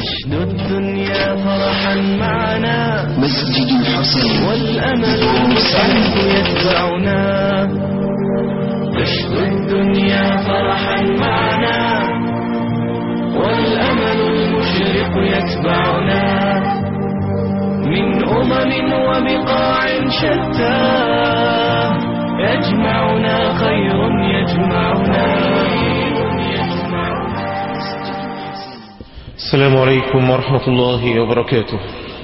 نشد الدنيا فرحا معنا مسجد الحسين والأمل المسعد يتبعنا نشد الدنيا فرحا معنا والأمل المشرق يتبعنا من أمم وبقاع شتى يجمعنا خير يجمعنا السلام عليكم ورحمة الله وبركاته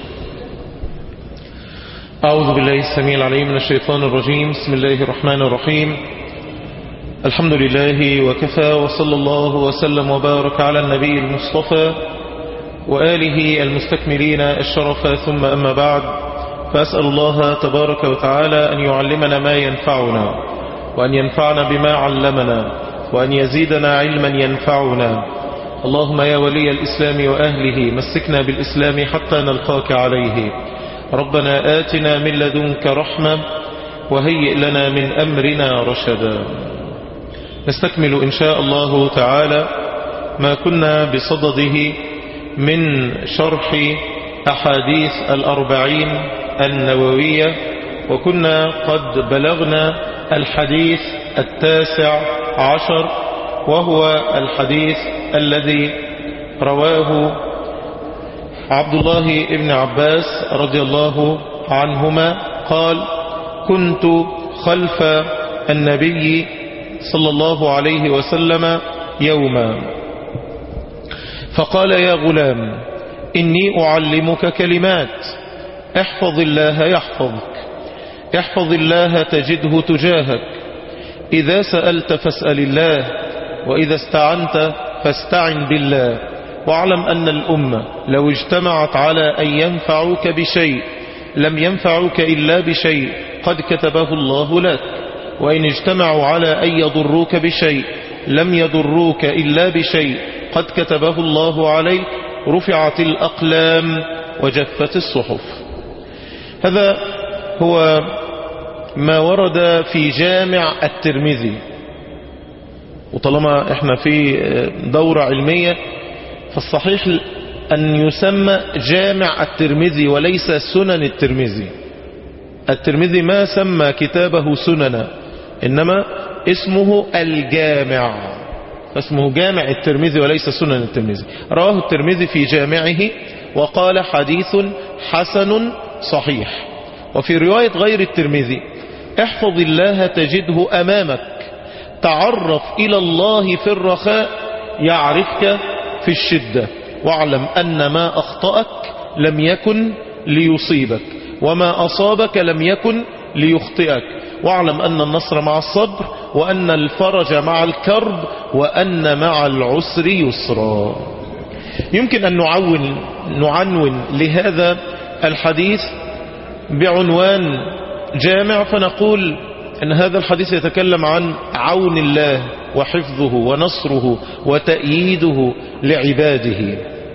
أعوذ بالله السميع العليم من الشيطان الرجيم بسم الله الرحمن الرحيم الحمد لله وكفى وصلى الله وسلم وبارك على النبي المصطفى وآله المستكملين الشرف ثم أما بعد فأسأل الله تبارك وتعالى أن يعلمنا ما ينفعنا وأن ينفعنا بما علمنا وأن يزيدنا علما ينفعنا اللهم يا ولي الإسلام وأهله مسكنا بالإسلام حتى نلقاك عليه ربنا آتنا من لدنك رحمة وهيئ لنا من أمرنا رشدا نستكمل إن شاء الله تعالى ما كنا بصدده من شرح أحاديث الأربعين النووية وكنا قد بلغنا الحديث التاسع عشر وهو الحديث الذي رواه عبد الله بن عباس رضي الله عنهما قال كنت خلف النبي صلى الله عليه وسلم يوما فقال يا غلام إني أعلمك كلمات احفظ الله يحفظك احفظ الله تجده تجاهك إذا سألت فاسأل الله وإذا استعنت فاستعن بالله واعلم أن الأمة لو اجتمعت على أن ينفعوك بشيء لم ينفعوك إلا بشيء قد كتبه الله لك وإن اجتمعوا على أن يضروك بشيء لم يضروك إلا بشيء قد كتبه الله عليك رفعت الأقلام وجفت الصحف هذا هو ما ورد في جامع الترمذي وطالما احنا في دورة علمية فالصحيح أن يسمى جامع الترمذي وليس سنن الترمذي الترمذي ما سمى كتابه سننا إنما اسمه الجامع اسمه جامع الترمذي وليس سنن الترمذي رواه الترمذي في جامعه وقال حديث حسن صحيح وفي رواية غير الترمذي احفظ الله تجده أمامك تعرف إلى الله في الرخاء يعرفك في الشدة واعلم أن ما أخطأك لم يكن ليصيبك وما أصابك لم يكن ليخطئك واعلم أن النصر مع الصبر وأن الفرج مع الكرب وأن مع العسر يسرا يمكن أن نعون, نعنون لهذا الحديث بعنوان جامع فنقول أن هذا الحديث يتكلم عن عون الله وحفظه ونصره وتأييده لعباده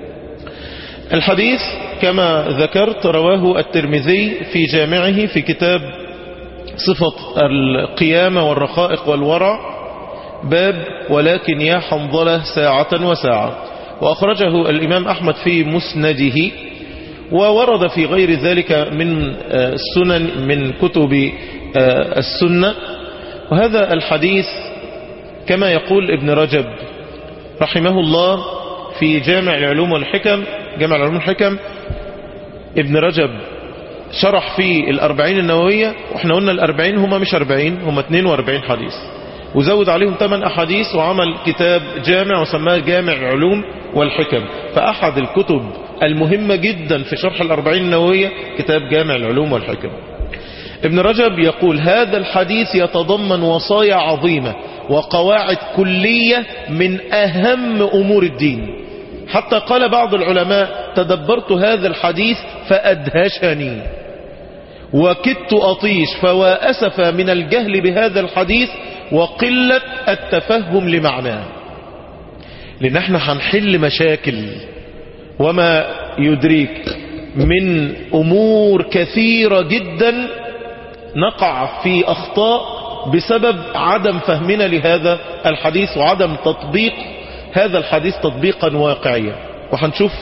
الحديث كما ذكرت رواه الترمذي في جامعه في كتاب صفة القيامة والرخائق والورع باب ولكن يا حنظلة ساعة وساعة وأخرجه الإمام أحمد في مسنده وورد في غير ذلك من السنن من كتب السنة وهذا الحديث كما يقول ابن رجب رحمه الله في جامع العلوم والحكم جامع العلوم والحكم ابن رجب شرح في الأربعين النووية واحنا قلنا الأربعين هما مش أربعين هما 42 حديث وزود عليهم 8 أحاديث وعمل كتاب جامع وسماه جامع العلوم والحكم فأحد الكتب المهمة جدا في شرح الأربعين النووية كتاب جامع العلوم والحكم ابن رجب يقول هذا الحديث يتضمن وصايا عظيمة وقواعد كلية من أهم أمور الدين حتى قال بعض العلماء تدبرت هذا الحديث فأدهشني وكدت أطيش فوا أسف من الجهل بهذا الحديث وقلة التفهم لمعناه لأن احنا هنحل مشاكل وما يدريك من أمور كثيرة جدا نقع في أخطاء بسبب عدم فهمنا لهذا الحديث وعدم تطبيق هذا الحديث تطبيقا واقعيا وهنشوف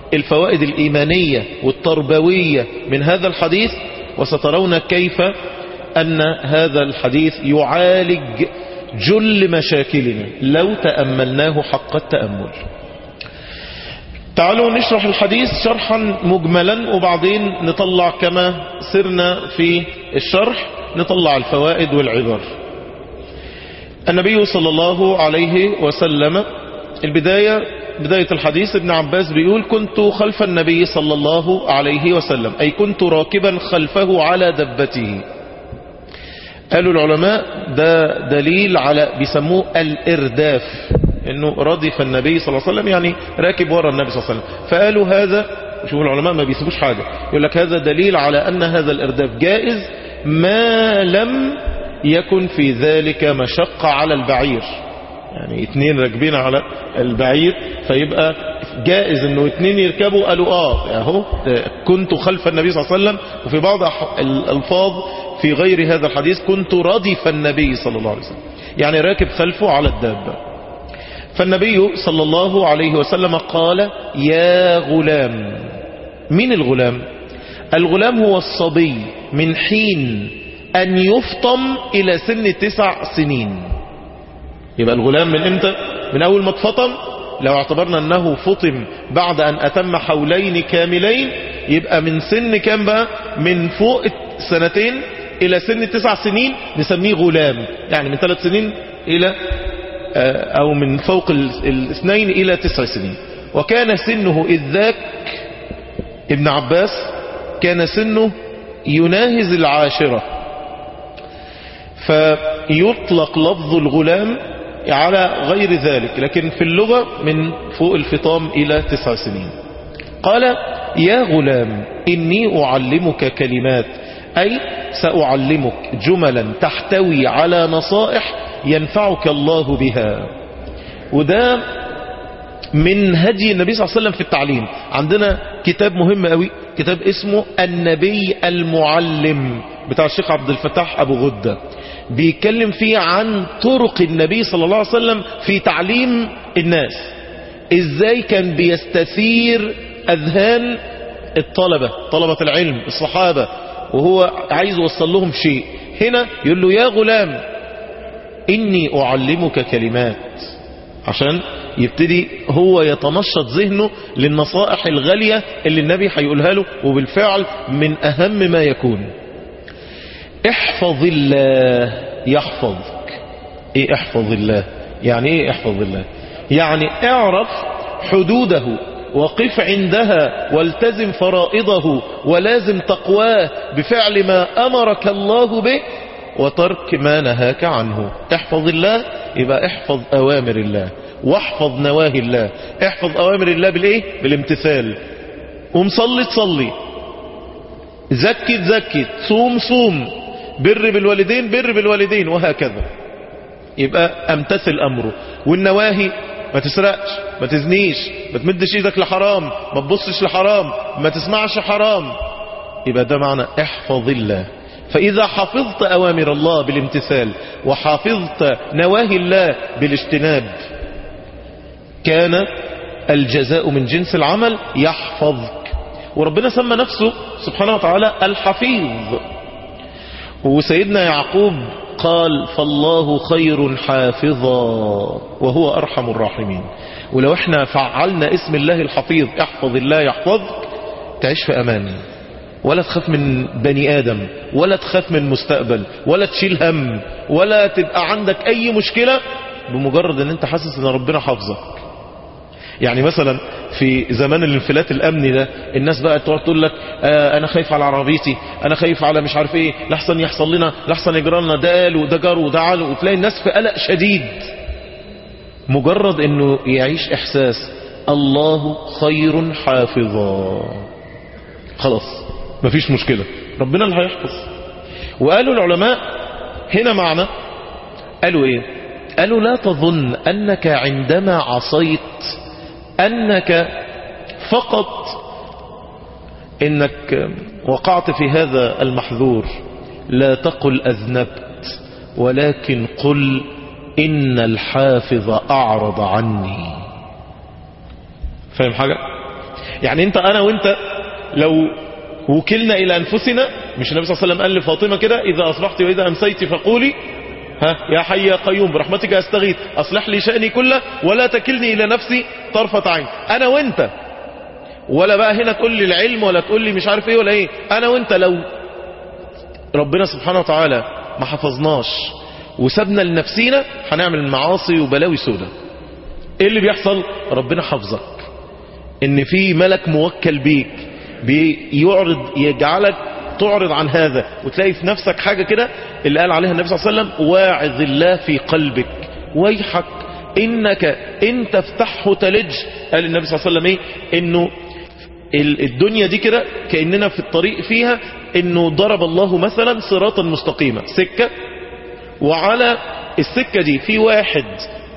الفوائد الإيمانية والتربوية من هذا الحديث وسترون كيف أن هذا الحديث يعالج جل مشاكلنا لو تأملناه حق التأمل تعالوا نشرح الحديث شرحا مجملا وبعدين نطلع كما سرنا في الشرح نطلع الفوائد والعبر النبي صلى الله عليه وسلم البداية بداية الحديث ابن عباس بيقول كنت خلف النبي صلى الله عليه وسلم أي كنت راكبا خلفه على دبته قالوا العلماء ده دليل على بيسموه الإرداف انه ردف النبي صلى الله عليه وسلم يعني راكب ورا النبي صلى الله عليه وسلم فقالوا هذا شوفوا العلماء ما بيسيبوش حاجة يقول لك هذا دليل على أن هذا الإرداف جائز ما لم يكن في ذلك مشقة على البعير يعني اتنين راكبين على البعير فيبقى جائز انه اتنين يركبوا قالوا اه اهو كنت خلف النبي صلى الله عليه وسلم وفي بعض الالفاظ في غير هذا الحديث كنت ردف النبي صلى الله عليه وسلم يعني راكب خلفه على الدابة فالنبي صلى الله عليه وسلم قال يا غلام مين الغلام الغلام هو الصبي من حين أن يفطم إلى سن تسع سنين يبقى الغلام من امتى من أول ما اتفطم لو اعتبرنا أنه فطم بعد أن أتم حولين كاملين يبقى من سن كام بقى من فوق سنتين إلى سن تسع سنين نسميه غلام يعني من ثلاث سنين إلى أو من فوق الاثنين إلى تسع سنين وكان سنه إذ ذاك ابن عباس كان سنه يناهز العاشرة فيطلق لفظ الغلام على غير ذلك لكن في اللغة من فوق الفطام إلى تسع سنين قال يا غلام إني أعلمك كلمات أي سأعلمك جملا تحتوي على نصائح ينفعك الله بها وده من هدي النبي صلى الله عليه وسلم في التعليم عندنا كتاب مهم قوي كتاب اسمه النبي المعلم بتاع الشيخ عبد الفتاح أبو غدة بيتكلم فيه عن طرق النبي صلى الله عليه وسلم في تعليم الناس ازاي كان بيستثير أذهان الطلبة طلبة العلم الصحابة وهو عايز يوصل لهم شيء هنا يقول له يا غلام إني أعلمك كلمات عشان يبتدي هو يتنشط ذهنه للنصائح الغالية اللي النبي هيقولها له وبالفعل من أهم ما يكون احفظ الله يحفظك ايه احفظ الله يعني ايه احفظ الله يعني اعرف حدوده وقف عندها والتزم فرائضه ولازم تقواه بفعل ما أمرك الله به وترك ما نهاك عنه احفظ الله يبقى احفظ أوامر الله واحفظ نواهي الله احفظ أوامر الله بالإيه بالامتثال ومصلي تصلي زكي تزكي صوم صوم بر بالوالدين بر بالوالدين وهكذا يبقى امتثل أمره والنواهي ما تسرقش ما تزنيش ما تمدش ايدك لحرام ما تبصش لحرام ما تسمعش حرام يبقى ده معنى احفظ الله فإذا حفظت أوامر الله بالامتثال وحفظت نواهي الله بالاجتناب كان الجزاء من جنس العمل يحفظك وربنا سمى نفسه سبحانه وتعالى الحفيظ وسيدنا يعقوب قال فالله خير حافظا وهو أرحم الراحمين ولو احنا فعلنا اسم الله الحفيظ احفظ الله يحفظك تعيش في أمان ولا تخاف من بني آدم ولا تخاف من مستقبل ولا تشيل هم ولا تبقى عندك أي مشكلة بمجرد ان انت حاسس ان ربنا حافظك يعني مثلا في زمان الانفلات الامني ده الناس بقى تقعد تقول لك آه انا خايف على عربيتي انا خايف على مش عارف ايه لحسن يحصل لنا لحسن يجرى لنا ده قال وده جار وده عال وتلاقي الناس في قلق شديد مجرد انه يعيش احساس الله خير حافظا خلاص مفيش مشكلة ربنا اللي هيحفظ وقالوا العلماء هنا معنى قالوا ايه قالوا لا تظن انك عندما عصيت انك فقط انك وقعت في هذا المحذور لا تقل اذنبت ولكن قل ان الحافظ اعرض عني فاهم حاجة يعني انت انا وانت لو وكلنا الى انفسنا مش النبي صلى الله عليه وسلم قال لفاطمة كده اذا اصبحت واذا امسيت فقولي ها يا حي يا قيوم برحمتك استغيث اصلح لي شأني كله ولا تكلني الى نفسي طرفة عين انا وانت ولا بقى هنا تقول لي العلم ولا تقول لي مش عارف ايه ولا ايه انا وانت لو ربنا سبحانه وتعالى ما حفظناش وسبنا لنفسينا هنعمل معاصي وبلاوي سودة ايه اللي بيحصل ربنا حفظك ان في ملك موكل بيك بيعرض يجعلك تعرض عن هذا وتلاقي في نفسك حاجة كده اللي قال عليها النبي صلى الله عليه وسلم واعظ الله في قلبك ويحك انك ان تفتحه تلج قال النبي صلى الله عليه وسلم ايه انه الدنيا دي كده كأننا في الطريق فيها انه ضرب الله مثلا صراطا مستقيما سكة وعلى السكة دي في واحد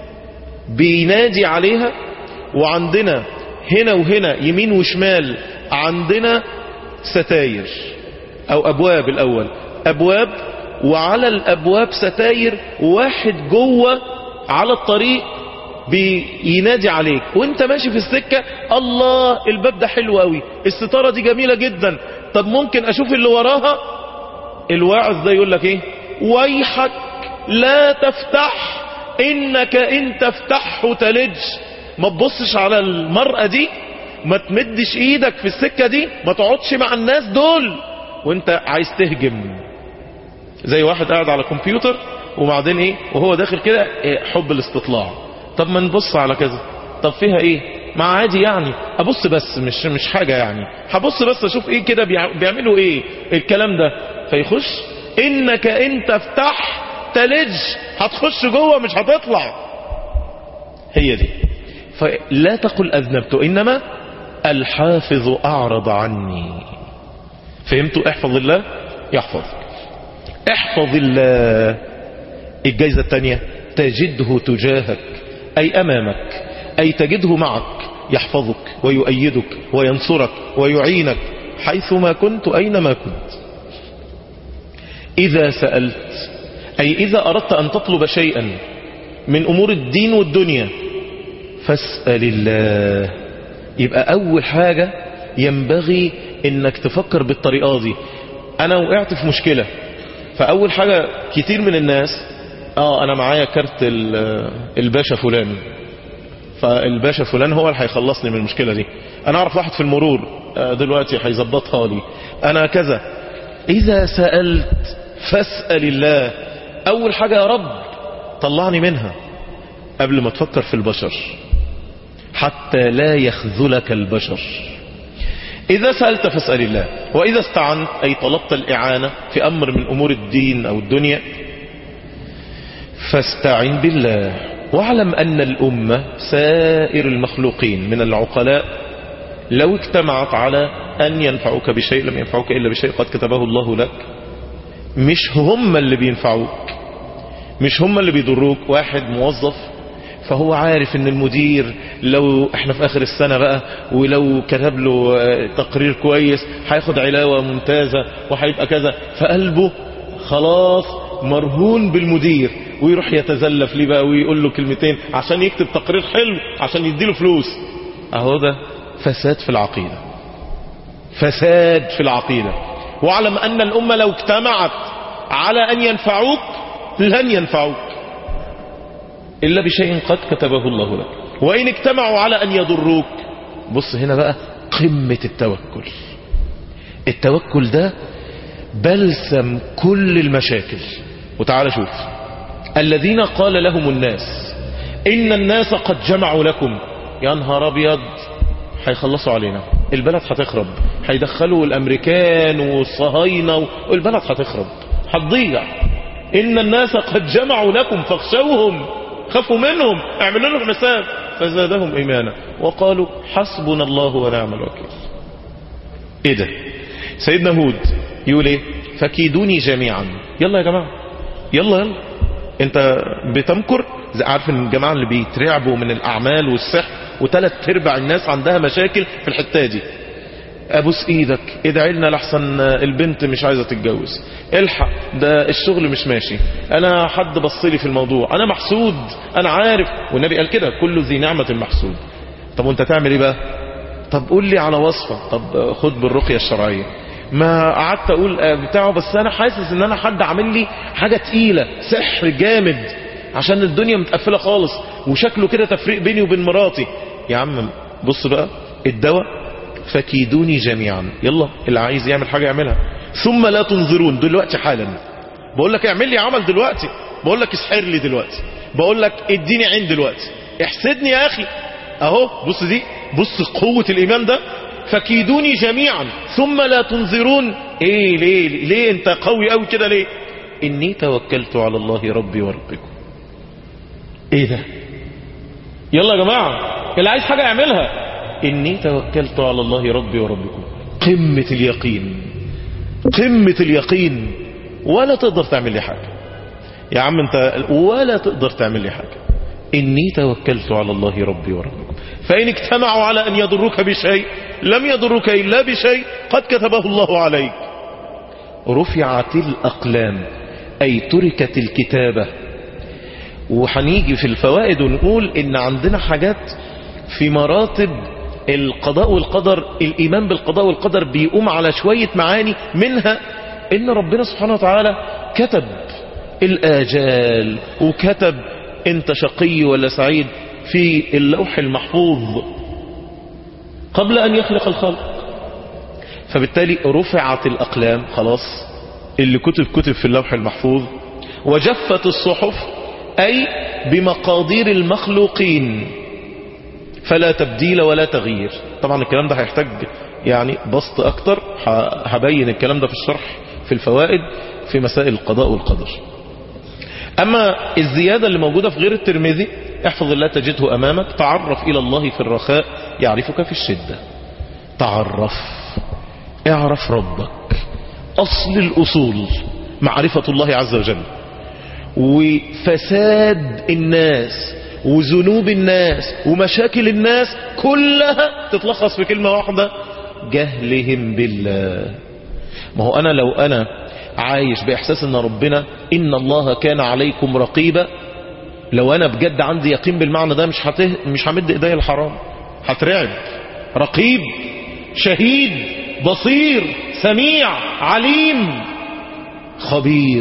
بينادي عليها وعندنا هنا وهنا يمين وشمال عندنا ستاير او ابواب الاول ابواب وعلى الابواب ستاير واحد جوه على الطريق بينادي عليك وانت ماشي في السكة الله الباب ده حلو قوي الستارة دي جميلة جدا طب ممكن اشوف اللي وراها الواعظ ده يقول لك ايه ويحك لا تفتح انك ان تفتحه تلج ما تبصش على المرأة دي ما تمدش ايدك في السكة دي ما تقعدش مع الناس دول وانت عايز تهجم زي واحد قاعد على كمبيوتر وبعدين ايه وهو داخل كده إيه حب الاستطلاع طب ما نبص على كذا طب فيها ايه ما عادي يعني ابص بس مش مش حاجة يعني هبص بس اشوف ايه كده بيعملوا ايه الكلام ده فيخش انك ان تفتح تلج هتخش جوه مش هتطلع هي دي فلا تقل اذنبت انما الحافظ اعرض عني فهمتوا احفظ الله يحفظك احفظ الله الجايزة الثانية تجده تجاهك أي أمامك أي تجده معك يحفظك ويؤيدك وينصرك ويعينك حيثما كنت أينما كنت إذا سألت أي إذا أردت أن تطلب شيئا من أمور الدين والدنيا فاسأل الله يبقى أول حاجة ينبغي انك تفكر بالطريقة دي انا وقعت في مشكلة فاول حاجة كتير من الناس اه انا معايا كارت الباشا فلان فالباشا فلان هو اللي هيخلصني من المشكلة دي انا اعرف واحد في المرور دلوقتي هيظبطها لي انا كذا اذا سألت فاسأل الله اول حاجة يا رب طلعني منها قبل ما تفكر في البشر حتى لا يخذلك البشر إذا سألت فاسأل الله وإذا استعنت أي طلبت الإعانة في أمر من أمور الدين أو الدنيا فاستعن بالله واعلم أن الأمة سائر المخلوقين من العقلاء لو اجتمعت على أن ينفعوك بشيء لم ينفعوك إلا بشيء قد كتبه الله لك مش هم اللي بينفعوك مش هم اللي بيضروك واحد موظف فهو عارف ان المدير لو احنا في اخر السنة بقى ولو كتب له تقرير كويس هياخد علاوة ممتازة وهيبقى كذا فقلبه خلاص مرهون بالمدير ويروح يتزلف ليه بقى ويقول له كلمتين عشان يكتب تقرير حلو عشان يديله فلوس اهو ده فساد في العقيدة فساد في العقيدة واعلم ان الامة لو اجتمعت على ان ينفعوك لن ينفعوك إلا بشيء قد كتبه الله لك وإن اجتمعوا على أن يضروك بص هنا بقى قمة التوكل التوكل ده بلسم كل المشاكل وتعالى شوف الذين قال لهم الناس إن الناس قد جمعوا لكم يا نهار أبيض هيخلصوا علينا البلد هتخرب هيدخلوا الأمريكان والصهاينة والبلد هتخرب هتضيع إن الناس قد جمعوا لكم فاخشوهم خافوا منهم اعملوا لهم حساب فزادهم ايمانا وقالوا حسبنا الله ونعم الوكيل ايه ده سيدنا هود يقول ايه فكيدوني جميعا يلا يا جماعة يلا يلا انت بتمكر عارف ان الجماعة اللي بيترعبوا من الاعمال والسحر وثلاث ارباع الناس عندها مشاكل في الحتة دي ابوس ايدك ادعي لنا لحسن البنت مش عايزة تتجوز الحق ده الشغل مش ماشي انا حد بصلي في الموضوع انا محسود انا عارف والنبي قال كده كل ذي نعمة محسود طب وانت تعمل ايه بقى طب قول لي على وصفة طب خد بالرقية الشرعية ما قعدت اقول آه، بتاعه بس انا حاسس ان انا حد عامل لي حاجة تقيلة سحر جامد عشان الدنيا متقفلة خالص وشكله كده تفريق بيني وبين مراتي يا عم بص بقى الدواء فكيدوني جميعا يلا اللي عايز يعمل حاجة يعملها ثم لا تنظرون دلوقتي حالا بقول لك اعمل لي عمل دلوقتي بقول لك اسحر لي دلوقتي بقول لك اديني عين دلوقتي احسدني يا اخي اهو بص دي بص قوة الايمان ده فكيدوني جميعا ثم لا تنظرون ايه ليه ليه انت قوي قوي كده ليه اني توكلت على الله ربي وربكم ايه ده يلا يا جماعة اللي عايز حاجة يعملها اني توكلت على الله ربي وربكم قمة اليقين قمة اليقين ولا تقدر تعمل لي حاجة يا عم انت ولا تقدر تعمل لي حاجة إني توكلت على الله ربي وربكم فإن اجتمعوا على أن يضروك بشيء لم يضرك إلا بشيء قد كتبه الله عليك رفعت الأقلام أي تركت الكتابة وحنيجي في الفوائد ونقول إن عندنا حاجات في مراتب القضاء والقدر الإيمان بالقضاء والقدر بيقوم على شوية معاني منها إن ربنا سبحانه وتعالى كتب الآجال وكتب انت شقي ولا سعيد في اللوح المحفوظ قبل أن يخلق الخلق فبالتالي رفعت الأقلام خلاص اللي كتب كتب في اللوح المحفوظ وجفت الصحف أي بمقادير المخلوقين فلا تبديل ولا تغيير طبعا الكلام ده هيحتاج يعني بسط أكتر هبين الكلام ده في الشرح في الفوائد في مسائل القضاء والقدر أما الزيادة اللي موجودة في غير الترمذي احفظ الله تجده أمامك تعرف إلى الله في الرخاء يعرفك في الشدة تعرف اعرف ربك أصل الأصول معرفة الله عز وجل وفساد الناس وذنوب الناس ومشاكل الناس كلها تتلخص في كلمة واحدة جهلهم بالله ما هو أنا لو أنا عايش بإحساس أن ربنا إن الله كان عليكم رقيبا لو أنا بجد عندي يقين بالمعنى ده مش هته... مش همد إيدي الحرام هترعب رقيب شهيد بصير سميع عليم خبير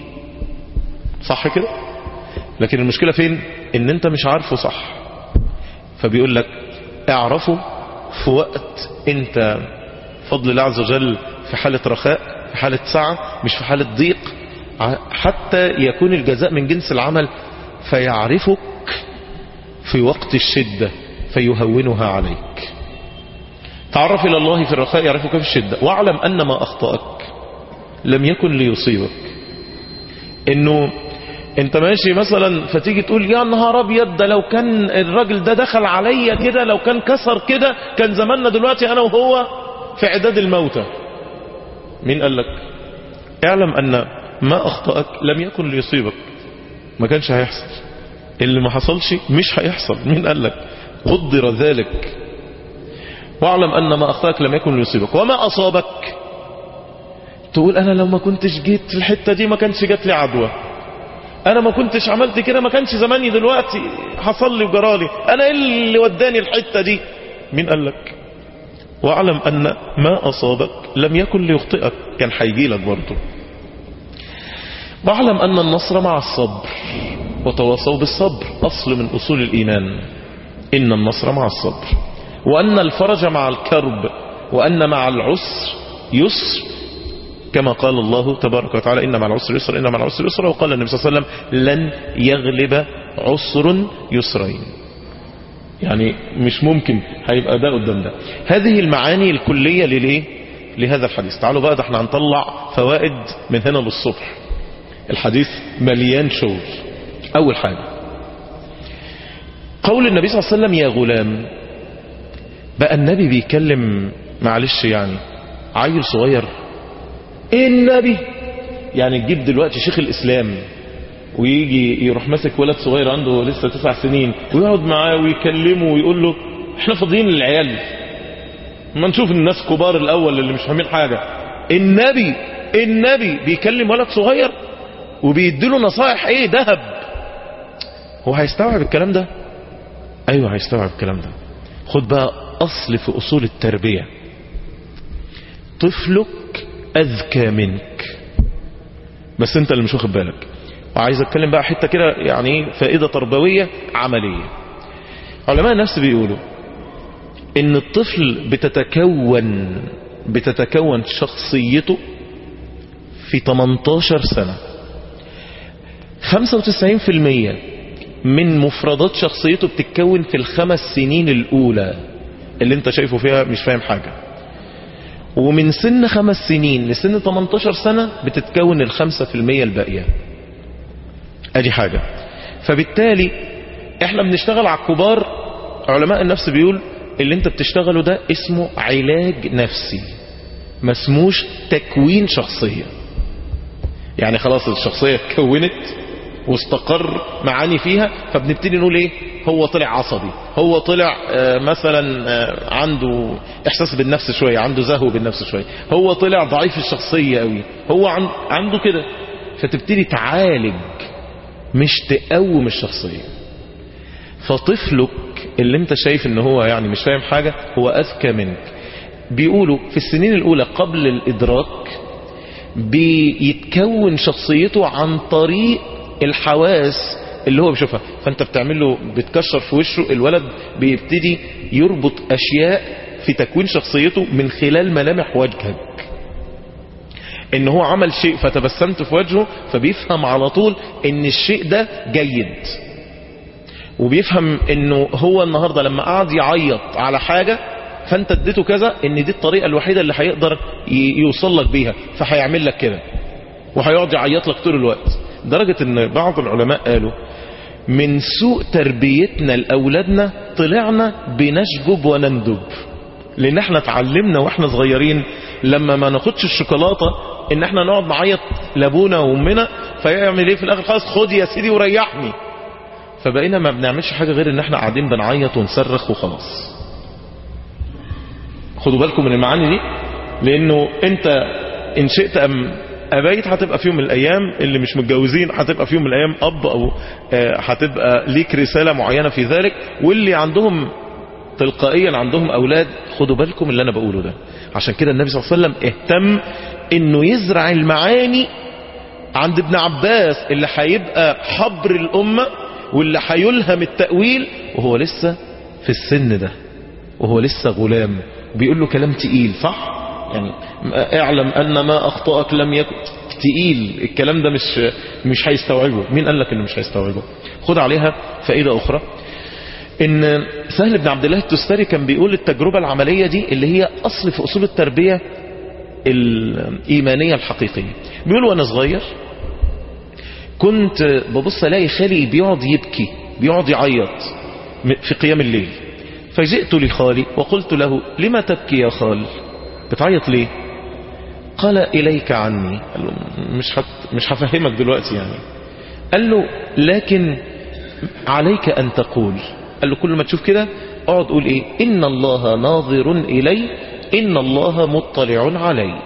صح كده لكن المشكلة فين ان انت مش عارفه صح فبيقول لك اعرفه في وقت انت فضل الله عز وجل في حالة رخاء في حالة سعة مش في حالة ضيق حتى يكون الجزاء من جنس العمل فيعرفك في وقت الشدة فيهونها عليك تعرف إلى الله في الرخاء يعرفك في الشدة واعلم أن ما أخطأك لم يكن ليصيبك إنه انت ماشي مثلا فتيجي تقول يا نهار ابيض ده لو كان الراجل ده دخل عليا كده لو كان كسر كده كان زماننا دلوقتي انا وهو في عداد الموتى مين قال لك اعلم ان ما اخطأك لم يكن ليصيبك ما كانش هيحصل اللي ما حصلش مش هيحصل مين قال لك قدر ذلك واعلم ان ما اخطأك لم يكن ليصيبك وما اصابك تقول انا لو ما كنتش جيت في الحتة دي ما كانش جات لي عدوى انا ما كنتش عملت كده ما كانش زماني دلوقتي حصل لي وجرالي انا ايه اللي وداني الحتة دي مين قال لك واعلم ان ما اصابك لم يكن ليخطئك كان هيجي لك برضه واعلم ان النصر مع الصبر وتواصوا بالصبر اصل من اصول الايمان ان النصر مع الصبر وان الفرج مع الكرب وان مع العسر يسر كما قال الله تبارك وتعالى إن مع العسر يسر إن مع العسر يسر وقال النبي صلى الله عليه وسلم لن يغلب عسر يسرين يعني مش ممكن هيبقى ده قدام ده هذه المعاني الكلية لليه لهذا الحديث تعالوا بقى ده احنا هنطلع فوائد من هنا للصبح الحديث مليان شغل اول حاجة قول النبي صلى الله عليه وسلم يا غلام بقى النبي بيكلم معلش يعني عيل صغير ايه النبي يعني تجيب دلوقتي شيخ الاسلام ويجي يروح ماسك ولد صغير عنده لسه تسع سنين ويقعد معاه ويكلمه ويقول له احنا فاضيين للعيال ما نشوف الناس كبار الاول اللي مش فاهمين حاجة النبي النبي بيكلم ولد صغير وبيديله نصائح ايه ذهب هو هيستوعب الكلام ده ايوه هيستوعب الكلام ده خد بقى أصل في أصول التربية طفلك أذكى منك بس انت اللي مش واخد بالك وعايز اتكلم بقى حتة كده يعني فائدة تربوية عملية علماء النفس بيقولوا ان الطفل بتتكون بتتكون شخصيته في 18 سنة 95% من مفردات شخصيته بتتكون في الخمس سنين الأولى اللي انت شايفه فيها مش فاهم حاجة ومن سن خمس سنين لسن 18 سنة بتتكون الخمسة في المية الباقية ادي حاجة فبالتالي احنا بنشتغل على الكبار علماء النفس بيقول اللي انت بتشتغله ده اسمه علاج نفسي ما اسموش تكوين شخصية يعني خلاص الشخصية اتكونت واستقر معاني فيها فبنبتدي نقول ايه هو طلع عصبي هو طلع آه مثلا آه عنده احساس بالنفس شوية عنده زهو بالنفس شوية هو طلع ضعيف الشخصية قوي هو عن عنده كده فتبتدي تعالج مش تقوم الشخصية فطفلك اللي انت شايف ان هو يعني مش فاهم حاجة هو اذكى منك بيقولوا في السنين الاولى قبل الادراك بيتكون شخصيته عن طريق الحواس اللي هو بيشوفها فانت بتعمل له بتكشر في وشه الولد بيبتدي يربط اشياء في تكوين شخصيته من خلال ملامح وجهك ان هو عمل شيء فتبسمت في وجهه فبيفهم على طول ان الشيء ده جيد وبيفهم انه هو النهاردة لما قعد يعيط على حاجة فانت اديته كذا ان دي الطريقة الوحيدة اللي هيقدر يوصل لك بيها فهيعمل لك كده وهيقعد يعيط لك طول الوقت درجة ان بعض العلماء قالوا من سوء تربيتنا لأولادنا طلعنا بنشجب ونندب لان احنا اتعلمنا واحنا صغيرين لما ما ناخدش الشوكولاتة ان احنا نقعد نعيط لابونا وامنا فيعمل ايه في الاخر خلاص خد يا سيدي وريحني فبقينا ما بنعملش حاجة غير ان احنا قاعدين بنعيط ونصرخ وخلاص خدوا بالكم من المعاني دي لانه انت ان شئت ام ابيت هتبقى في يوم من الايام اللي مش متجوزين هتبقى في يوم من الايام اب او هتبقى ليك رسالة معينة في ذلك واللي عندهم تلقائيا عندهم اولاد خدوا بالكم اللي انا بقوله ده عشان كده النبي صلى الله عليه وسلم اهتم انه يزرع المعاني عند ابن عباس اللي هيبقى حبر الامه واللي هيلهم التأويل وهو لسه في السن ده وهو لسه غلام بيقول له كلام تقيل صح يعني اعلم ان ما اخطأك لم يكن تقيل الكلام ده مش مش هيستوعبه مين قال لك انه مش هيستوعبه خد عليها فائدة اخرى ان سهل بن عبد الله التستري كان بيقول التجربة العملية دي اللي هي اصل في اصول التربية الايمانية الحقيقية بيقول وانا صغير كنت ببص الاقي خالي بيقعد يبكي بيقعد يعيط في قيام الليل فجئت لخالي وقلت له لما تبكي يا خال بتعيط ليه قال إليك عني قال له مش, هت مش هفهمك دلوقتي يعني قال له لكن عليك أن تقول قال له كل ما تشوف كده اقعد قول ايه إن الله ناظر إلي إن الله مطلع علي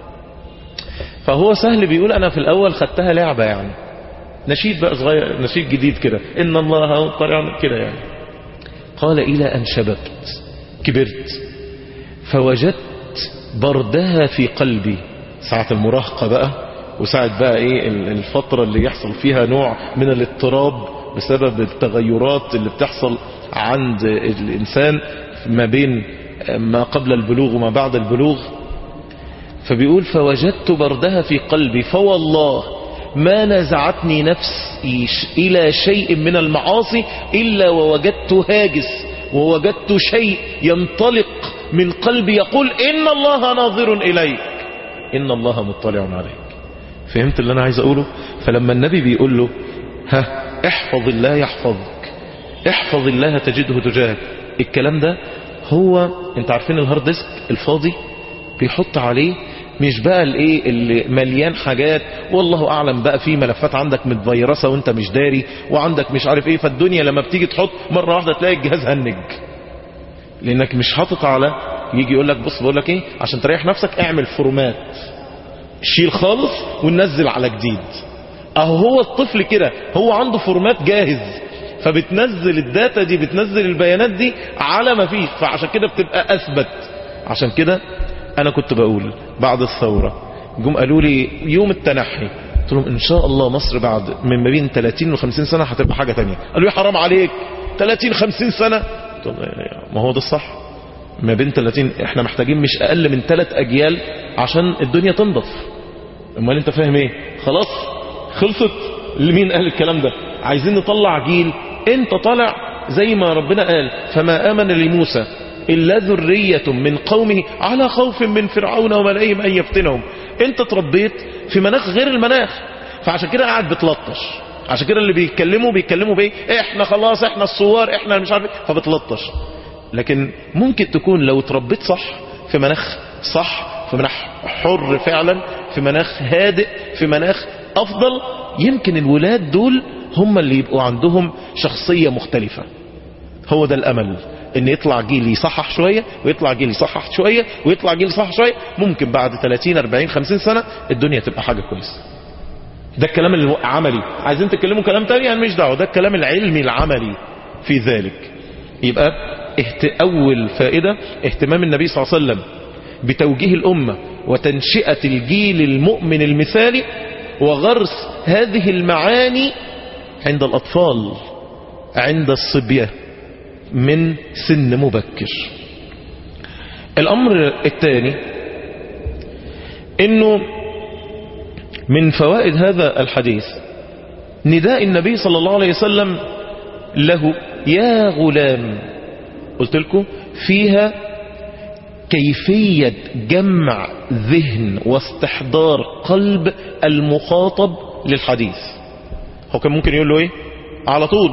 فهو سهل بيقول أنا في الأول خدتها لعبة يعني نشيد بقى صغير نشيد جديد كده إن الله مطلع كده يعني قال إلى أن شببت كبرت فوجدت بردها في قلبي ساعة المراهقة بقى وساعة بقى ايه الفترة اللي يحصل فيها نوع من الاضطراب بسبب التغيرات اللي بتحصل عند الإنسان ما بين ما قبل البلوغ وما بعد البلوغ فبيقول فوجدت بردها في قلبي فوالله ما نزعتني نفسي إلى شيء من المعاصي إلا ووجدت هاجس ووجدت شيء ينطلق من قلبي يقول إن الله ناظر إليك إن الله مطلع عليك فهمت اللي أنا عايز أقوله فلما النبي بيقول له ها احفظ الله يحفظك احفظ الله تجده تجاهك الكلام ده هو انت عارفين الهارد ديسك الفاضي بيحط عليه مش بقى الايه اللي مليان حاجات والله اعلم بقى في ملفات عندك متفيرسه وانت مش داري وعندك مش عارف ايه فالدنيا لما بتيجي تحط مره واحده تلاقي الجهاز هنج لانك مش حاطط على يجي يقول لك بص بقول لك ايه عشان تريح نفسك اعمل فورمات شيل خالص وننزل على جديد اهو هو الطفل كده هو عنده فورمات جاهز فبتنزل الداتا دي بتنزل البيانات دي على ما فيش فعشان كده بتبقى اثبت عشان كده انا كنت بقول بعد الثورة جم قالوا لي يوم التنحي قلت لهم ان شاء الله مصر بعد من ما بين 30 و 50 سنة هتبقى حاجة تانية قالوا لي حرام عليك 30 50 سنة قلت لهم ما هو ده الصح ما بين 30 احنا محتاجين مش اقل من ثلاث اجيال عشان الدنيا تنضف امال انت فاهم ايه خلاص خلصت لمين قال الكلام ده عايزين نطلع جيل انت طالع زي ما ربنا قال فما امن لموسى الا ذرية من قومه على خوف من فرعون وملئهم ان يفتنهم انت تربيت في مناخ غير المناخ فعشان كده قاعد بتلطش عشان كده اللي بيتكلموا بيتكلموا بايه احنا خلاص احنا الصوار احنا مش عارف إيه، فبتلطش لكن ممكن تكون لو اتربيت صح في مناخ صح في مناخ حر فعلا في مناخ هادئ في مناخ افضل يمكن الولاد دول هم اللي يبقوا عندهم شخصية مختلفة هو ده الامل ان يطلع جيل يصحح شوية ويطلع جيل يصحح شوية ويطلع جيل يصحح شوية ممكن بعد 30 40 50 سنة الدنيا تبقى حاجة كويسة ده الكلام العملي عايزين تتكلموا كلام تاني انا مش دعوه ده الكلام العلمي العملي في ذلك يبقى اهت... اول فائدة اهتمام النبي صلى الله عليه وسلم بتوجيه الامة وتنشئة الجيل المؤمن المثالي وغرس هذه المعاني عند الاطفال عند الصبية من سن مبكر الامر الثاني انه من فوائد هذا الحديث نداء النبي صلى الله عليه وسلم له يا غلام قلت لكم فيها كيفية جمع ذهن واستحضار قلب المخاطب للحديث هو كان ممكن يقول له ايه على طول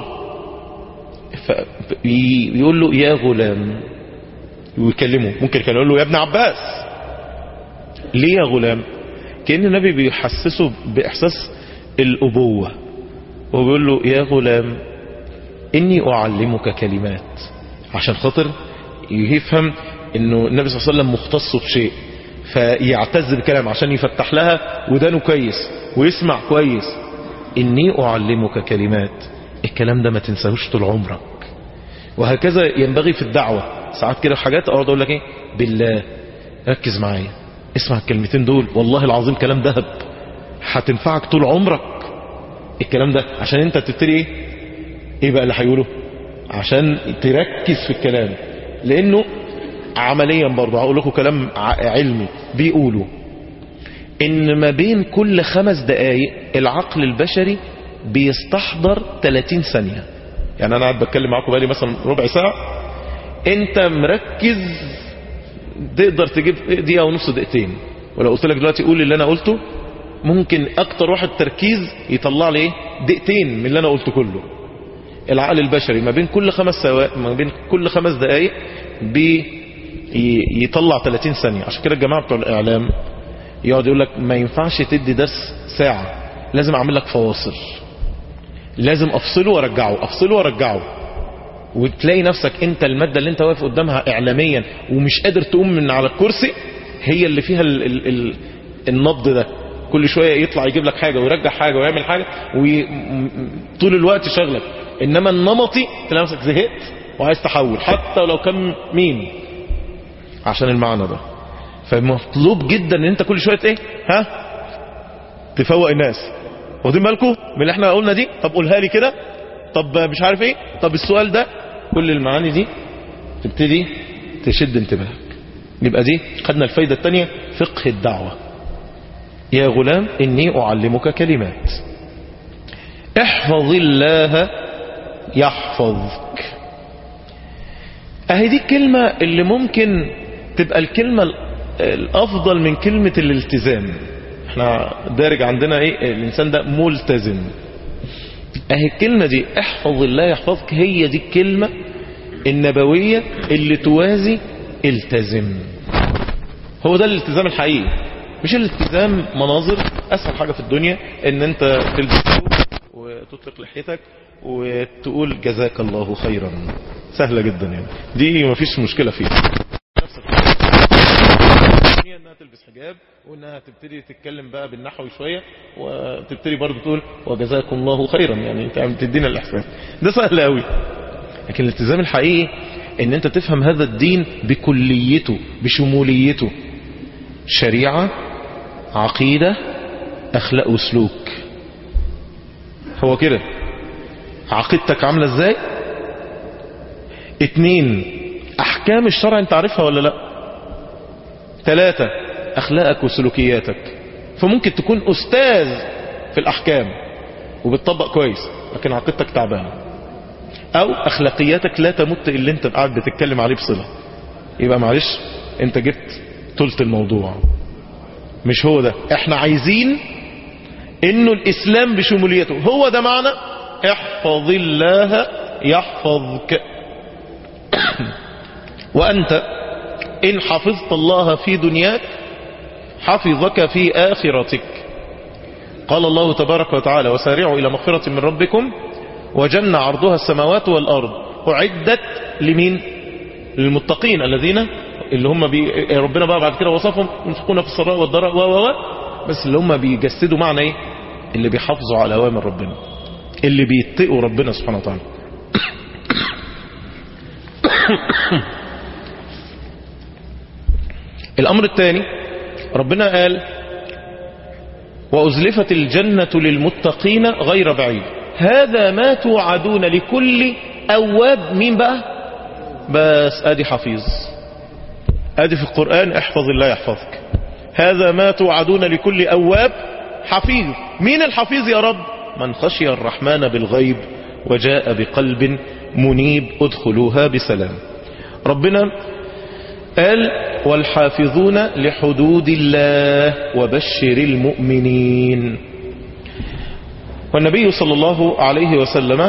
يقول له يا غلام ويكلمه ممكن كان يقول له يا ابن عباس ليه يا غلام كأن النبي بيحسسه بإحساس الأبوة وهو بيقول له يا غلام إني أعلمك كلمات عشان خاطر يفهم إنه النبي صلى الله عليه وسلم مختص بشيء فيعتز بكلام عشان يفتح لها ودانه كويس ويسمع كويس إني أعلمك كلمات الكلام ده ما تنساهوش طول عمرك وهكذا ينبغي في الدعوة ساعات كده حاجات أقعد أقول لك إيه بالله ركز معايا اسمع الكلمتين دول والله العظيم كلام ذهب هتنفعك طول عمرك الكلام ده عشان انت تبتدي ايه ايه بقى اللي هيقوله عشان تركز في الكلام لانه عمليا برضه هقول لكم كلام علمي بيقولوا ان ما بين كل خمس دقايق العقل البشري بيستحضر 30 ثانية يعني انا قاعد بتكلم معاكم بقالي مثلا ربع ساعة انت مركز تقدر تجيب دقيقة ونص دقيقتين ولو قلت لك دلوقتي قول اللي انا قلته ممكن اكتر واحد تركيز يطلع لي ايه دقيقتين من اللي انا قلته كله العقل البشري ما بين كل خمس سواء ما بين كل خمس دقايق بيطلع 30 ثانية عشان كده الجماعة بتوع الاعلام يقعد يقول لك ما ينفعش تدي درس ساعة لازم اعمل لك فواصل لازم افصله وارجعه افصله وارجعه وتلاقي نفسك انت المادة اللي انت واقف قدامها اعلاميا ومش قادر تقوم من على الكرسي هي اللي فيها ال ال ال النبض ده كل شوية يطلع يجيب لك حاجة ويرجع حاجة ويعمل حاجة وطول الوقت شغلك انما النمطي تلاقي نفسك زهقت وعايز تحول حتى لو كان مين عشان المعنى ده فمطلوب جدا ان انت كل شوية ايه ها تفوق الناس واخدين بالكم من اللي احنا قلنا دي طب قولها لي كده طب مش عارف ايه طب السؤال ده كل المعاني دي تبتدي تشد انتباهك يبقى دي خدنا الفايدة التانية فقه الدعوة يا غلام إني أعلمك كلمات احفظ الله يحفظك اهي دي الكلمة اللي ممكن تبقى الكلمة الأفضل من كلمة الالتزام احنا دارج عندنا ايه الإنسان ده ملتزم اهي الكلمة دي احفظ الله يحفظك هي دي الكلمة النبوية اللي توازي التزم هو ده الالتزام الحقيقي مش الالتزام مناظر اسهل حاجة في الدنيا ان انت تلبس وتطلق لحيتك وتقول جزاك الله خيرا سهلة جدا يعني دي مفيش مشكلة فيها هي انها تلبس حجاب وانها تبتدي تتكلم بقى بالنحو شوية وتبتدي برضه تقول وجزاكم الله خيرا يعني تعمل تدينا الاحسان ده سهل قوي لكن الالتزام الحقيقي ان انت تفهم هذا الدين بكليته بشموليته شريعة عقيدة اخلاق وسلوك هو كده عقيدتك عاملة ازاي اتنين احكام الشرع انت عارفها ولا لا ثلاثة اخلاقك وسلوكياتك فممكن تكون استاذ في الاحكام وبتطبق كويس لكن عقيدتك تعبانه او اخلاقياتك لا تمت اللي انت قاعد بتتكلم عليه بصلة يبقى معلش انت جبت تلت الموضوع مش هو ده احنا عايزين انه الاسلام بشموليته هو ده معنى احفظ الله يحفظك وانت ان حفظت الله في دنياك حفظك في اخرتك قال الله تبارك وتعالى وسارعوا الى مغفرة من ربكم وجنة عرضها السماوات والأرض أعدت لمين للمتقين الذين اللي هم بي ربنا بقى بعد كده وصفهم ينفقون في السراء والضراء و و بس اللي هم بيجسدوا معنى ايه اللي بيحافظوا على اوامر ربنا اللي بيتقوا ربنا سبحانه وتعالى الامر الثاني ربنا قال وأزلفت الجنة للمتقين غير بعيد هذا ما توعدون لكل أواب مين بقى بس ادي حفيظ ادي في القرآن احفظ الله يحفظك هذا ما توعدون لكل أواب حفيظ مين الحفيظ يا رب من خشي الرحمن بالغيب وجاء بقلب منيب ادخلوها بسلام ربنا قال والحافظون لحدود الله وبشر المؤمنين والنبي صلى الله عليه وسلم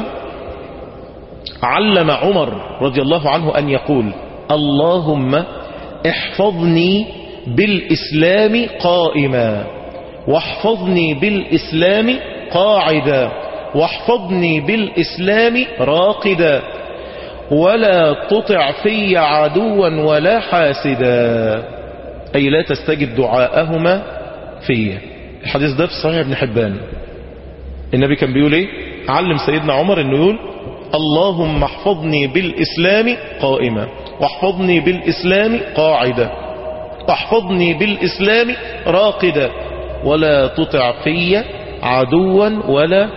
علم عمر رضي الله عنه أن يقول اللهم احفظني بالإسلام قائما واحفظني بالإسلام قاعدا واحفظني بالإسلام راقدا ولا تطع في عدوا ولا حاسدا أي لا تستجب دعاءهما في الحديث ده في صحيح ابن حبان النبي كان بيقول ايه علم سيدنا عمر انه يقول اللهم احفظني بالإسلام قائما واحفظني بالإسلام قاعدا واحفظني بالإسلام راقدا ولا تطع في عدوا ولا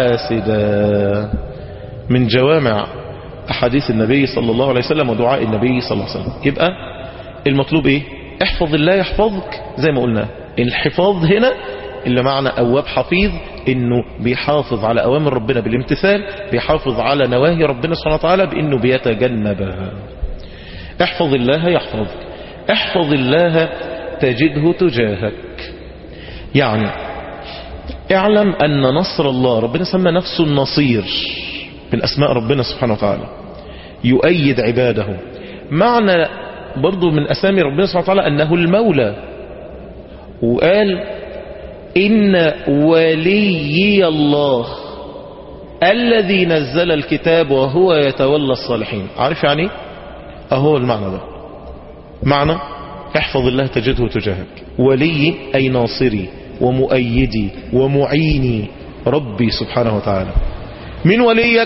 حاسدا من جوامع أحاديث النبي صلى الله عليه وسلم ودعاء النبي صلى الله عليه وسلم يبقى المطلوب ايه احفظ الله يحفظك زي ما قلنا الحفاظ هنا اللي معنى أواب حفيظ انه بيحافظ على أوامر ربنا بالامتثال بيحافظ على نواهي ربنا سبحانه وتعالى بانه بيتجنبها احفظ الله يحفظك احفظ الله تجده تجاهك يعني اعلم أن نصر الله ربنا سمى نفسه النصير من أسماء ربنا سبحانه وتعالى يؤيد عباده معنى برضو من أسامي ربنا سبحانه وتعالى أنه المولى وقال إن وليي الله الذي نزل الكتاب وهو يتولى الصالحين عارف يعني أهو المعنى ده معنى احفظ الله تجده تجاهك ولي أي ناصري ومؤيدي ومعيني ربي سبحانه وتعالى من وليك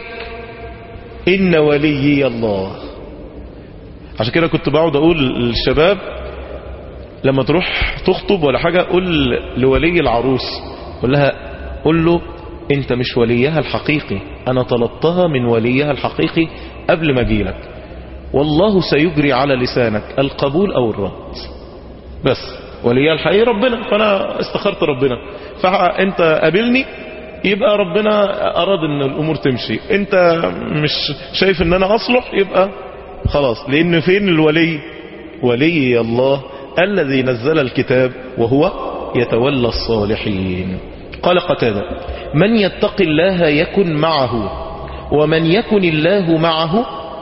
إن وليي الله عشان كده كنت بقعد أقول للشباب لما تروح تخطب ولا حاجة قول لولي العروس قول لها قول له انت مش وليها الحقيقي انا طلبتها من وليها الحقيقي قبل ما اجيلك والله سيجري على لسانك القبول او الرد بس وليها الحقيقي ربنا فانا استخرت ربنا فانت قابلني يبقى ربنا اراد ان الامور تمشي انت مش شايف ان انا اصلح يبقى خلاص لان فين الولي ولي الله الذي نزل الكتاب وهو يتولى الصالحين قال قتادة من يتق الله يكن معه ومن يكن الله معه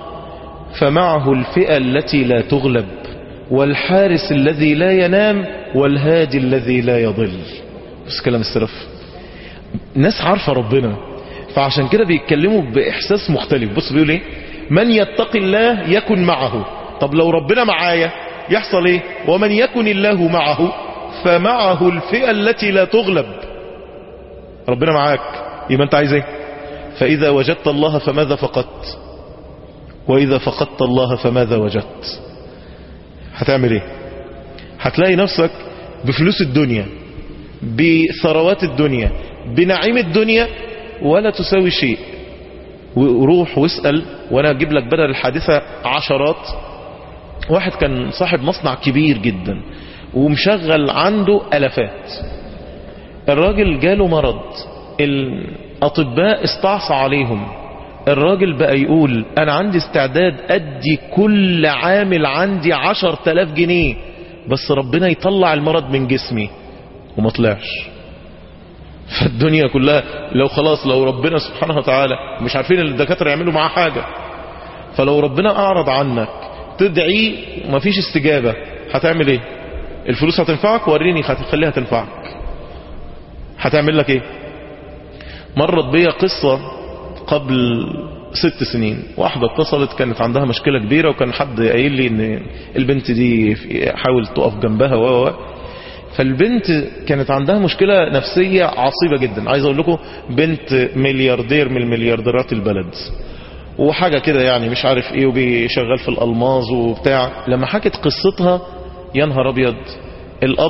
فمعه الفئة التي لا تغلب والحارس الذي لا ينام والهادي الذي لا يضل بس كلام السرف ناس عارفة ربنا فعشان كده بيتكلموا بإحساس مختلف بص بيقول ايه من يتق الله يكن معه طب لو ربنا معايا يحصل ايه ومن يكن الله معه فمعه الفئة التي لا تغلب ربنا معاك يبقى انت عايز ايه فاذا وجدت الله فماذا فقدت واذا فقدت الله فماذا وجدت هتعمل ايه هتلاقي نفسك بفلوس الدنيا بثروات الدنيا بنعيم الدنيا ولا تساوي شيء وروح واسأل وانا اجيب لك بدل الحادثة عشرات واحد كان صاحب مصنع كبير جدا ومشغل عنده الافات الراجل جاله مرض الاطباء استعصى عليهم الراجل بقى يقول انا عندي استعداد ادي كل عامل عندي عشر تلاف جنيه بس ربنا يطلع المرض من جسمي وما طلعش فالدنيا كلها لو خلاص لو ربنا سبحانه وتعالى مش عارفين الدكاتره يعملوا معاه حاجة فلو ربنا اعرض عنك تدعي ومفيش استجابة هتعمل ايه الفلوس هتنفعك وريني هتخليها تنفعك هتعمل لك ايه مرت بيا قصة قبل ست سنين واحدة اتصلت كانت عندها مشكلة كبيرة وكان حد قايل لي ان البنت دي حاول تقف جنبها و فالبنت كانت عندها مشكلة نفسية عصيبة جدا عايز اقول لكم بنت ملياردير من المليارديرات البلد وحاجة كده يعني مش عارف ايه وبيشغل في الالماظ وبتاع لما حكت قصتها يا نهار ابيض الاب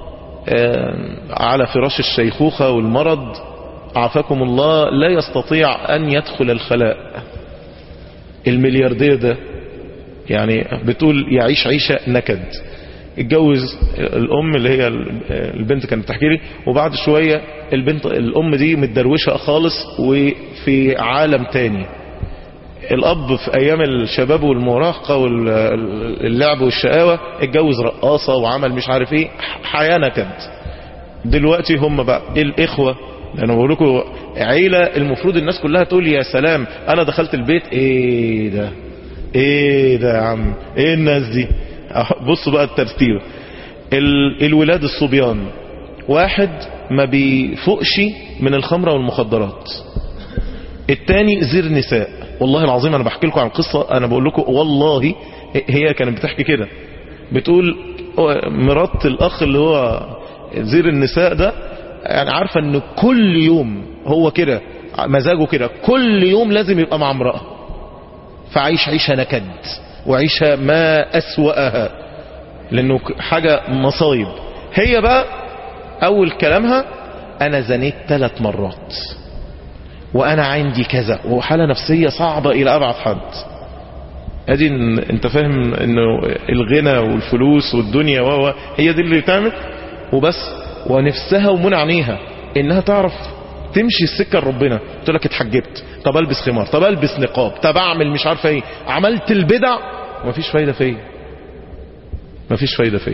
على فراش الشيخوخة والمرض عافاكم الله لا يستطيع ان يدخل الخلاء الملياردير ده يعني بتقول يعيش عيشة نكد اتجوز الام اللي هي البنت كانت تحكي لي وبعد شوية البنت الام دي متدروشة خالص وفي عالم تاني الاب في ايام الشباب والمراهقة واللعب والشقاوة اتجوز رقاصة وعمل مش عارف ايه حياة نكد دلوقتي هم بقى الاخوة انا بقول لكم عيلة المفروض الناس كلها تقول يا سلام انا دخلت البيت ايه ده ايه ده يا عم ايه الناس دي بصوا بقى الترتيب ال... الولاد الصبيان واحد ما بيفوقش من الخمرة والمخدرات التاني زير نساء والله العظيم انا بحكي لكم عن قصة انا بقول لكم والله هي كانت بتحكي كده بتقول مرات الاخ اللي هو زير النساء ده يعني عارفة ان كل يوم هو كده مزاجه كده كل يوم لازم يبقى مع امرأة فعيش عيشة نكد وعيشها ما أسوأها لأنه حاجة مصايب هي بقى أول كلامها أنا زنيت ثلاث مرات وأنا عندي كذا وحالة نفسية صعبة إلى أبعد حد ادي انت فاهم انه الغنى والفلوس والدنيا و هي دي اللي تعمل وبس ونفسها ومن عينيها انها تعرف تمشي السكه لربنا تقول لك اتحجبت طب البس خمار طب البس نقاب طب اعمل مش عارفه ايه عملت البدع ومفيش فايده فيا مفيش فايده فيا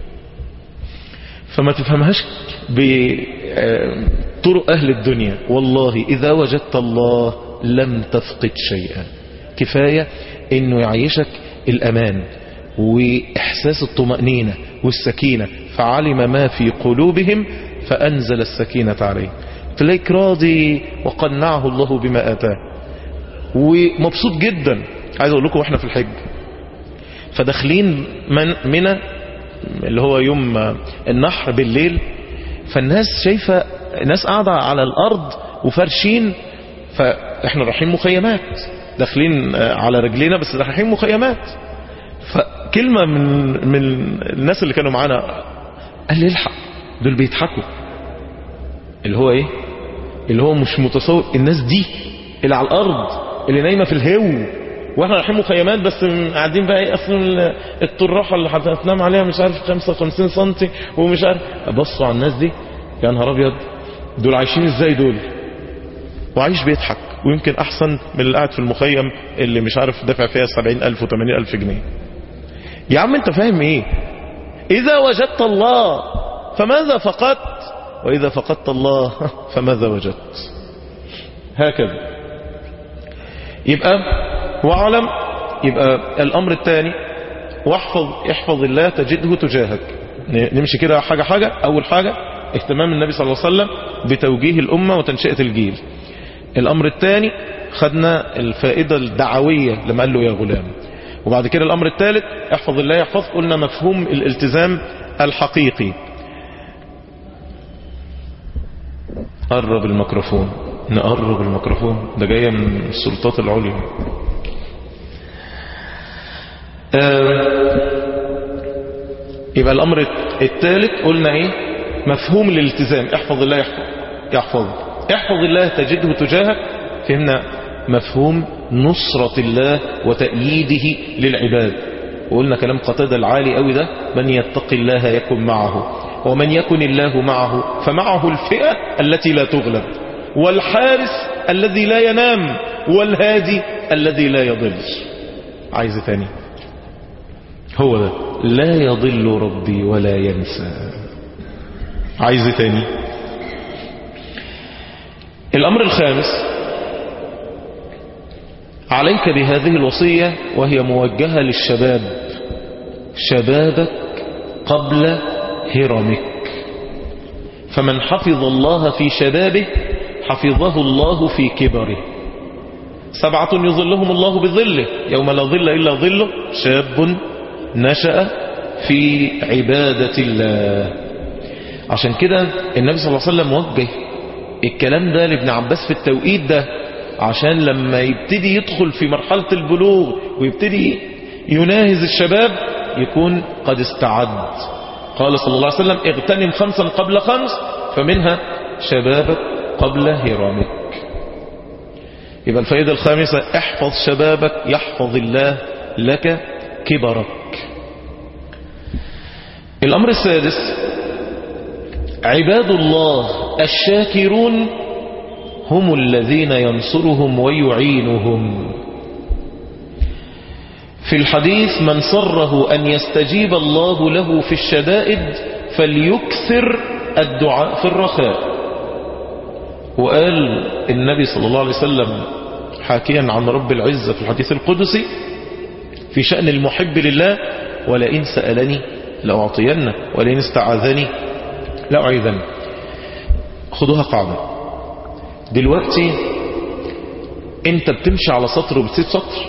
فما تفهمهاش بطرق اهل الدنيا والله اذا وجدت الله لم تفقد شيئا كفايه انه يعيشك الامان واحساس الطمأنينة والسكينة فعلم ما في قلوبهم فانزل السكينة عليه تلاقيك راضي وقنعه الله بما اتاه ومبسوط جدا عايز اقول لكم واحنا في الحج فداخلين من منى اللي هو يوم النحر بالليل فالناس شايفة ناس قاعدة على الارض وفرشين فاحنا رايحين مخيمات داخلين على رجلينا بس رايحين مخيمات فكلمة من من الناس اللي كانوا معانا قال لي الحق دول بيضحكوا اللي هو ايه اللي هو مش متصور الناس دي اللي على الارض اللي نايمة في الهو واحنا رايحين مخيمات بس قاعدين بقى ايه اصلا الطراحة اللي هتنام عليها مش عارف 55 سنتي ومش عارف بصوا على الناس دي يا نهار ابيض دول عايشين ازاي دول وعايش بيضحك ويمكن احسن من اللي قاعد في المخيم اللي مش عارف دافع فيها 70000 و80000 جنيه يا عم انت فاهم ايه اذا وجدت الله فماذا فقدت واذا فقدت الله فماذا وجدت هكذا يبقى واعلم يبقى الامر الثاني واحفظ احفظ الله تجده تجاهك نمشي كده حاجة حاجة اول حاجة اهتمام النبي صلى الله عليه وسلم بتوجيه الامة وتنشئة الجيل الامر الثاني خدنا الفائدة الدعوية لما قال له يا غلام وبعد كده الأمر الثالث احفظ الله يحفظ قلنا مفهوم الالتزام الحقيقي قرب الميكروفون نقرب الميكروفون ده جاية من السلطات العليا آه يبقى الأمر الثالث قلنا ايه مفهوم الالتزام احفظ الله يحفظ يحفظ احفظ الله تجده تجاهك فهمنا مفهوم نصرة الله وتأييده للعباد وقلنا كلام قتادة العالي قوي ده من يتق الله يكن معه ومن يكن الله معه فمعه الفئة التي لا تغلب والحارس الذي لا ينام والهادي الذي لا يضل عايز تاني هو ده لا يضل ربي ولا ينسى عايز تاني الأمر الخامس عليك بهذه الوصية وهي موجهة للشباب شبابك قبل هرمك فمن حفظ الله في شبابه حفظه الله في كبره سبعة يظلهم الله بظله يوم لا ظل إلا ظله شاب نشأ في عبادة الله عشان كده النبي صلى الله عليه وسلم وجه الكلام ده لابن عباس في التوقيت ده عشان لما يبتدي يدخل في مرحلة البلوغ ويبتدي يناهز الشباب يكون قد استعد قال صلى الله عليه وسلم اغتنم خمسا قبل خمس فمنها شبابك قبل هرامك يبقى الفائدة الخامسة احفظ شبابك يحفظ الله لك كبرك الأمر السادس عباد الله الشاكرون هم الذين ينصرهم ويعينهم في الحديث من صره أن يستجيب الله له في الشدائد فليكثر الدعاء في الرخاء وقال النبي صلى الله عليه وسلم حاكيا عن رب العزة في الحديث القدسي في شأن المحب لله ولئن سألني لأعطينه ولئن استعاذني لأعيذنه خدوها قاعدة دلوقتي انت بتمشي على سطر وبتسيب سطر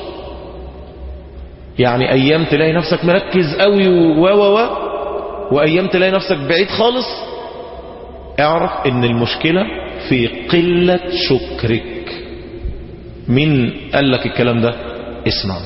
يعني ايام تلاقي نفسك مركز قوي و و و وايام تلاقي نفسك بعيد خالص اعرف ان المشكلة في قلة شكرك مين قال لك الكلام ده اسمع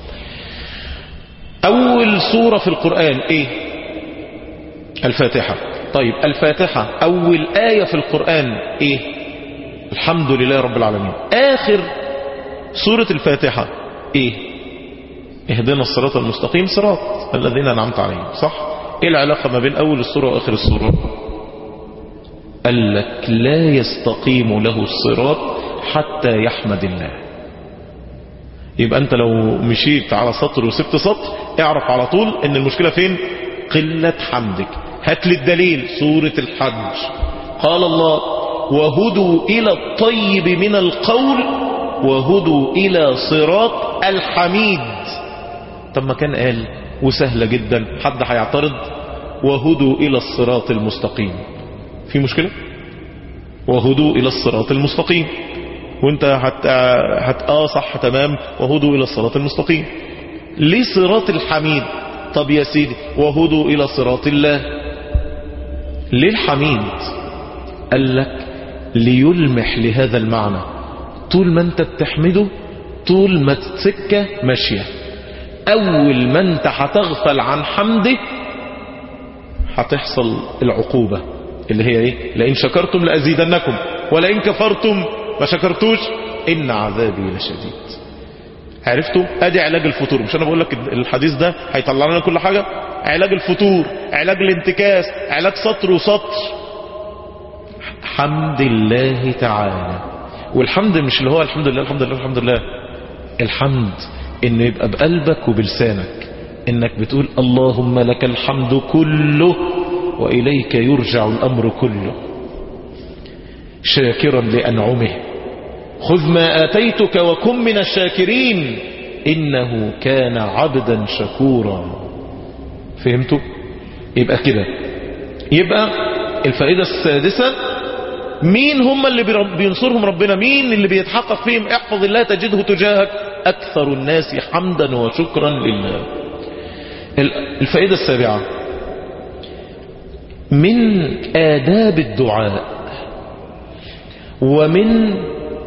اول سورة في القرآن ايه الفاتحة طيب الفاتحة اول آية في القرآن ايه الحمد لله رب العالمين اخر سورة الفاتحة ايه اهدنا الصراط المستقيم صراط الذين انعمت عليهم صح ايه العلاقة ما بين اول السورة واخر السورة قال لك لا يستقيم له الصراط حتى يحمد الله يبقى انت لو مشيت على سطر وسبت سطر اعرف على طول ان المشكلة فين قلة حمدك هات لي الدليل سورة الحج قال الله وهدوا الى الطيب من القول وهدوا الى صراط الحميد طب ما كان قال وسهلة جدا حد هيعترض وهدوا الى الصراط المستقيم في مشكلة وهدوا الى الصراط المستقيم وانت هت... هت... اه صح تمام وهدوا الى الصراط المستقيم ليه صراط الحميد طب يا سيدي وهدوا الى صراط الله ليه الحميد قال لك ليلمح لهذا المعنى طول ما انت بتحمده طول ما السكة ماشية اول ما انت هتغفل عن حمده هتحصل العقوبة اللي هي ايه لئن شكرتم لأزيدنكم ولئن كفرتم ما شكرتوش ان عذابي لشديد عرفتوا ادي علاج الفطور مش انا بقول لك الحديث ده هيطلع لنا كل حاجة علاج الفطور علاج الانتكاس علاج سطر وسطر حمد الله تعالى والحمد مش اللي هو الحمد لله الحمد لله الحمد لله الحمد ان يبقى بقلبك وبلسانك انك بتقول اللهم لك الحمد كله وإليك يرجع الأمر كله شاكرا لأنعمه خذ ما آتيتك وكن من الشاكرين إنه كان عبدا شكورا فهمتوا يبقى كده يبقى الفائدة السادسة مين هم اللي بينصرهم ربنا مين اللي بيتحقق فيهم احفظ الله تجده تجاهك أكثر الناس حمدا وشكرا لله الفائدة السابعة من آداب الدعاء ومن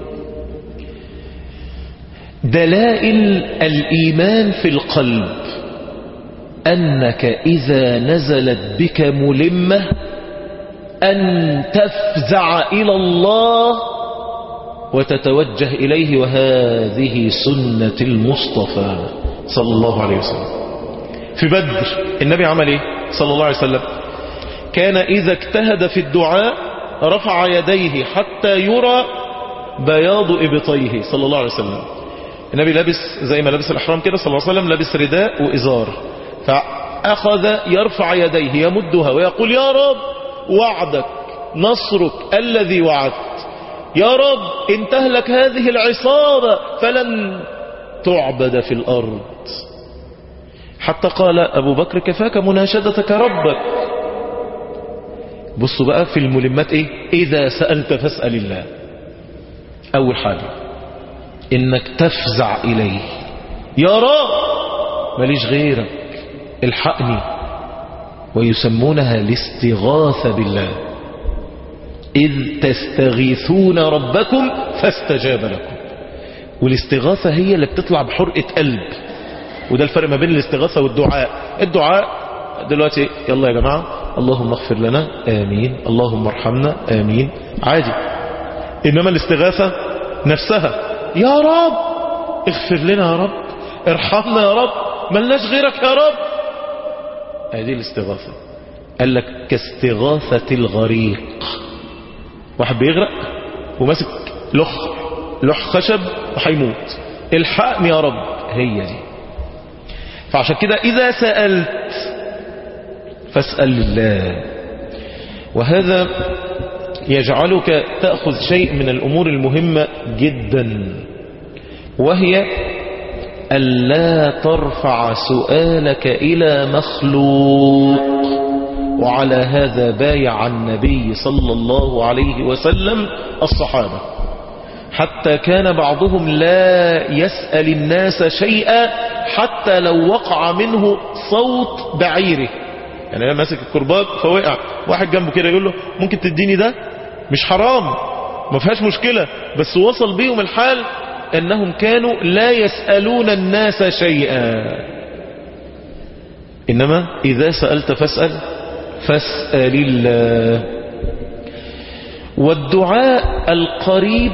دلائل الإيمان في القلب أنك إذا نزلت بك ملمة أن تفزع إلى الله وتتوجه إليه وهذه سنة المصطفى صلى الله عليه وسلم في بدر النبي عمل ايه صلى الله عليه وسلم كان إذا اجتهد في الدعاء رفع يديه حتى يرى بياض إبطيه صلى الله عليه وسلم النبي لابس زي ما لابس الأحرام كده صلى الله عليه وسلم لابس رداء وإزار فأخذ يرفع يديه يمدها ويقول يا رب وعدك نصرك الذي وعدت يا رب ان تهلك هذه العصابة فلن تعبد في الأرض حتى قال أبو بكر كفاك مناشدتك ربك بصوا بقى في الملمات ايه إذا سألت فاسأل الله أول حاجة إنك تفزع إليه يا رب ماليش غيرك الحقني ويسمونها الاستغاثة بالله إذ تستغيثون ربكم فاستجاب لكم والاستغاثة هي اللي بتطلع بحرقة قلب وده الفرق ما بين الاستغاثة والدعاء الدعاء دلوقتي يلا يا جماعة اللهم اغفر لنا آمين اللهم ارحمنا آمين عادي إنما الاستغاثة نفسها يا رب اغفر لنا يا رب ارحمنا يا رب ملناش غيرك يا رب هذه الاستغاثة قال لك كاستغاثة الغريق واحد بيغرق وماسك لخ لح خشب وهيموت الحقني يا رب هي دي فعشان كده إذا سألت فاسأل الله وهذا يجعلك تأخذ شيء من الأمور المهمة جدا وهي ألا ترفع سؤالك إلى مخلوق وعلى هذا بايع النبي صلى الله عليه وسلم الصحابة حتى كان بعضهم لا يسأل الناس شيئا حتى لو وقع منه صوت بعيره يعني انا ماسك الكرباج فوقع واحد جنبه كده يقول له ممكن تديني ده مش حرام ما فيهاش مشكلة بس وصل بيهم الحال انهم كانوا لا يسألون الناس شيئا انما اذا سألت فاسأل فاسأل الله والدعاء القريب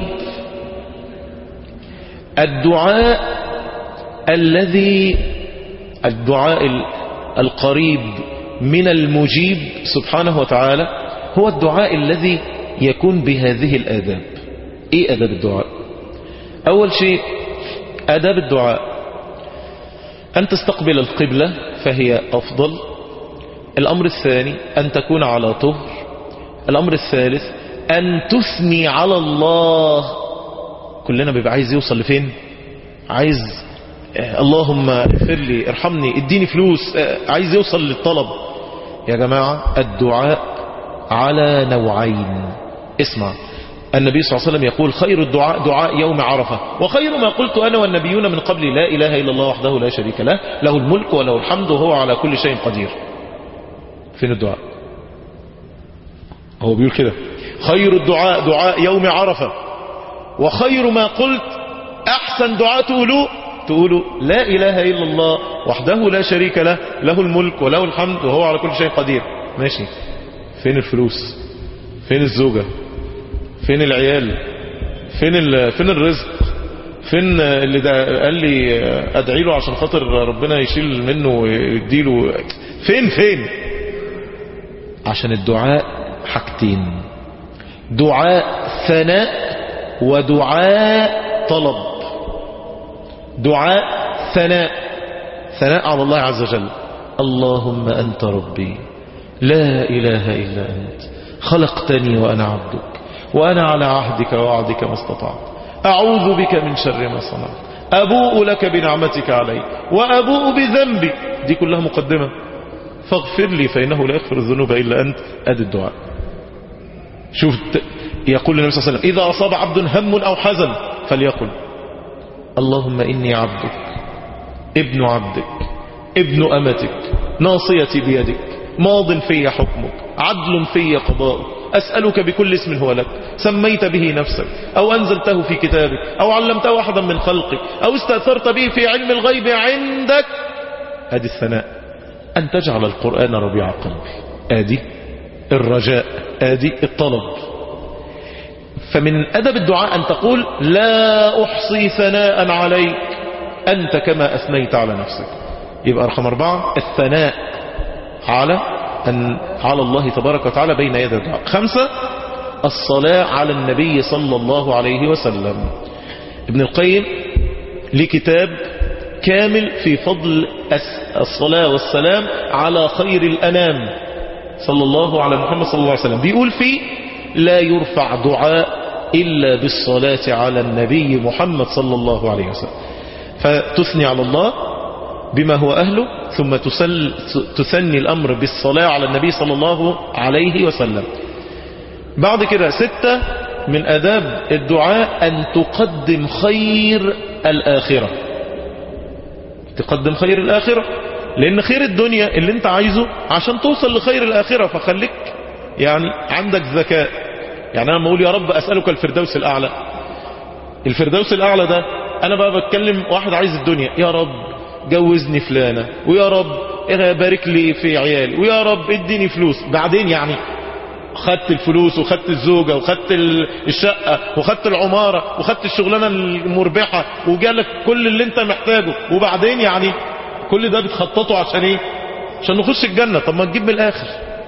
الدعاء الذي الدعاء القريب من المجيب سبحانه وتعالى هو الدعاء الذي يكون بهذه الآداب ايه آداب الدعاء اول شيء آداب الدعاء ان تستقبل القبلة فهي افضل الامر الثاني ان تكون على طهر الامر الثالث ان تثني على الله كلنا بيبقى عايز يوصل لفين عايز اللهم اغفر لي ارحمني اديني فلوس عايز يوصل للطلب يا جماعة الدعاء على نوعين اسمع النبي صلى الله عليه وسلم يقول خير الدعاء دعاء يوم عرفة وخير ما قلت أنا والنبيون من قبل لا إله إلا الله وحده لا شريك له له الملك وله الحمد وهو على كل شيء قدير فين الدعاء هو بيقول كده خير الدعاء دعاء يوم عرفة وخير ما قلت أحسن دعاء تقولوه تقولوا لا إله إلا الله وحده لا شريك له له الملك وله الحمد وهو على كل شيء قدير ماشي فين الفلوس فين الزوجة فين العيال فين ال... فين الرزق فين اللي ده قال لي ادعي له عشان خاطر ربنا يشيل منه ويديله فين فين عشان الدعاء حاجتين دعاء ثناء ودعاء طلب دعاء ثناء ثناء على الله عز وجل اللهم أنت ربي لا إله إلا أنت خلقتني وأنا عبدك وأنا على عهدك ووعدك ما استطعت أعوذ بك من شر ما صنعت أبوء لك بنعمتك علي وأبوء بذنبي دي كلها مقدمة فاغفر لي فإنه لا يغفر الذنوب إلا أنت أدي الدعاء شوف يقول النبي صلى الله عليه وسلم إذا أصاب عبد هم أو حزن فليقل اللهم إني عبدك ابن عبدك ابن أمتك ناصيتي بيدك ماض في حكمك عدل في قضاؤك أسألك بكل اسم هو لك سميت به نفسك أو أنزلته في كتابك أو علمته أحدا من خلقك أو استأثرت به في علم الغيب عندك هذه الثناء أن تجعل القرآن ربيع قلبي آدي الرجاء آدي الطلب فمن أدب الدعاء أن تقول لا أحصي ثناء عليك أنت كما أثنيت على نفسك يبقى رقم أربعة الثناء على أن على الله تبارك وتعالى بين يدي الدعاء خمسة الصلاة على النبي صلى الله عليه وسلم ابن القيم لكتاب كامل في فضل الصلاة والسلام على خير الأنام صلى الله على محمد صلى الله عليه وسلم بيقول فيه لا يرفع دعاء إلا بالصلاة على النبي محمد صلى الله عليه وسلم فتثني على الله بما هو أهله ثم تسل تثني الأمر بالصلاة على النبي صلى الله عليه وسلم بعد كده ستة من أداب الدعاء أن تقدم خير الآخرة تقدم خير الآخرة لأن خير الدنيا اللي انت عايزه عشان توصل لخير الآخرة فخليك يعني عندك ذكاء يعني أنا بقول يا رب أسألك الفردوس الأعلى الفردوس الأعلى ده أنا بقى بتكلم واحد عايز الدنيا يا رب جوزني فلانة ويا رب بارك لي في عيالي ويا رب اديني فلوس بعدين يعني خدت الفلوس وخدت الزوجة وخدت الشقة وخدت العمارة وخدت الشغلانة المربحة وجالك كل اللي انت محتاجه وبعدين يعني كل ده بتخططه عشان ايه عشان نخش الجنة طب ما تجيب من الاخر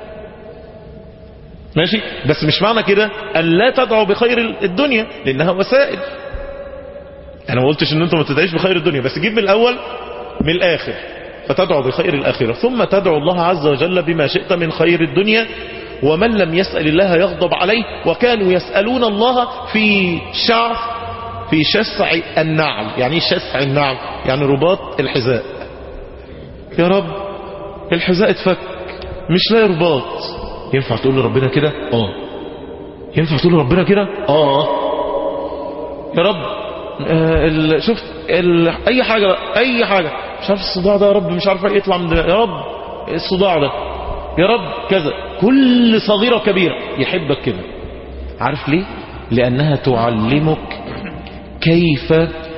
ماشي بس مش معنى كده ان لا تدعو بخير الدنيا لانها وسائل انا ما قلتش ان انت ما تدعيش بخير الدنيا بس جيب من الاول من الاخر فتدعو بخير الاخرة ثم تدعو الله عز وجل بما شئت من خير الدنيا ومن لم يسأل الله يغضب عليه وكانوا يسألون الله في شعف في شسع النعل يعني شسع النعل يعني رباط الحذاء يا رب الحذاء اتفك مش لاقي رباط ينفع تقول لربنا كده اه ينفع تقول لربنا كده اه يا رب آه ال... شفت ال... اي حاجة بقى. اي حاجة مش عارف الصداع ده يا رب مش عارف يطلع من ده يا رب الصداع ده يا رب كذا كل صغيرة وكبيرة يحبك كده عارف ليه لأنها تعلمك كيف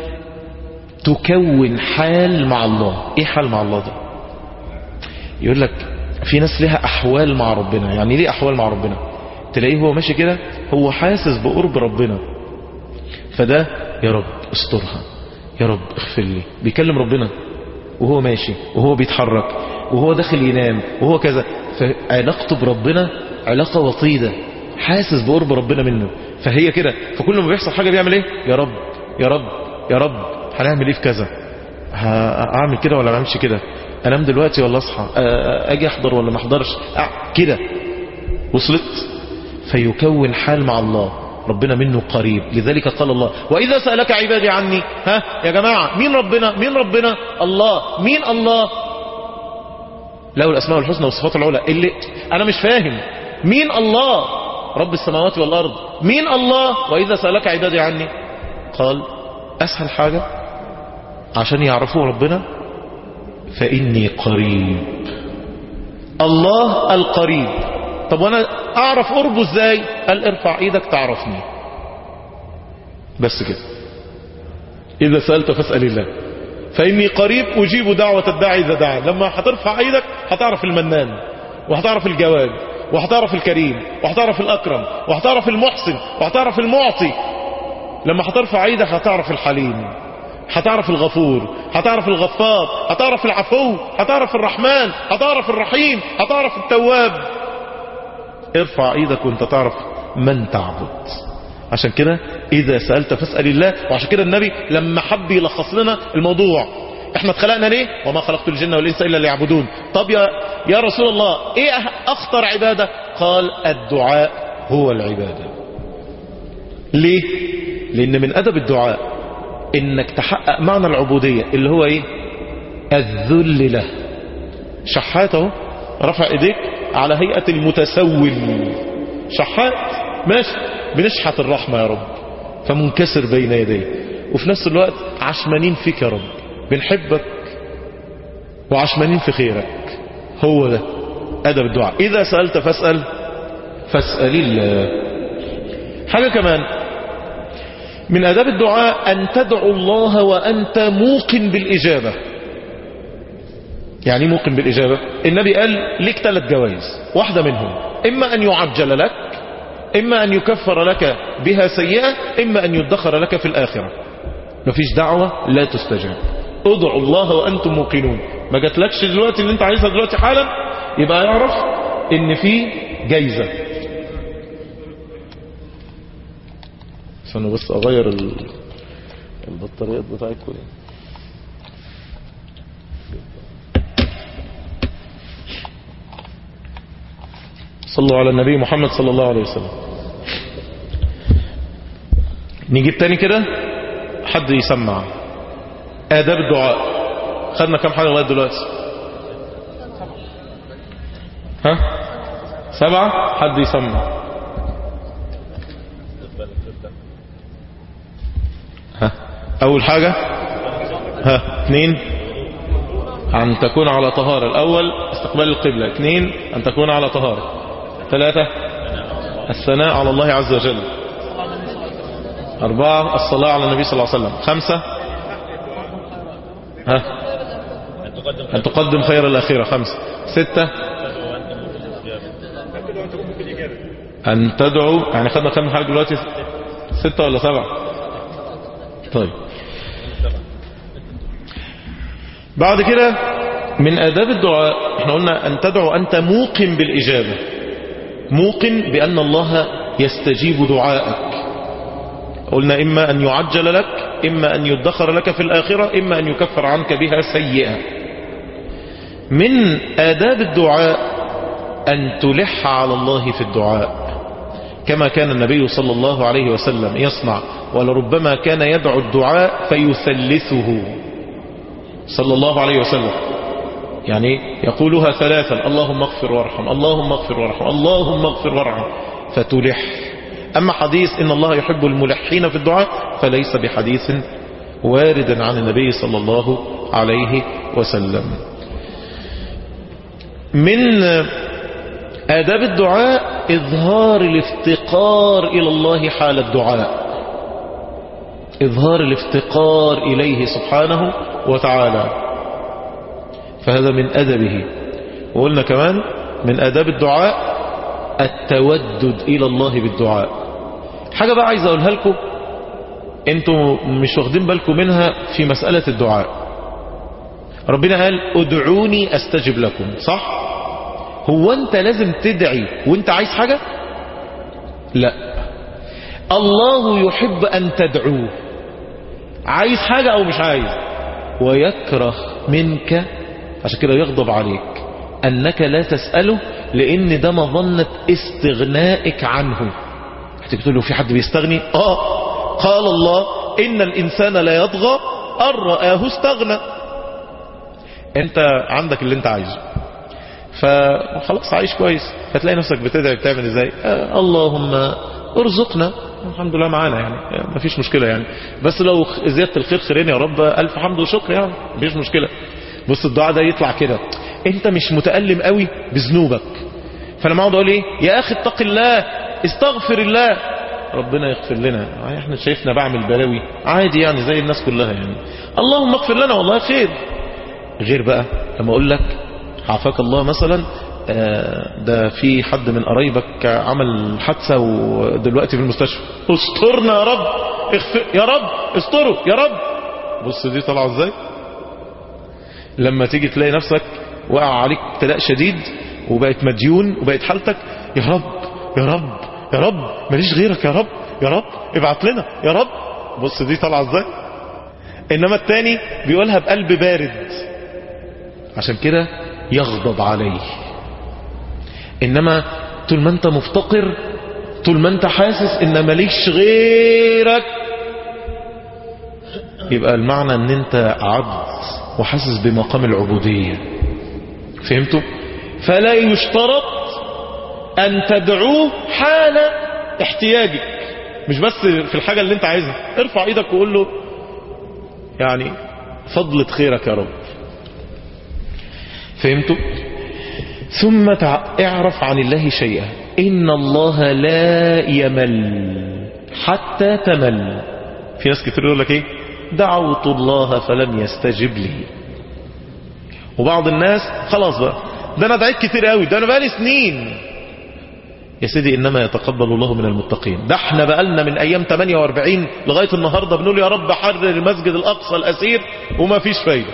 تكون حال مع الله ايه حال مع الله ده يقول لك في ناس لها احوال مع ربنا يعني ليه احوال مع ربنا تلاقيه هو ماشي كده هو حاسس بقرب ربنا فده يا رب استرها يا رب اغفر لي بيكلم ربنا وهو ماشي وهو بيتحرك وهو داخل ينام وهو كذا فعلاقته بربنا علاقة وطيدة حاسس بقرب ربنا منه فهي كده فكل ما بيحصل حاجة بيعمل ايه يا رب يا رب يا رب هنعمل ايه في كذا هعمل كده ولا ما اعملش كده انام دلوقتي ولا اصحى اجي احضر ولا ما احضرش كده وصلت فيكون حال مع الله ربنا منه قريب لذلك قال الله وإذا سألك عبادي عني ها يا جماعة مين ربنا مين ربنا الله مين الله له الأسماء الحسنى والصفات العلى اللي أنا مش فاهم مين الله رب السماوات والأرض مين الله وإذا سألك عبادي عني قال أسهل حاجة عشان يعرفوا ربنا فإني قريب الله القريب طب وانا اعرف قربه ازاي قال ارفع ايدك تعرفني بس كده اذا سألت فاسأل الله فاني قريب اجيب دعوة الداعي اذا دعا لما هترفع ايدك هتعرف المنان وهتعرف الجواد وهتعرف الكريم وهتعرف الاكرم وهتعرف المحسن وهتعرف المعطي لما هترفع ايدك هتعرف الحليم هتعرف الغفور هتعرف الغفار هتعرف العفو هتعرف الرحمن هتعرف الرحيم هتعرف التواب ارفع ايدك وانت تعرف من تعبد عشان كده اذا سألت فاسأل الله وعشان كده النبي لما حب يلخص لنا الموضوع احنا اتخلقنا ليه وما خلقت الجن والانس الا ليعبدون طب يا يا رسول الله ايه اخطر عبادة قال الدعاء هو العبادة ليه لان من ادب الدعاء انك تحقق معنى العبودية اللي هو ايه الذل له شحات اهو رفع ايديك على هيئة المتسول شحات ماشي بنشحت الرحمة يا رب فمنكسر بين يديه وفي نفس الوقت عشمانين فيك يا رب بنحبك وعشمانين في خيرك هو ده أدب الدعاء إذا سألت فاسأل فاسأل الله حاجة كمان من أداب الدعاء أن تدعو الله وأنت موقن بالإجابة يعني موقن بالإجابة النبي قال لك ثلاث جوائز واحدة منهم إما أن يعجل لك إما أن يكفر لك بها سيئة إما أن يدخر لك في الآخرة مفيش دعوة لا تستجاب ادعوا الله وأنتم موقنون ما جاتلكش دلوقتي اللي انت عايزها دلوقتي حالا يبقى يعرف ان في جايزة استنوا بس اغير ال... البطاريات بتاعتكم دي صلوا على النبي محمد صلى الله عليه وسلم نجيب تاني كده حد يسمع آداب الدعاء خدنا كم حاجة لغاية دلوقتي ها سبعة حد يسمع ها أول حاجة ها اثنين أن تكون على طهارة الأول استقبال القبلة اثنين أن تكون على طهارة ثلاثة الثناء على الله عز وجل أربعة الصلاة على النبي صلى الله عليه وسلم خمسة ها أن تقدم خير الأخيرة خمسة ستة أن تدعو يعني خدنا كم حاجة دلوقتي ستة ولا سبعة طيب بعد كده من آداب الدعاء احنا قلنا أن تدعو أنت موقن بالإجابة موقن بأن الله يستجيب دعائك قلنا إما أن يعجل لك إما أن يدخر لك في الآخرة إما أن يكفر عنك بها سيئة من آداب الدعاء أن تلح على الله في الدعاء كما كان النبي صلى الله عليه وسلم يصنع ولربما كان يدعو الدعاء فيثلثه صلى الله عليه وسلم يعني يقولها ثلاثا اللهم اغفر وارحم اللهم اغفر وارحم اللهم اغفر وارحم فتلح أما حديث إن الله يحب الملحين في الدعاء فليس بحديث وارد عن النبي صلى الله عليه وسلم من آداب الدعاء إظهار الافتقار إلى الله حال الدعاء إظهار الافتقار إليه سبحانه وتعالى فهذا من أدبه وقلنا كمان من آداب الدعاء التودد إلى الله بالدعاء حاجة بقى عايز أقولها لكم انتوا مش واخدين بالكم منها في مسألة الدعاء ربنا قال ادعوني استجب لكم صح هو انت لازم تدعي وانت عايز حاجة لا الله يحب ان تدعوه عايز حاجة او مش عايز ويكره منك عشان كده يغضب عليك انك لا تسأله لان ده مظنة استغنائك عنه هتيجي تقول له في حد بيستغني اه قال الله ان الانسان لا يطغى ان رآه استغنى انت عندك اللي انت عايزه فخلاص عايش كويس فتلاقي نفسك بتدعي بتعمل ازاي آه اللهم ارزقنا الحمد لله معانا يعني مفيش مشكلة يعني بس لو زيادة الخير خيرين يا رب ألف حمد وشكر يعني مفيش مشكلة بص الدعاء ده يطلع كده انت مش متألم قوي بذنوبك فلما اقعد اقول ايه يا اخي اتق الله استغفر الله ربنا يغفر لنا احنا شايفنا بعمل بلاوي عادي يعني زي الناس كلها يعني اللهم اغفر لنا والله خير غير بقى لما اقول لك عافاك الله مثلا ده في حد من قرايبك عمل حادثة ودلوقتي في المستشفى استرنا يا رب اغفر يا رب استروا يا رب بص دي طالعه ازاي لما تيجي تلاقي نفسك وقع عليك ابتلاء شديد وبقت مديون وبقت حالتك يا رب يا رب يا رب ماليش غيرك يا رب يا رب ابعت لنا يا رب بص دي طالعه ازاي انما التاني بيقولها بقلب بارد عشان كده يغضب عليه انما طول ما انت مفتقر طول ما انت حاسس ان ماليش غيرك يبقى المعنى ان انت عبد وحاسس بمقام العبودية فهمتوا فلا يشترط ان تدعوه حال احتياجك مش بس في الحاجة اللي انت عايزها ارفع ايدك وقول له يعني فضلة خيرك يا رب فهمتوا ثم اعرف عن الله شيئا إن الله لا يمل حتى تمل في ناس كتير يقول لك ايه دعوت الله فلم يستجب لي وبعض الناس خلاص بقى ده انا دعيت كتير قوي ده انا بقالي سنين يا سيدي انما يتقبل الله من المتقين ده احنا بقالنا من ايام 48 لغاية النهاردة بنقول يا رب حرر المسجد الاقصى الاسير وما فيش فايدة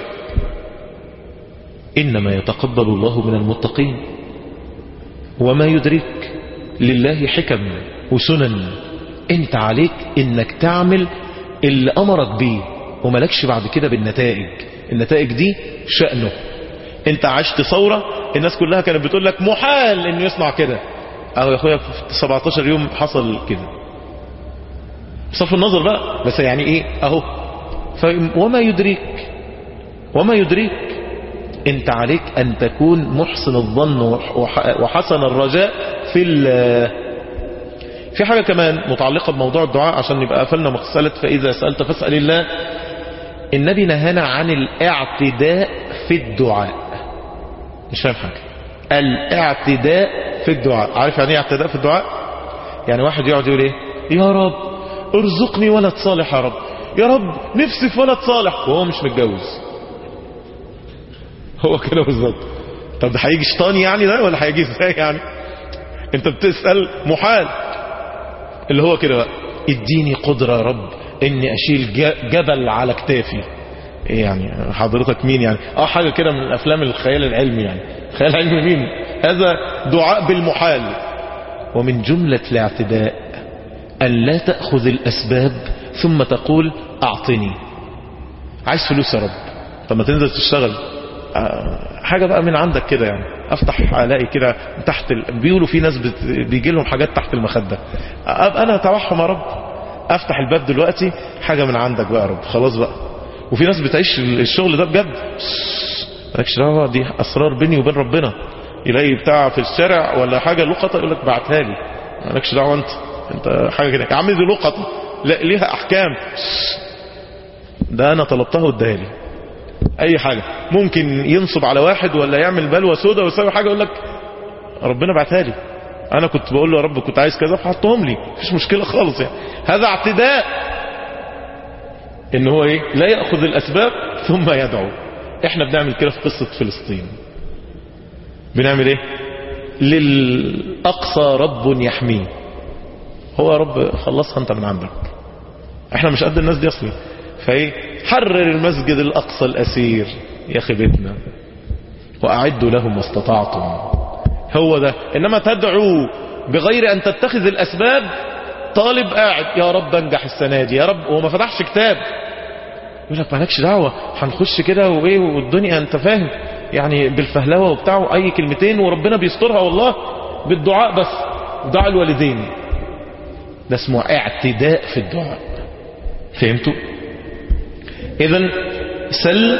انما يتقبل الله من المتقين وما يدرك لله حكم وسنن انت عليك انك تعمل اللي امرك بيه وملكش بعد كده بالنتائج النتائج دي شأنه انت عشت ثورة الناس كلها كانت بتقول لك محال انه يصنع كده اهو يا اخويا في 17 يوم حصل كده بصرف النظر بقى بس يعني ايه اهو وما يدريك وما يدريك انت عليك ان تكون محسن الظن وحسن الرجاء في في حاجة كمان متعلقة بموضوع الدعاء عشان نبقى قفلنا مسألة فإذا سألت فاسأل الله النبي نهانا عن الاعتداء في الدعاء مش فاهم حاجة الاعتداء في الدعاء عارف يعني ايه اعتداء في الدعاء يعني واحد يقعد يقول ايه يا رب ارزقني ولد صالح يا رب يا رب نفسي في ولد صالح وهو مش متجوز هو كده بالظبط طب ده هيجي شيطان يعني ده ولا هيجي ازاي يعني انت بتسأل محال اللي هو كده بقى اديني قدرة يا رب اني اشيل جبل على كتافي ايه يعني حضرتك مين يعني اه حاجة كده من الافلام الخيال العلمي يعني خيال العلمي مين هذا دعاء بالمحال ومن جملة الاعتداء ان لا تأخذ الاسباب ثم تقول اعطني عايز فلوس يا رب طب ما تنزل تشتغل حاجة بقى من عندك كده يعني افتح الاقي كده تحت ال... بيقولوا في ناس بت... بيجي لهم حاجات تحت المخدة ابقى انا اتوحم يا رب افتح الباب دلوقتي حاجة من عندك بقى يا رب خلاص بقى وفي ناس بتعيش الشغل ده بجد مالكش دعوه دي اسرار بيني وبين ربنا يلاقي بتاع في الشارع ولا حاجة لقطة يقول لك بعتها لي مالكش دعوه انت انت حاجة كده يا عم دي لقطة لا ليها احكام ده انا طلبتها واداها لي اي حاجة ممكن ينصب على واحد ولا يعمل بلوى سودا ويسوي حاجة يقول لك ربنا بعتها لي انا كنت بقول له يا رب كنت عايز كذا فحطهم لي مفيش مشكلة خالص يعني هذا اعتداء ان هو ايه لا يأخذ الاسباب ثم يدعو احنا بنعمل كده في قصة فلسطين بنعمل ايه للأقصى رب يحميه هو يا رب خلصها انت من عندك احنا مش قد الناس دي اصلا فايه حرر المسجد الأقصى الأسير يا خبتنا وأعدوا لهم ما استطعتم هو ده إنما تدعو بغير أن تتخذ الأسباب طالب قاعد يا رب انجح السنة دي يا رب وما فتحش كتاب يقول لك مالكش دعوة هنخش كده وايه والدنيا انت فاهم يعني بالفهلوة وبتاعه اي كلمتين وربنا بيسترها والله بالدعاء بس دعاء الوالدين ده اسمه اعتداء في الدعاء فهمتوا اذا سل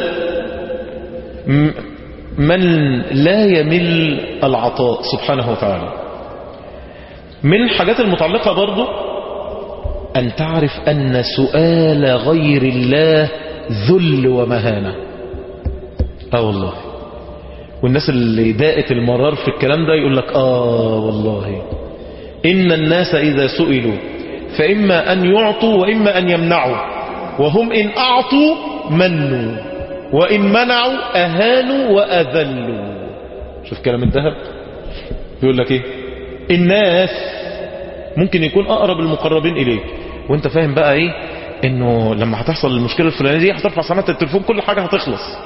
من لا يمل العطاء سبحانه وتعالى من الحاجات المتعلقة برضو أن تعرف أن سؤال غير الله ذل ومهانة آه والله والناس اللي داءت المرار في الكلام ده يقول لك آه والله إن الناس إذا سئلوا فإما أن يعطوا وإما أن يمنعوا وهم إن أعطوا منوا وإن منعوا أهانوا وأذلوا شوف كلام الذهب يقول لك إيه الناس ممكن يكون أقرب المقربين إليك وانت فاهم بقى إيه إنه لما هتحصل المشكلة الفلانية دي هترفع سماعة التليفون كل حاجة هتخلص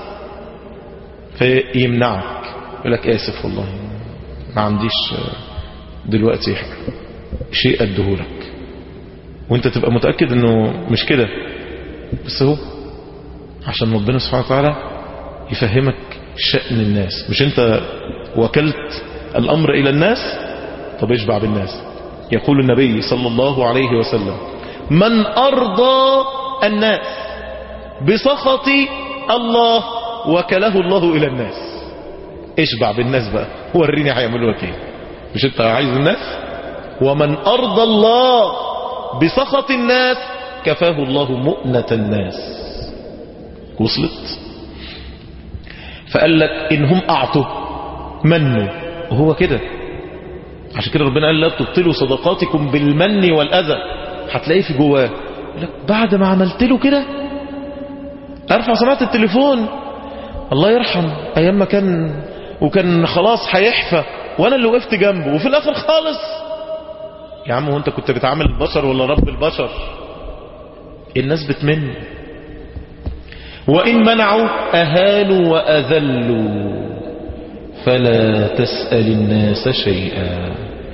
فيمنعك يقول لك آسف والله ما عنديش دلوقتي شيء أدهولك وانت تبقى متأكد انه مش كده بس هو عشان ربنا سبحانه وتعالى يفهمك شأن الناس مش انت وكلت الامر الى الناس طب اشبع بالناس يقول النبي صلى الله عليه وسلم من ارضى الناس بسخط الله وكله الله الى الناس اشبع بالناس بقى وريني هيعملوا لك ايه مش انت عايز الناس ومن ارضى الله بسخط الناس كفاه الله مؤنة الناس وصلت فقال لك إن هم أعطوا منوا وهو كده عشان كده ربنا قال لا تبطلوا صدقاتكم بالمن والأذى هتلاقيه في جواه لك بعد ما عملت له كده ارفع صلاة التليفون الله يرحم ايام ما كان وكان خلاص هيحفى وانا اللي وقفت جنبه وفي الاخر خالص يا عم وانت كنت بتعامل البشر ولا رب البشر الناس بتمن وإن منعوا أهانوا وأذلوا فلا تسأل الناس شيئا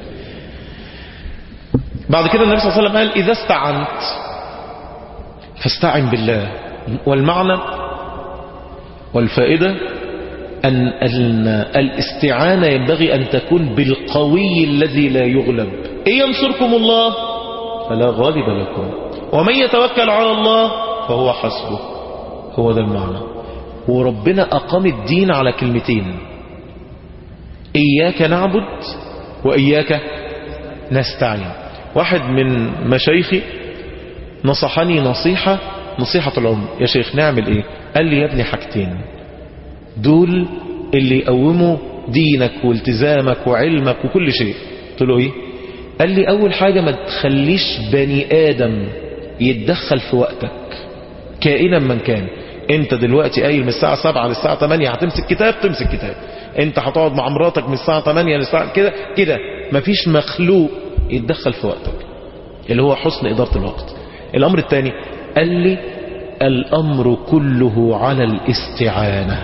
بعد كده النبي صلى الله عليه وسلم قال إذا استعنت فاستعن بالله والمعنى والفائدة أن الاستعانة ينبغي أن تكون بالقوي الذي لا يغلب إن ينصركم الله فلا غالب لكم ومن يتوكل على الله فهو حسبه هو ده المعنى وربنا أقام الدين على كلمتين إياك نعبد وإياك نستعين واحد من مشايخي نصحني نصيحة نصيحة العمر يا شيخ نعمل ايه قال لي يا ابني حاجتين دول اللي يقوموا دينك والتزامك وعلمك وكل شيء قلت له ايه قال لي اول حاجة ما تخليش بني ادم يتدخل في وقتك كائنا من كان انت دلوقتي قايل من الساعة 7 للساعة 8 هتمسك كتاب تمسك كتاب انت هتقعد مع مراتك من الساعة 8 للساعة كده كده مفيش مخلوق يتدخل في وقتك اللي هو حسن إدارة الوقت الأمر الثاني قال لي الأمر كله على الاستعانة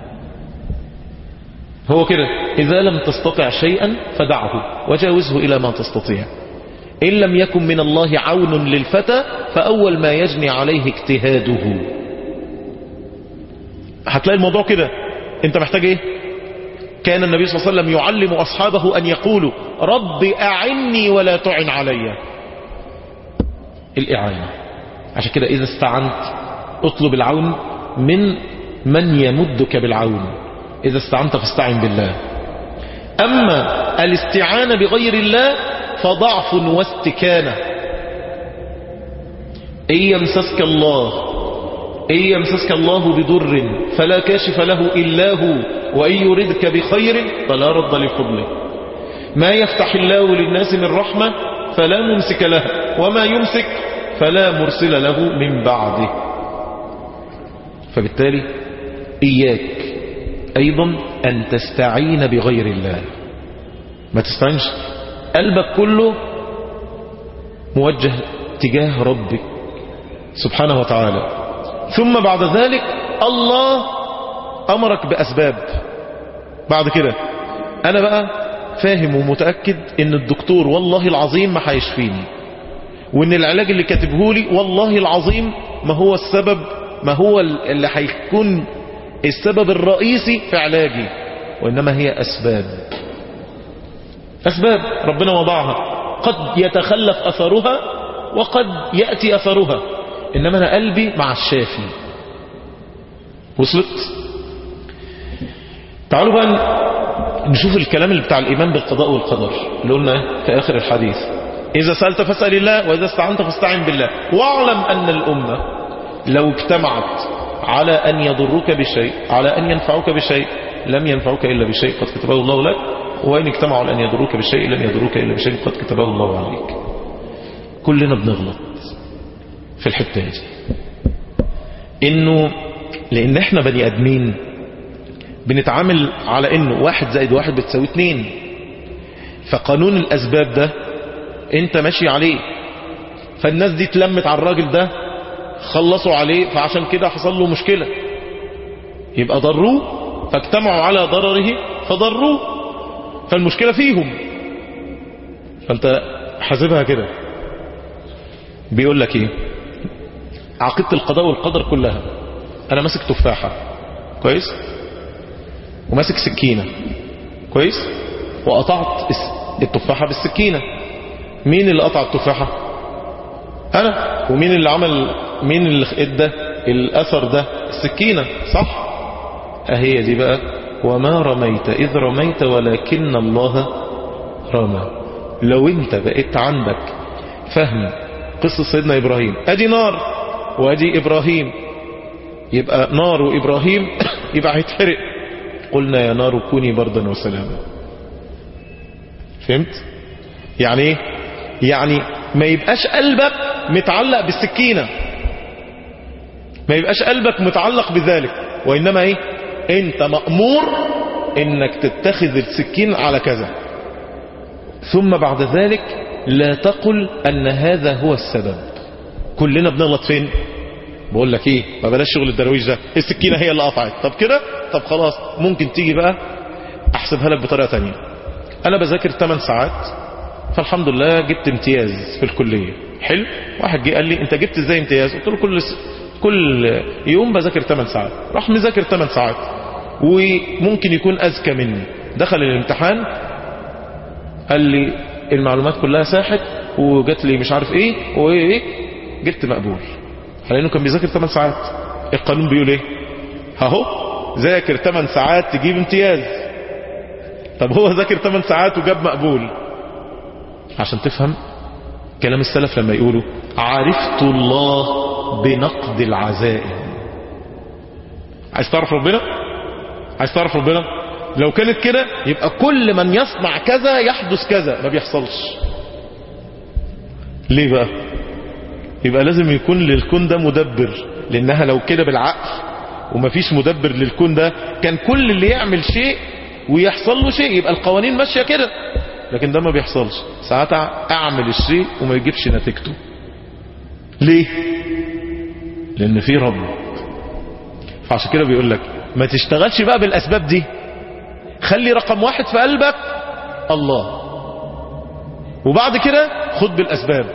هو كده إذا لم تستطع شيئا فدعه وجاوزه إلى ما تستطيع إن لم يكن من الله عون للفتى فأول ما يجني عليه اجتهاده هتلاقي الموضوع كده انت محتاج ايه كان النبي صلى الله عليه وسلم يعلم أصحابه أن يقولوا رب أعني ولا تعن علي الإعانة عشان كده إذا استعنت اطلب العون من من يمدك بالعون إذا استعنت فاستعن بالله أما الاستعانة بغير الله فضعف واستكانة إن يمسسك الله إن يمسسك الله بضر فلا كاشف له إلا هو وإن يردك بخير فلا رد لفضله ما يفتح الله للناس من رحمة فلا ممسك له وما يمسك فلا مرسل له من بعده فبالتالي إياك أيضا أن تستعين بغير الله ما تستعنش قلبك كله موجه تجاه ربك سبحانه وتعالى ثم بعد ذلك الله أمرك بأسباب بعد كده أنا بقى فاهم ومتأكد إن الدكتور والله العظيم ما هيشفيني وإن العلاج اللي كاتبه لي والله العظيم ما هو السبب ما هو اللي هيكون السبب الرئيسي في علاجي وإنما هي أسباب أسباب ربنا وضعها قد يتخلف أثرها وقد يأتي أثرها إنما أنا قلبي مع الشافي وصلت تعالوا بقى نشوف الكلام اللي بتاع الإيمان بالقضاء والقدر اللي قلنا في آخر الحديث إذا سألت فاسأل الله وإذا استعنت فاستعن بالله واعلم أن الأمة لو اجتمعت على أن يضروك بشيء على أن ينفعوك بشيء لم ينفعوك إلا بشيء قد كتبه الله لك وإن اجتمعوا على أن يضروك بشيء لم يضروك إلا بشيء قد كتبه الله عليك كلنا بنغلط في الحتة دي إنه لأن إحنا بني أدمين بنتعامل على إنه واحد زائد واحد بتساوي اتنين فقانون الأسباب ده أنت ماشي عليه فالناس دي اتلمت على الراجل ده خلصوا عليه فعشان كده حصل له مشكلة يبقى ضروه فاجتمعوا على ضرره فضروه فالمشكلة فيهم فانت حاسبها كده بيقول لك ايه عقيدة القضاء والقدر كلها انا ماسك تفاحة كويس وماسك سكينة كويس وقطعت التفاحة بالسكينة مين اللي قطع التفاحة انا ومين اللي عمل مين اللي ادى الاثر ده السكينة صح اهي دي بقى وما رميت اذ رميت ولكن الله رمى لو انت بقيت عندك فهم قصة سيدنا ابراهيم ادي نار وادي ابراهيم يبقى نار إبراهيم يبقى هيتحرق قلنا يا نار كوني بردا وسلاما فهمت يعني ايه يعني ما يبقاش قلبك متعلق بالسكينة ما يبقاش قلبك متعلق بذلك وإنما ايه انت مأمور انك تتخذ السكين على كذا ثم بعد ذلك لا تقل ان هذا هو السبب كلنا بنغلط فين بقول لك ايه ما بلاش شغل الدرويش ده السكينة هي اللي قطعت طب كده طب خلاص ممكن تيجي بقى احسبها لك بطريقة تانية انا بذاكر 8 ساعات فالحمد لله جبت امتياز في الكلية حلو واحد جه قال لي انت جبت ازاي امتياز قلت له كل س... كل يوم بذاكر 8 ساعات راح مذاكر 8 ساعات وممكن يكون اذكى مني دخل الامتحان قال لي المعلومات كلها ساحت وجات لي مش عارف ايه وايه جبت مقبول لانه كان بيذاكر 8 ساعات القانون بيقول ايه اهو ذاكر 8 ساعات تجيب امتياز طب هو ذاكر 8 ساعات وجاب مقبول عشان تفهم كلام السلف لما يقولوا عرفت الله بنقد العزائم عايز تعرف ربنا عايز تعرف ربنا لو كانت كده يبقى كل من يصنع كذا يحدث كذا ما بيحصلش ليه بقى يبقى لازم يكون للكون ده مدبر لانها لو كده بالعقل ومفيش مدبر للكون ده كان كل اللي يعمل شيء ويحصل له شيء يبقى القوانين ماشية كده لكن ده ما بيحصلش ساعات اعمل الشيء وما يجيبش نتيجته ليه لان في رب فعشان كده بيقول لك ما تشتغلش بقى بالاسباب دي خلي رقم واحد في قلبك الله وبعد كده خد بالاسباب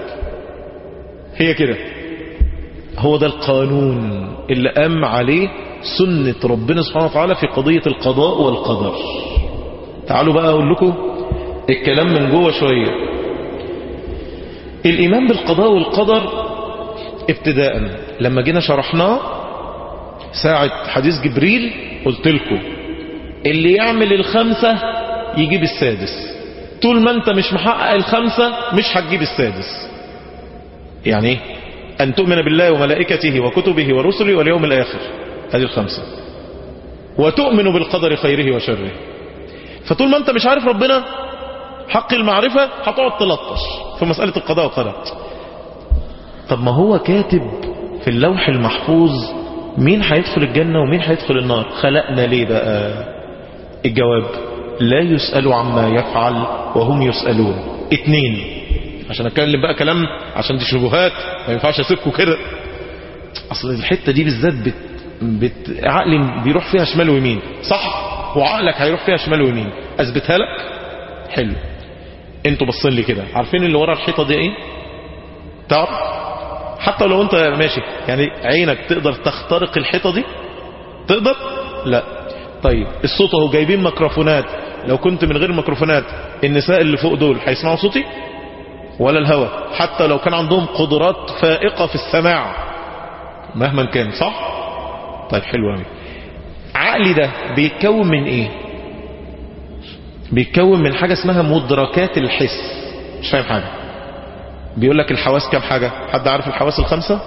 هي كده هو ده القانون اللي قام عليه سنة ربنا سبحانه وتعالى في قضية القضاء والقدر تعالوا بقى اقول لكم الكلام من جوه شوية الإيمان بالقضاء والقدر ابتداء لما جينا شرحناه ساعة حديث جبريل قلت لكم اللي يعمل الخمسة يجيب السادس طول ما انت مش محقق الخمسة مش هتجيب السادس يعني ايه أن تؤمن بالله وملائكته وكتبه ورسله واليوم الآخر هذه الخمسة وتؤمن بالقدر خيره وشره فطول ما انت مش عارف ربنا حق المعرفة هتقعد تلطش في مسألة القضاء والقدر طب ما هو كاتب في اللوح المحفوظ مين هيدخل الجنة ومين هيدخل النار خلقنا ليه بقى الجواب لا يسأل عما يفعل وهم يسألون اتنين عشان اتكلم بقى كلام عشان دي شبهات ما ينفعش اسيبكم كده اصل الحتة دي بالذات بت... بت... عقلي بيروح فيها شمال ويمين صح وعقلك هيروح فيها شمال ويمين اثبتها لك حلو انتوا بصين لي كده عارفين اللي ورا الحيطة دي ايه تعرف حتى لو انت ماشي يعني عينك تقدر تخترق الحيطة دي تقدر لا طيب الصوت اهو جايبين ميكروفونات لو كنت من غير ميكروفونات النساء اللي فوق دول هيسمعوا صوتي ولا الهوى حتى لو كان عندهم قدرات فائقة في السماع مهما كان صح طيب حلو قوي عقلي ده بيتكون من ايه بيتكون من حاجة اسمها مدركات الحس مش فاهم حاجة بيقول لك الحواس كام حاجة حد عارف الحواس الخمسة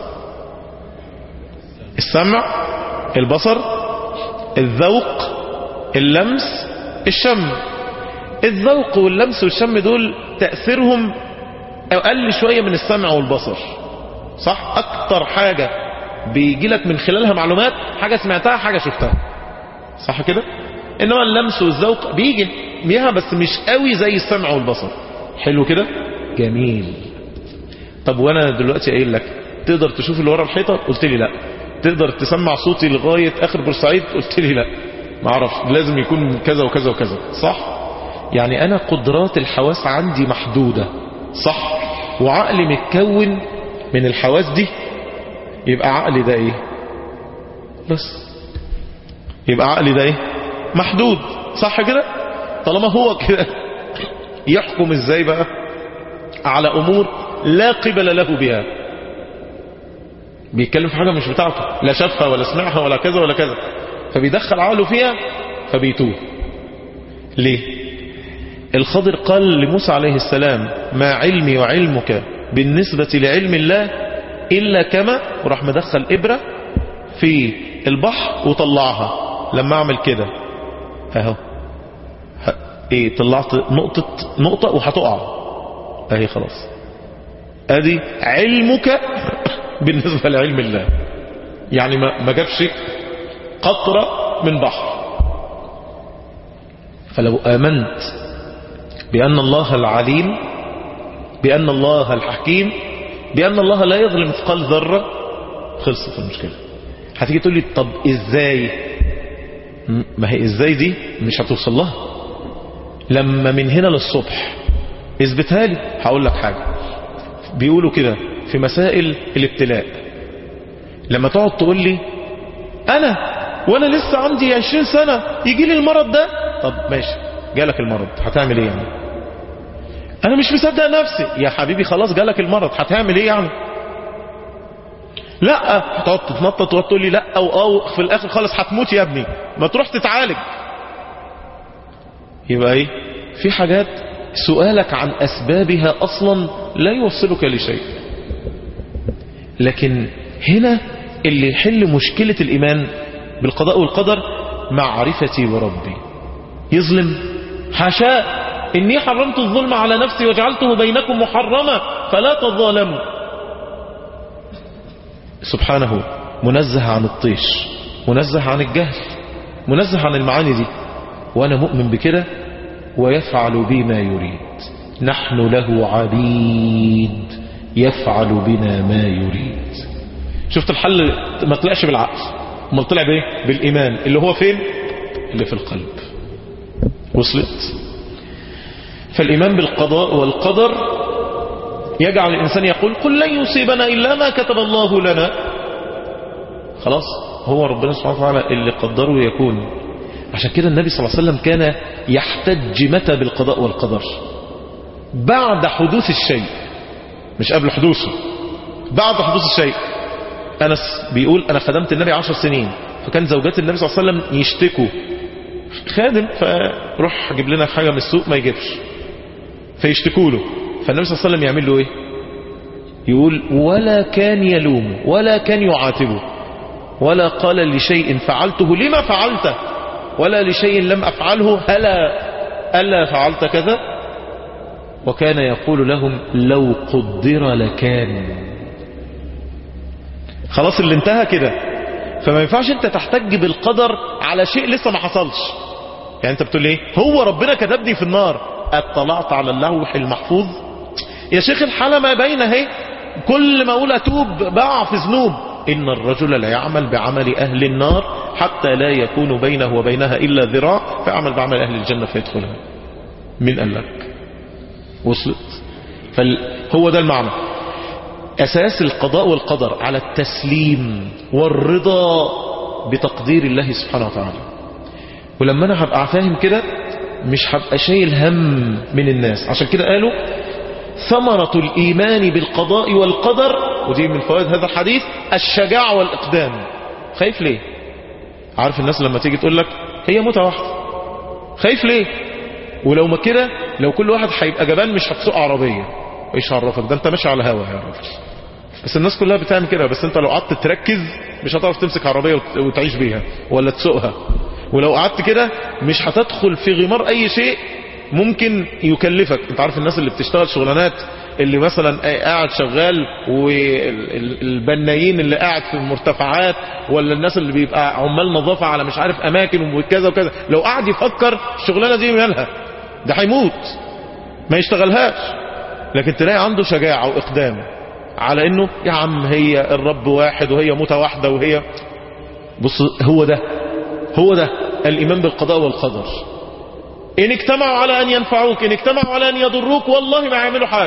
السمع البصر الذوق اللمس الشم الذوق واللمس والشم دول تأثيرهم أقل شوية من السمع والبصر صح أكتر حاجة بيجي لك من خلالها معلومات حاجة سمعتها حاجة شفتها صح كده إنما اللمس والذوق بيجي بيها بس مش قوي زي السمع والبصر حلو كده جميل طب وانا دلوقتي قايل لك تقدر تشوف اللي ورا الحيطة قلت لي لا تقدر تسمع صوتي لغاية اخر بورسعيد قلت لي لا ما اعرفش لازم يكون كذا وكذا وكذا صح يعني انا قدرات الحواس عندي محدودة صح وعقلي متكون من الحواس دي يبقى عقلي ده ايه بس يبقى عقلي ده ايه محدود صح كده طالما هو كده يحكم ازاي بقى على امور لا قبل له بها بيتكلم في حاجة مش بتاعته لا شافها ولا سمعها ولا كذا ولا كذا فبيدخل عقله فيها فبيتوه ليه الخضر قال لموسى عليه السلام ما علمي وعلمك بالنسبة لعلم الله إلا كما وراح مدخل إبرة في البحر وطلعها لما اعمل كده اهو ه- ايه طلعت نقطة نقطة وهتقع اهي خلاص ادي علمك بالنسبة لعلم الله يعني ما ما جابش قطرة من بحر فلو آمنت بأن الله العليم بأن الله الحكيم بأن الله لا يظلم مثقال ذرة خلصت المشكلة هتيجي تقول لي طب ازاي م- ما هي ازاي دي مش هتوصل لها لما من هنا للصبح اثبتها لي هقول لك حاجة بيقولوا كده في مسائل الابتلاء لما تقعد تقول لي انا وانا لسه عندي 20 سنة يجي لي المرض ده طب ماشي جالك المرض هتعمل ايه يعني انا مش مصدق نفسي يا حبيبي خلاص جالك المرض هتعمل ايه يعني لا هتقعد تتنطط وتقعد تقول لي لا او او في الاخر خالص هتموت يا ابني ما تروح تتعالج يبقى ايه في حاجات سؤالك عن اسبابها اصلا لا يوصلك لشيء لكن هنا اللي يحل مشكلة الايمان بالقضاء والقدر معرفتي بربي يظلم حاشاه إني حرمت الظلم على نفسي وجعلته بينكم محرما فلا تظالموا سبحانه منزه عن الطيش منزه عن الجهل منزه عن المعاني دي وأنا مؤمن بكده ويفعل بي ما يريد نحن له عبيد يفعل بنا ما يريد شفت الحل ما طلعش بالعقل ما طلع بايه بالإيمان اللي هو فين اللي في القلب وصلت فالإيمان بالقضاء والقدر يجعل الإنسان يقول قل لن يصيبنا إلا ما كتب الله لنا خلاص هو ربنا سبحانه وتعالى اللي قدره يكون عشان كده النبي صلى الله عليه وسلم كان يحتج متى بالقضاء والقدر بعد حدوث الشيء مش قبل حدوثه بعد حدوث الشيء أنس بيقول أنا خدمت النبي عشر سنين فكان زوجات النبي صلى الله عليه وسلم يشتكوا خادم فروح جيب لنا حاجة من السوق ما يجيبش فيشتكوا له فالنبي صلى الله عليه وسلم يعمل له ايه يقول ولا كان يلومه ولا كان يعاتبه ولا قال لشيء فعلته لما فعلته ولا لشيء لم أفعله هلا ألا فعلت كذا وكان يقول لهم لو قدر لكان خلاص اللي انتهى كده فما ينفعش انت تحتج بالقدر على شيء لسه ما حصلش يعني انت بتقول ايه هو ربنا كتبني في النار اطلعت على اللوح المحفوظ يا شيخ الحالة ما بين اهي كل ما اقول اتوب بقع في ذنوب ان الرجل لا يعمل بعمل اهل النار حتى لا يكون بينه وبينها الا ذراع فيعمل بعمل اهل الجنة فيدخلها من قال لك وصلت فهو ده المعنى أساس القضاء والقدر على التسليم والرضا بتقدير الله سبحانه وتعالى ولما أنا هبقى فاهم كده مش هبقى شايل هم من الناس عشان كده قالوا ثمرة الإيمان بالقضاء والقدر ودي من فوائد هذا الحديث الشجاعة والإقدام خايف ليه عارف الناس لما تيجي تقول لك هي موتة واحدة خايف ليه ولو ما كده لو كل واحد هيبقى جبان مش هتسوق عربية ايش عرفك ده انت ماشي على هوا يا راجل بس الناس كلها بتعمل كده بس انت لو قعدت تركز مش هتعرف تمسك عربية وت- وتعيش بيها ولا تسوقها ولو قعدت كده مش هتدخل في غمار اي شيء ممكن يكلفك انت عارف الناس اللي بتشتغل شغلانات اللي مثلا قاعد شغال والبنايين اللي قاعد في المرتفعات ولا الناس اللي بيبقى عمال نظافة على مش عارف اماكن وكذا وكذا لو قعد يفكر الشغلانة دي مالها ده هيموت ما يشتغلهاش لكن تلاقي عنده شجاعة واقدام على انه يا عم هي الرب واحد وهي موتة واحدة وهي بص هو ده هو ده الايمان بالقضاء والقدر ان اجتمعوا على ان ينفعوك ان اجتمعوا على ان يضروك والله ما يعملوا حاجة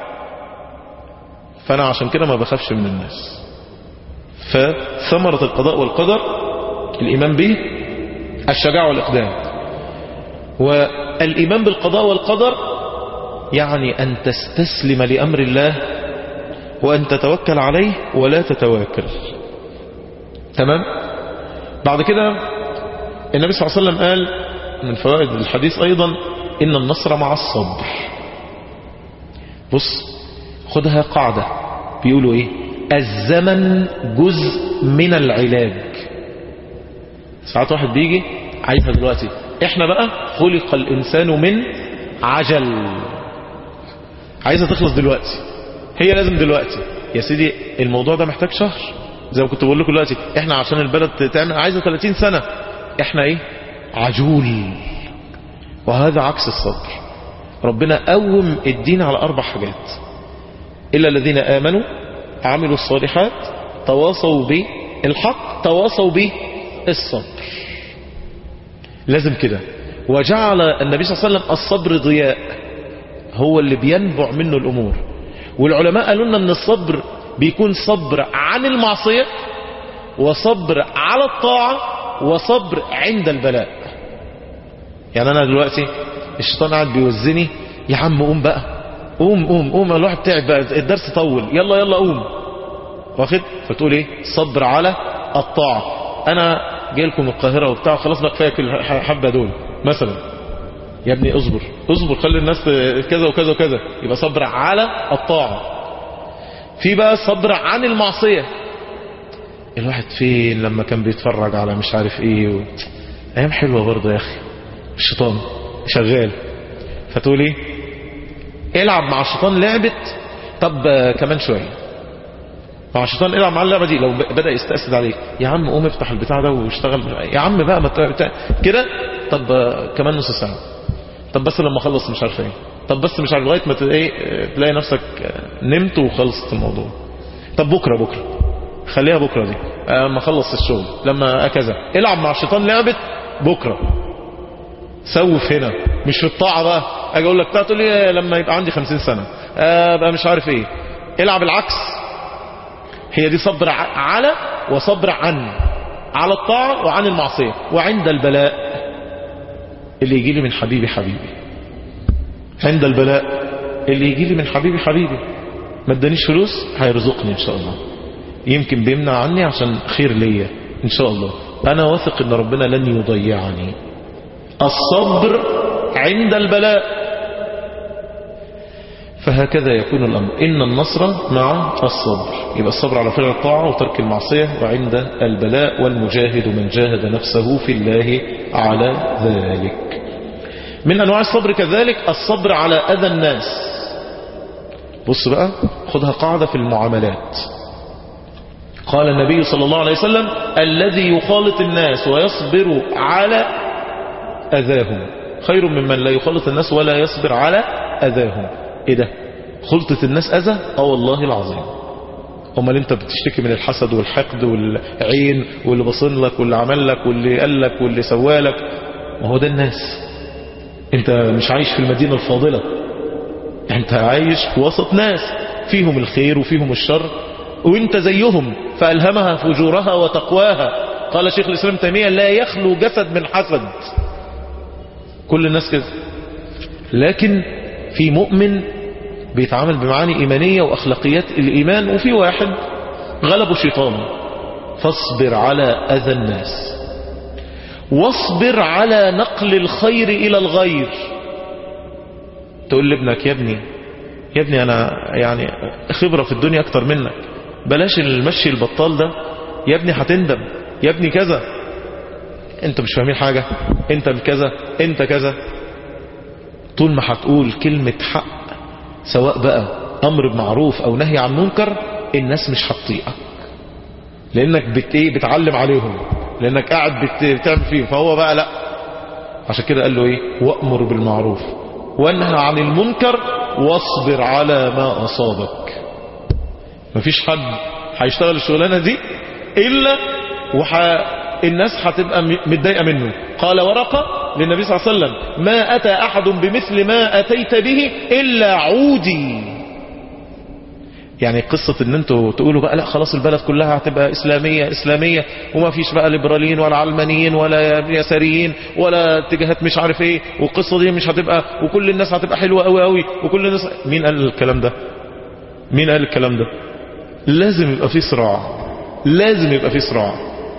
فانا عشان كده ما بخافش من الناس فثمرة القضاء والقدر الايمان به الشجاعة والاقدام والايمان بالقضاء والقدر يعني ان تستسلم لامر الله وان تتوكل عليه ولا تتواكل تمام بعد كده النبي صلى الله عليه وسلم قال من فوائد الحديث أيضا إن النصر مع الصبر بص خدها قاعدة بيقولوا إيه الزمن جزء من العلاج ساعات واحد بيجي عايزها دلوقتي احنا بقى خلق الانسان من عجل عايزها تخلص دلوقتي هي لازم دلوقتي يا سيدي الموضوع ده محتاج شهر زي ما كنت بقول لكم دلوقتي احنا عشان البلد تعمل عايزه 30 سنة احنا ايه عجول وهذا عكس الصبر ربنا قوم الدين على اربع حاجات الا الذين امنوا عملوا الصالحات تواصوا بالحق تواصوا بالصبر لازم كده وجعل النبي صلى الله عليه وسلم الصبر ضياء هو اللي بينبع منه الامور والعلماء قالوا لنا ان الصبر بيكون صبر عن المعصية وصبر على الطاعة وصبر عند البلاء يعني انا دلوقتي الشيطان قاعد بيوزني يا عم قوم بقى قوم قوم قوم الواحد تعب بقى الدرس طول يلا يلا قوم واخد فتقول ايه صبر على الطاعة انا جاي لكم القاهرة وبتاع خلاص بقى كفايه كل حبة دول مثلا يا ابني اصبر اصبر خلي الناس كذا وكذا وكذا يبقى صبر على الطاعة في بقى صبر عن المعصية الواحد فين لما كان بيتفرج على مش عارف ايه و... ايام حلوة برضه يا اخي الشيطان شغال فتقول ايه العب مع الشيطان لعبة طب كمان شوية مع الشيطان العب مع اللعبة دي لو بدأ يستأسد عليك يا عم قوم افتح البتاع ده واشتغل يا عم بقى ما كده طب كمان نص ساعة طب بس لما اخلص مش عارف ايه طب بس مش عارف لغايه ما ايه تلاقي نفسك نمت وخلصت الموضوع طب بكره بكره خليها بكره دي لما اخلص الشغل لما كذا العب مع الشيطان لعبه بكره سوف هنا مش في الطاعه بقى اجي اقول لك تقول لي لما يبقى عندي 50 سنه ابقى مش عارف ايه العب العكس هي دي صبر على وصبر عن على الطاعه وعن المعصيه وعند البلاء اللي يجي لي من حبيبي حبيبي عند البلاء اللي يجي لي من حبيبي حبيبي ما ادانيش فلوس هيرزقني ان شاء الله يمكن بيمنع عني عشان خير ليا ان شاء الله انا واثق ان ربنا لن يضيعني الصبر عند البلاء فهكذا يكون الأمر إن النصر مع الصبر يبقى الصبر على فعل الطاعة وترك المعصية وعند البلاء والمجاهد من جاهد نفسه في الله على ذلك من أنواع الصبر كذلك الصبر على أذى الناس بص بقى خدها قاعدة في المعاملات قال النبي صلى الله عليه وسلم الذي يخالط الناس ويصبر على أذاهم خير ممن لا يخالط الناس ولا يصبر على أذاهم ايه ده خلطة الناس أذى اه والله العظيم امال انت بتشتكي من الحسد والحقد والعين واللي بصن لك واللي عمل لك واللي قال لك واللي سوالك ما هو ده الناس انت مش عايش في المدينة الفاضلة انت عايش في وسط ناس فيهم الخير وفيهم الشر وانت زيهم فألهمها فجورها وتقواها قال شيخ الإسلام تيمية لا يخلو جسد من حسد كل الناس كده لكن في مؤمن بيتعامل بمعاني إيمانية وأخلاقيات الإيمان وفي واحد غلبه شيطان فاصبر على أذى الناس واصبر على نقل الخير إلى الغير تقول لابنك يا ابني يا ابني أنا يعني خبرة في الدنيا أكتر منك بلاش المشي البطال ده يا ابني هتندم يا ابني كذا انت مش فاهمين حاجة انت كذا انت كذا طول ما هتقول كلمة حق سواء بقى امر بمعروف او نهي عن منكر الناس مش هتطيقك لانك بت ايه بتعلم عليهم لانك قاعد بت... بتعمل فيهم فهو بقى لا عشان كده قال له ايه وامر بالمعروف وانهى عن المنكر واصبر على ما اصابك مفيش حد هيشتغل الشغلانه دي الا وح... الناس هتبقى متضايقه منه قال ورقه للنبي صلى الله عليه وسلم ما أتى أحد بمثل ما أتيت به إلا عودي يعني قصة ان انتوا تقولوا بقى لا خلاص البلد كلها هتبقى اسلامية اسلامية وما فيش بقى ليبراليين ولا علمانيين ولا يساريين ولا اتجاهات مش عارف ايه والقصة دي مش هتبقى وكل الناس هتبقى حلوة قوي قوي وكل الناس مين قال الكلام ده مين قال الكلام ده لازم يبقى في صراع لازم يبقى في صراع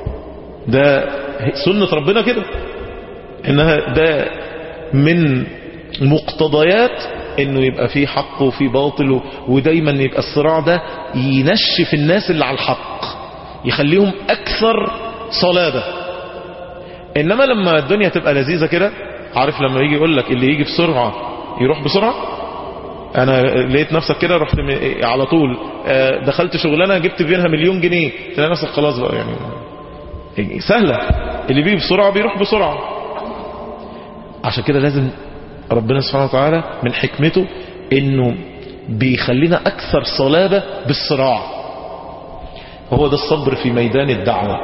ده سنة ربنا كده انها ده من مقتضيات انه يبقى فيه حق وفيه باطل و- ودايما يبقى الصراع ده ينشف الناس اللي على الحق يخليهم اكثر صلابة انما لما الدنيا تبقى لذيذة كده عارف لما يجي يقول لك اللي يجي بسرعة يروح بسرعة انا لقيت نفسك كده رحت م- على طول آه، دخلت شغلانه جبت فيها مليون جنيه تلاقي نفسك خلاص بقى يعني يعني سهله اللي بيجي بسرعه بيروح بسرعه عشان كده لازم ربنا سبحانه وتعالى من حكمته انه بيخلينا اكثر صلابه بالصراع وهو ده الصبر في ميدان الدعوه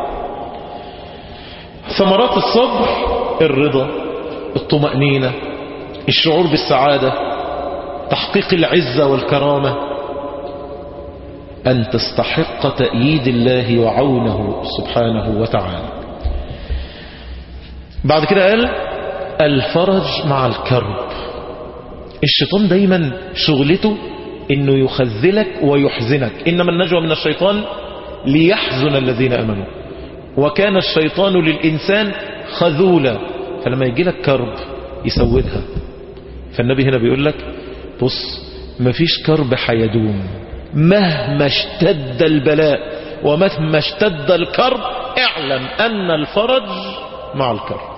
ثمرات الصبر الرضا الطمأنينة الشعور بالسعادة تحقيق العزة والكرامة أن تستحق تأييد الله وعونه سبحانه وتعالى بعد كده قال الفرج مع الكرب الشيطان دايما شغلته انه يخذلك ويحزنك انما النجوى من الشيطان ليحزن الذين امنوا وكان الشيطان للانسان خذولا فلما يجي لك كرب يسودها فالنبي هنا بيقول لك بص مفيش كرب حيدوم مهما اشتد البلاء ومهما اشتد الكرب اعلم ان الفرج مع الكرب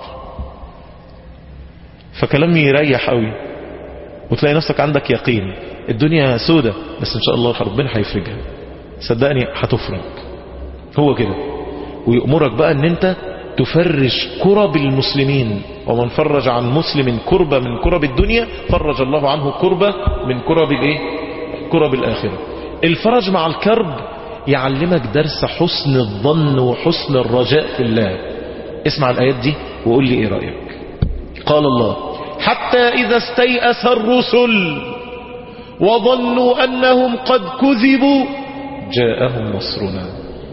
فكلام يريح قوي وتلاقي نفسك عندك يقين الدنيا سودة بس ان شاء الله ربنا هيفرجها صدقني هتفرج هو كده ويأمرك بقى ان انت تفرج كرب المسلمين ومن فرج عن مسلم كربة من كرب الدنيا فرج الله عنه كربة من كرب الايه كرب الاخرة الفرج مع الكرب يعلمك درس حسن الظن وحسن الرجاء في الله اسمع الايات دي وقول لي ايه رأيك قال الله حتى اذا استيأس الرسل وظنوا انهم قد كذبوا جاءهم نصرنا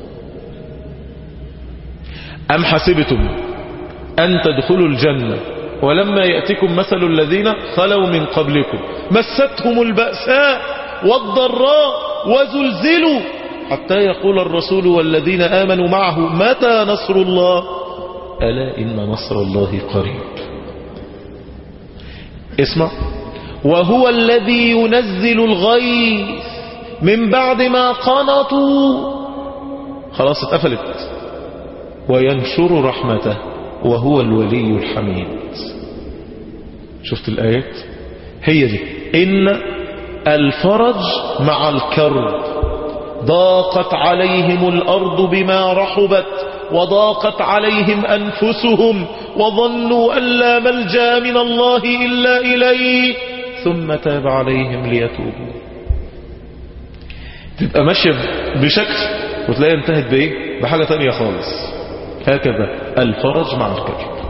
أم حسبتم أن تدخلوا الجنة ولما يأتكم مثل الذين خلوا من قبلكم مستهم البأساء والضراء وزلزلوا حتى يقول الرسول والذين آمنوا معه متى نصر الله ألا إن نصر الله قريب اسمع وهو الذي ينزل الغيث من بعد ما قنطوا خلاص اتقفلت وينشر رحمته وهو الولي الحميد شفت الآيات هي دي إن الفرج مع الكرب ضاقت عليهم الأرض بما رحبت وضاقت عليهم أنفسهم وظنوا أن لا ملجا من الله إلا إليه ثم تاب عليهم ليتوبوا تبقى ماشية بشكل وتلاقي انتهت بإيه بحاجة تانية خالص هكذا الفرج مع الكرب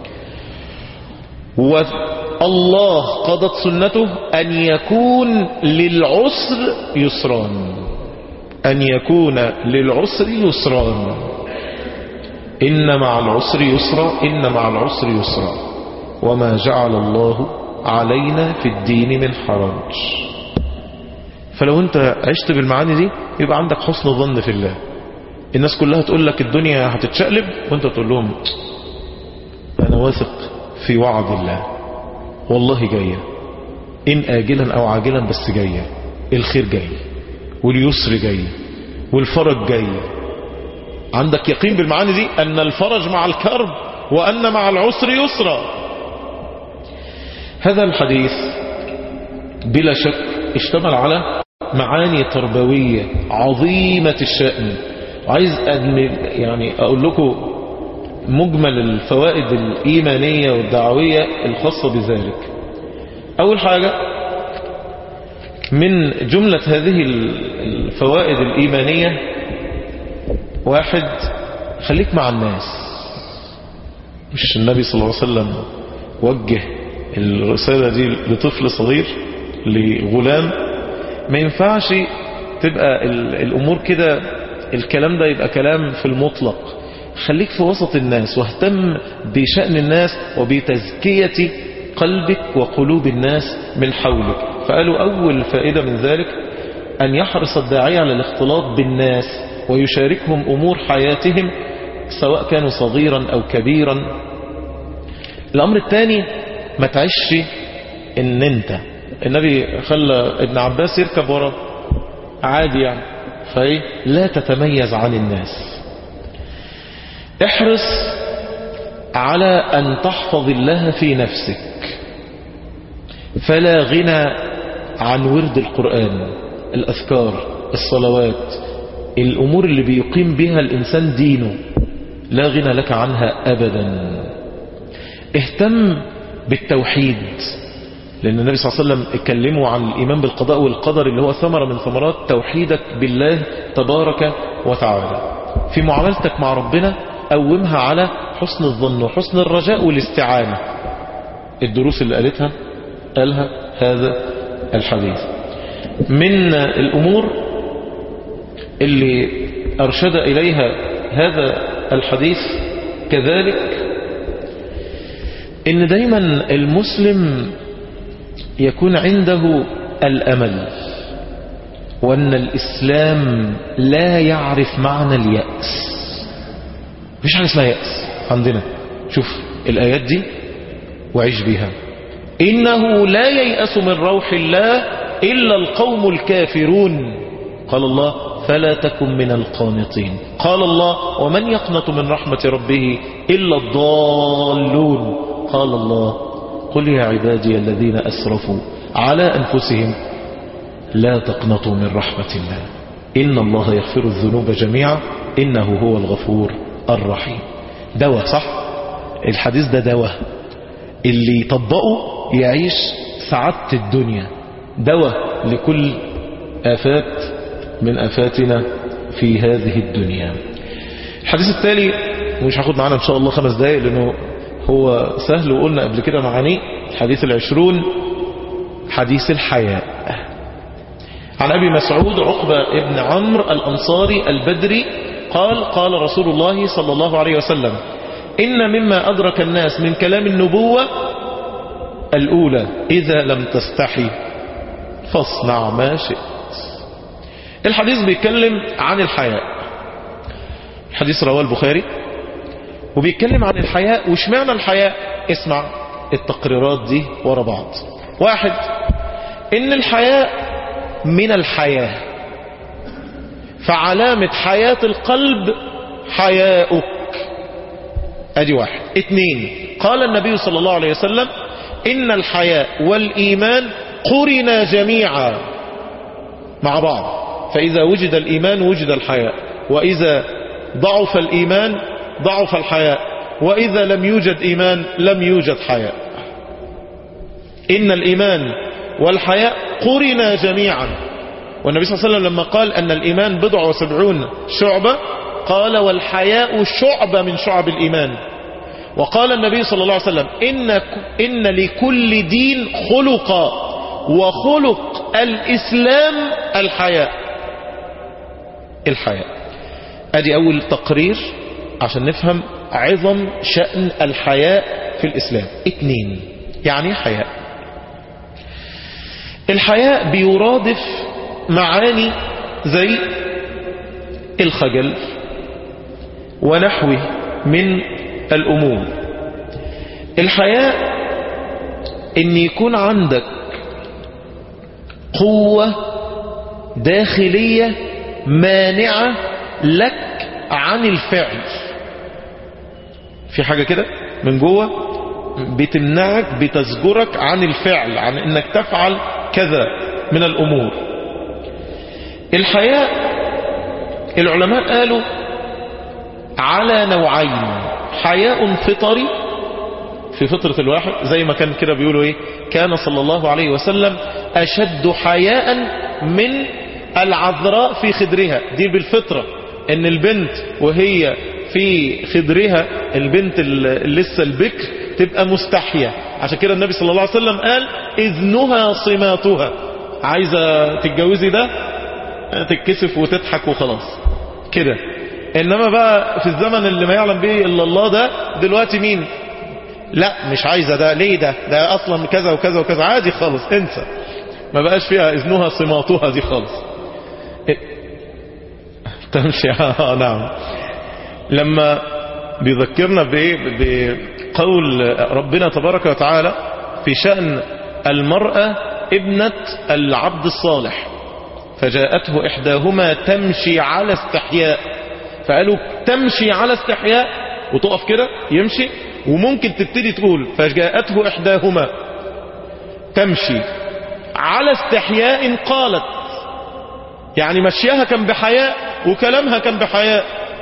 والله قضت سنته أن يكون للعسر يسران أن يكون للعسر يسران إن مع العسر يسرا إن مع العسر يسرا وما جعل الله علينا في الدين من حرج فلو انت عشت بالمعاني دي يبقى عندك حسن ظن في الله الناس كلها تقول لك الدنيا هتتشقلب وانت تقول لهم انا واثق في وعد الله والله جاية ان اجلا او عاجلا بس جاية الخير جاي واليسر جاي والفرج جاي عندك يقين بالمعاني دي ان الفرج مع الكرب وان مع العسر يسرا هذا الحديث بلا شك اشتمل على معاني تربوية عظيمة الشأن وعايز يعني أقول لكم مجمل الفوائد الإيمانية والدعوية الخاصة بذلك أول حاجة من جملة هذه الفوائد الإيمانية واحد خليك مع الناس مش النبي صلى الله عليه وسلم وجه الرسالة دي لطفل صغير لغلام ما ينفعش تبقى الأمور كده الكلام ده يبقى كلام في المطلق خليك في وسط الناس واهتم بشأن الناس وبتزكية قلبك وقلوب الناس من حولك فقالوا أول فائدة من ذلك أن يحرص الداعية على الاختلاط بالناس ويشاركهم أمور حياتهم سواء كانوا صغيرا أو كبيرا الأمر الثاني ما تعيش ان انت النبي خلى ابن عباس يركب وراه عادي يعني فايه لا تتميز عن الناس احرص على أن تحفظ الله في نفسك فلا غنى عن ورد القرآن الأذكار الصلوات الأمور اللي بيقيم بها الإنسان دينه لا غنى لك عنها أبدا اهتم بالتوحيد لأن النبي صلى الله عليه وسلم اتكلموا عن الإيمان بالقضاء والقدر اللي هو ثمرة من ثمرات توحيدك بالله تبارك وتعالى في معاملتك مع ربنا قومها على حسن الظن وحسن الرجاء والاستعانة الدروس اللي قالتها قالها هذا الحديث من الأمور اللي أرشد إليها هذا الحديث كذلك إن دايما المسلم يكون عنده الأمل وأن الإسلام لا يعرف معنى اليأس مفيش حاجة اسمها يأس عندنا شوف الآيات دي وعيش بها إنه لا ييأس من روح الله إلا القوم الكافرون قال الله فلا تكن من القانطين قال الله ومن يقنط من رحمة ربه إلا الضالون قال الله قل يا عبادي الذين أسرفوا على أنفسهم لا تقنطوا من رحمة الله إن الله يغفر الذنوب جميعا إنه هو الغفور الرحيم دواء صح الحديث ده دواء اللي يطبقه يعيش سعادة الدنيا دواء لكل آفات من آفاتنا في هذه الدنيا الحديث التالي مش هاخد معانا إن شاء الله خمس دقايق لأنه هو سهل وقلنا قبل كده معانيه الحديث العشرون حديث الحياء عن أبي مسعود عقبة ابن عمرو الأنصاري البدري قال قال رسول الله صلى الله عليه وسلم إن مما أدرك الناس من كلام النبوة الأولى إذا لم تستحي فاصنع ما شئت الحديث بيتكلم عن الحياء الحديث رواه البخاري وبيتكلم عن الحياء وش معنى الحياء اسمع التقريرات دي ورا بعض واحد ان الحياء من الحياة فعلامة حياة القلب حياؤك ادي واحد اتنين قال النبي صلى الله عليه وسلم ان الحياء والايمان قرنا جميعا مع بعض فاذا وجد الايمان وجد الحياء واذا ضعف الايمان ضعف الحياء واذا لم يوجد ايمان لم يوجد حياء ان الايمان والحياء قرنا جميعا والنبي صلى الله عليه وسلم لما قال أن الإيمان بضع وسبعون شعبة قال والحياء شعبة من شعب الإيمان وقال النبي صلى الله عليه وسلم إن, إن لكل دين خلقا وخلق الإسلام الحياء الحياء أدي أول تقرير عشان نفهم عظم شأن الحياء في الإسلام اتنين يعني حياء الحياء بيرادف معاني زي الخجل ونحوه من الأمور الحياء ان يكون عندك قوة داخلية مانعة لك عن الفعل في حاجة كده من جوه بتمنعك بتزجرك عن الفعل عن انك تفعل كذا من الامور الحياء العلماء قالوا على نوعين حياء فطري في فطرة الواحد زي ما كان كده بيقولوا ايه كان صلى الله عليه وسلم اشد حياء من العذراء في خدرها دي بالفطرة ان البنت وهي في خدرها البنت اللي لسه البكر تبقى مستحية عشان كده النبي صلى الله عليه وسلم قال اذنها صماتها عايزة تتجوزي ده تتكسف وتضحك وخلاص كده انما بقى في الزمن اللي ما يعلم به الا الله ده دلوقتي مين لا مش عايزة ده ليه ده ده اصلا كذا وكذا وكذا عادي خالص انسى ما بقاش فيها اذنها صماتها دي خالص تمشي اه نعم لما بيذكرنا بايه بقول ربنا تبارك وتعالى في شأن المرأة ابنة العبد الصالح فجاءته إحداهما تمشي على استحياء فقالوا تمشي على استحياء وتقف كده يمشي وممكن تبتدي تقول فجاءته إحداهما تمشي على استحياء قالت يعني مشيها كان بحياء وكلامها كان بحياء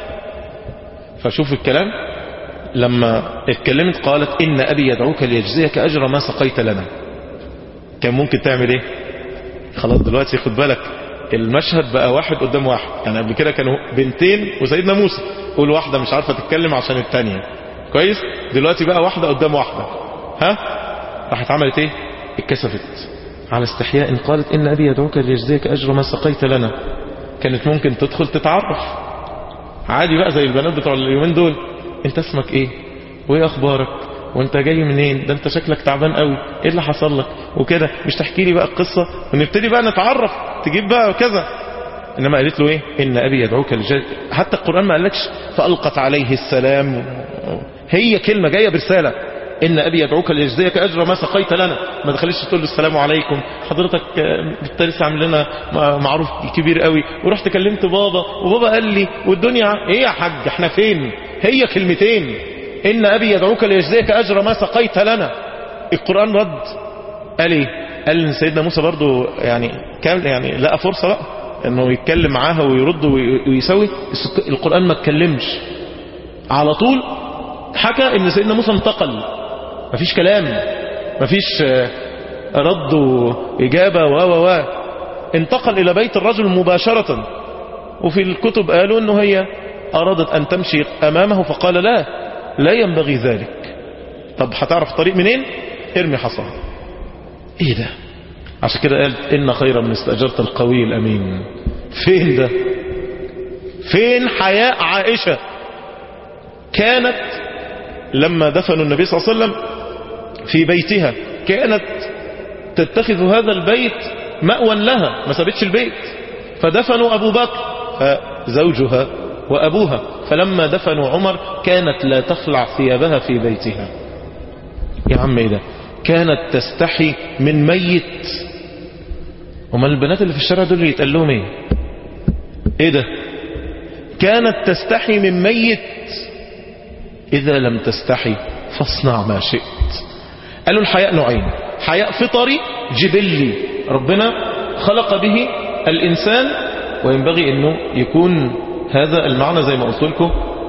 فشوف الكلام لما اتكلمت قالت إن أبي يدعوك ليجزيك أجر ما سقيت لنا كان ممكن تعمل ايه خلاص دلوقتي خد بالك المشهد بقى واحد قدام واحد يعني قبل كده كانوا بنتين وسيدنا موسى قول واحدة مش عارفة تتكلم عشان التانية كويس دلوقتي بقى واحدة قدام واحدة ها راحت عملت ايه اتكسفت على استحياء قالت ان ابي يدعوك ليجزيك اجر ما سقيت لنا كانت ممكن تدخل تتعرف عادي بقى زي البنات بتوع اليومين دول انت اسمك ايه وايه اخبارك وانت جاي منين ده انت شكلك تعبان قوي ايه اللي حصل لك وكده مش تحكي لي بقى القصة ونبتدي بقى نتعرف تجيب بقى كذا انما قالت له ايه ان ابي يدعوك للجد حتى القرآن ما قالكش فالقت عليه السلام هي كلمة جاية برسالة ان ابي يدعوك ليجزيك اجر ما سقيت لنا ما دخلش تقول له السلام عليكم حضرتك انت لسه عامل لنا معروف كبير قوي ورحت كلمت بابا وبابا قال لي والدنيا ايه يا حاج احنا فين هي كلمتين ان ابي يدعوك ليجزيك اجر ما سقيت لنا القرآن رد قال ايه قال ان سيدنا موسى برضو يعني كان يعني لقى فرصة بقى انه يتكلم معاها ويرد ويسوي القرآن ما اتكلمش على طول حكى ان سيدنا موسى انتقل مفيش كلام مفيش رد وإجابة و و و انتقل إلى بيت الرجل مباشرة وفي الكتب قالوا أنه هي أرادت أن تمشي أمامه فقال لا لا ينبغي ذلك طب هتعرف الطريق منين ارمي حصى ايه ده عشان كده قال إن خيرا من استأجرت القوي الأمين فين ده فين حياء عائشة كانت لما دفنوا النبي صلى الله عليه وسلم في بيتها كانت تتخذ هذا البيت مأوى لها ما سابتش البيت فدفنوا أبو بكر زوجها وأبوها فلما دفنوا عمر كانت لا تخلع ثيابها في بيتها يا عم ايه ده كانت تستحي من ميت وما البنات اللي في الشارع دول اللي يتقال لهم ايه ايه ده كانت تستحي من ميت إذا لم تستحي فاصنع ما شئت قالوا الحياء نوعين حياء فطري جبلي ربنا خلق به الإنسان وينبغي أنه يكون هذا المعنى زي ما قلت لكم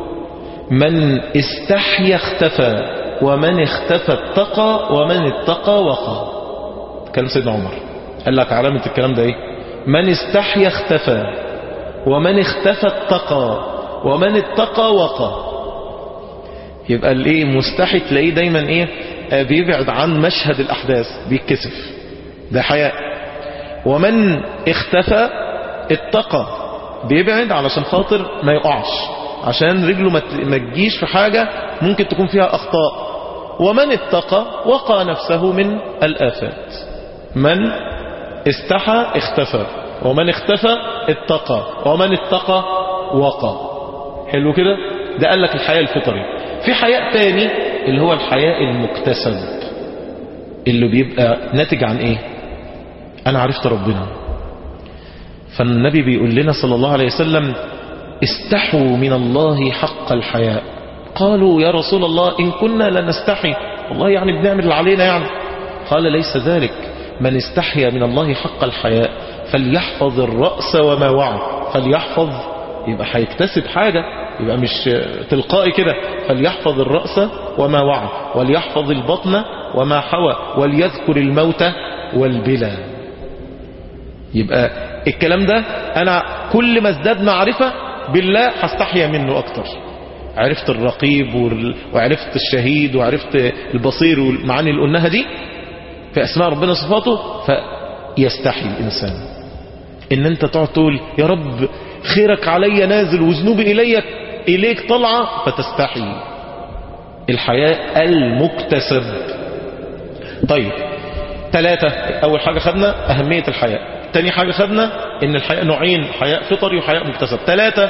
من استحيا اختفى ومن اختفى اتقى ومن اتقى وقى كلام سيدنا عمر قال لك علامة الكلام ده ايه من استحيا اختفى ومن اختفى اتقى ومن اتقى وقى يبقى الايه مستحي تلاقيه دايما ايه آه بيبعد عن مشهد الاحداث بيتكسف ده حياء ومن اختفى اتقى بيبعد علشان خاطر ما يقعش عشان رجله ما تجيش في حاجة ممكن تكون فيها اخطاء ومن اتقى وقى نفسه من الافات من استحى اختفى ومن اختفى اتقى ومن اتقى وقى حلو كده ده قال لك الحياة الفطري في حياء تاني اللي هو الحياء المكتسب اللي بيبقى ناتج عن ايه انا عرفت ربنا فالنبي بيقول لنا صلى الله عليه وسلم استحوا من الله حق الحياء قالوا يا رسول الله إن كنا لنستحي والله يعني بنعمل اللي علينا يعني قال ليس ذلك من استحيا من الله حق الحياء فليحفظ الرأس وما وعى فليحفظ يبقى هيكتسب حاجة يبقى مش تلقائي كده فليحفظ الرأس وما وعى وليحفظ البطن وما حوى وليذكر الموت والبلا يبقى الكلام ده أنا كل ما ازداد معرفة بالله هستحيا منه أكتر عرفت الرقيب وعرفت الشهيد وعرفت البصير والمعاني اللي قلناها دي في أسماء ربنا صفاته فيستحي الإنسان إن أنت تقعد تقول يا رب خيرك علي نازل وذنوبي إليك إليك طلعة فتستحي الحياة المكتسب طيب ثلاثة أول حاجة خدنا أهمية الحياة تاني حاجة خدنا إن الحياة نوعين حياء فطري وحياء مكتسب ثلاثة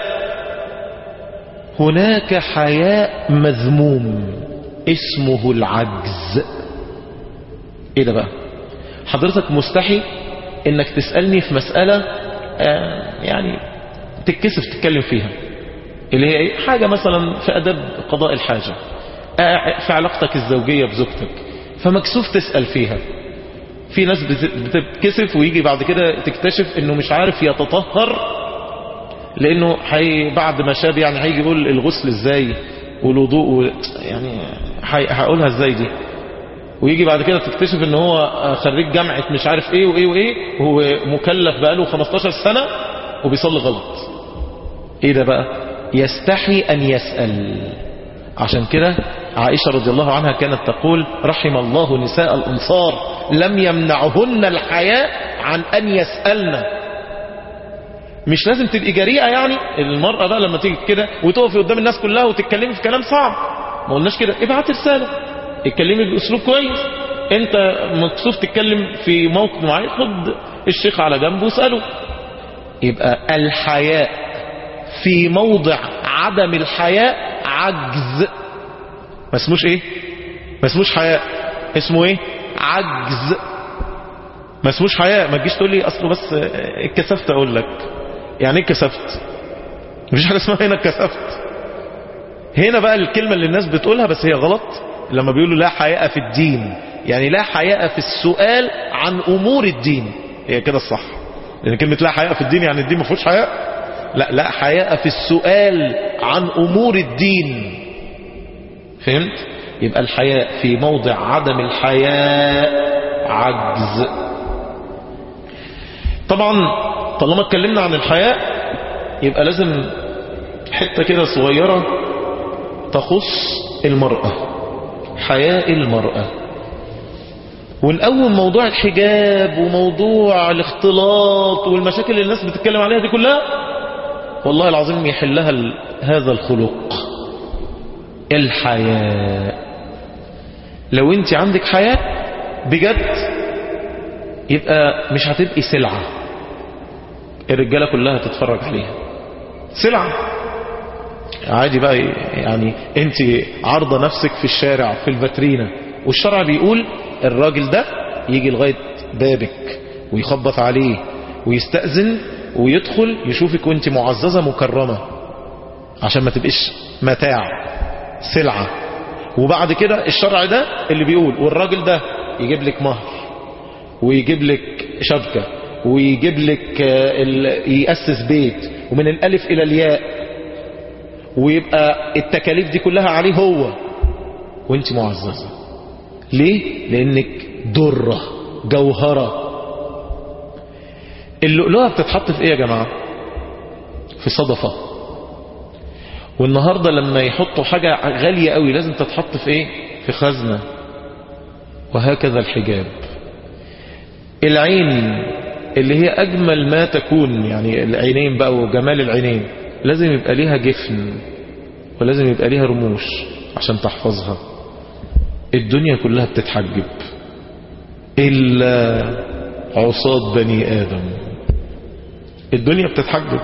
هناك حياء مذموم اسمه العجز ايه ده بقى حضرتك مستحي انك تسألني في مسألة آه، يعني تتكسف تتكلم فيها اللي هي ايه حاجة مثلا في أدب قضاء الحاجة آه، في علاقتك الزوجية بزوجتك فمكسوف تسأل فيها في ناس بت- بتتكسف ويجي بعد كده تكتشف انه مش عارف يتطهر لانه حي بعد ما شاب يعني هيجي يقول الغسل ازاي والوضوء و... يعني حي- هقولها ازاي دي ويجي بعد كده تكتشف ان هو خريج جامعة مش عارف ايه وايه وايه وهو مكلف بقاله 15 سنة وبيصلي غلط ايه ده بقى يستحي ان يسأل عشان كده عائشة رضي الله عنها كانت تقول رحم الله نساء الأنصار لم يمنعهن الحياء عن أن يسألن مش لازم تبقي جريئة يعني المرأة بقى لما تيجي كده وتقفي قدام الناس كلها وتتكلمي في كلام صعب ما قلناش كده ابعت رسالة اتكلمي بأسلوب كويس انت مكسوف تتكلم في موقف معين خد الشيخ على جنب واسأله يبقى الحياء في موضع عدم الحياء عجز ما اسموش ايه ما اسموش حياء اسمه ايه عجز ما اسموش حياء ما تجيش تقول لي اصله بس اتكسفت اقول لك يعني ايه اتكسفت مفيش حاجه اسمها هنا اتكسفت هنا بقى الكلمه اللي الناس بتقولها بس هي غلط لما بيقولوا لا حياء في الدين يعني لا حياء في السؤال عن امور الدين هي كده الصح لان كلمه لا حياء في الدين يعني الدين ما فيهوش حياء لا لا حياء في السؤال عن امور الدين فهمت يبقى الحياء في موضع عدم الحياء عجز طبعا طالما اتكلمنا عن الحياء يبقى لازم حتة كده صغيرة تخص المرأة حياء المرأة ونقوم موضوع الحجاب وموضوع الاختلاط والمشاكل اللي الناس بتتكلم عليها دي كلها والله العظيم يحلها ال- هذا الخلق الحياء لو انت عندك حياء بجد يبقى مش هتبقي سلعة الرجالة كلها تتفرج عليها سلعة عادي بقى يعني انت عارضة نفسك في الشارع في الفاترينا والشرع بيقول الراجل ده يجي لغاية بابك ويخبط عليه ويستأذن ويدخل يشوفك وانت معززة مكرمة عشان ما تبقيش متاع سلعة وبعد كده الشرع ده اللي بيقول والراجل ده يجيب لك مهر ويجيب لك شبكة ويجيب لك آه، ال- يأسس بيت ومن الألف إلى الياء ويبقى التكاليف دي كلها عليه هو وانت معززة ليه؟ لأنك درة جوهرة اللؤلؤة بتتحط في ايه يا جماعة في صدفة والنهاردة لما يحطوا حاجة غالية قوي لازم تتحط في ايه في خزنة وهكذا الحجاب العين اللي هي أجمل ما تكون يعني العينين بقى وجمال العينين لازم يبقى ليها جفن ولازم يبقى ليها رموش عشان تحفظها الدنيا كلها بتتحجب إلا عصاة بني آدم الدنيا بتتحجب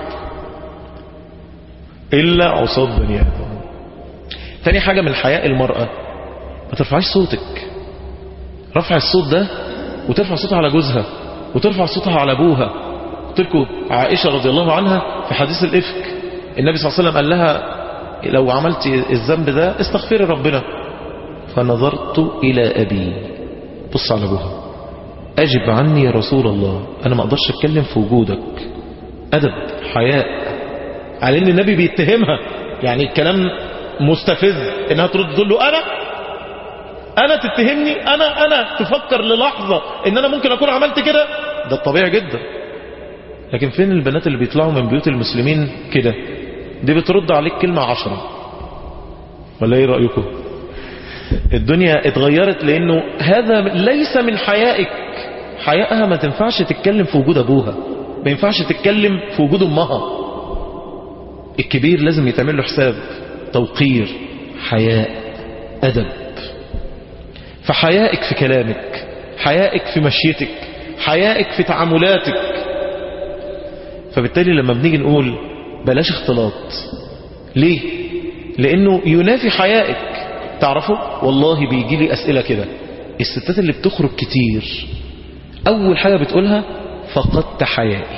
إلا عصاة بني آدم تاني حاجة من حياء المرأة ما ترفعيش صوتك رفع الصوت ده وترفع صوتها على جوزها وترفع صوتها على ابوها قلت لكم عائشة رضي الله عنها في حديث الإفك النبي صلى الله عليه وسلم قال لها لو عملت الذنب ده استغفري ربنا فنظرت إلى أبي بص على ابوها أجب عني يا رسول الله أنا ما أقدرش أتكلم في وجودك أدب حياء على أن النبي بيتهمها يعني الكلام مستفز إنها ترد تقول له أنا انا تتهمني انا انا تفكر للحظة ان انا ممكن اكون عملت كده ده الطبيعي جدا لكن فين البنات اللي بيطلعوا من بيوت المسلمين كده دي بترد عليك كلمة عشرة ولا ايه رأيكم الدنيا اتغيرت لانه هذا ليس من حيائك حيائها ما تنفعش تتكلم في وجود ابوها ما ينفعش تتكلم في وجود امها الكبير لازم يتعمل له حساب توقير حياء ادب فحيائك في كلامك حيائك في مشيتك حيائك في تعاملاتك فبالتالي لما بنيجي نقول بلاش اختلاط ليه لانه ينافي حيائك تعرفوا والله بيجي لي اسئله كده الستات اللي بتخرج كتير اول حاجة بتقولها فقدت حيائي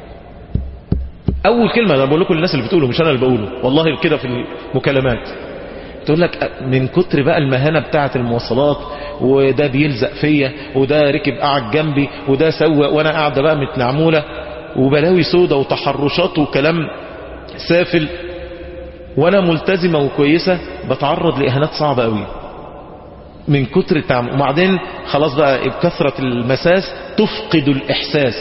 اول كلمة انا بقول لكم للناس اللي بتقوله مش انا اللي بقوله والله كده في المكالمات تقول لك من كتر بقى المهانة بتاعة المواصلات وده بيلزق فيا وده ركب قاعد جنبي وده سوى وانا قاعدة بقى متنعمولة وبلاوي سودة وتحرشات وكلام سافل وانا ملتزمة وكويسة بتعرض لإهانات صعبة قوي من كتر التعامل وبعدين خلاص بقى بكثرة المساس تفقد الإحساس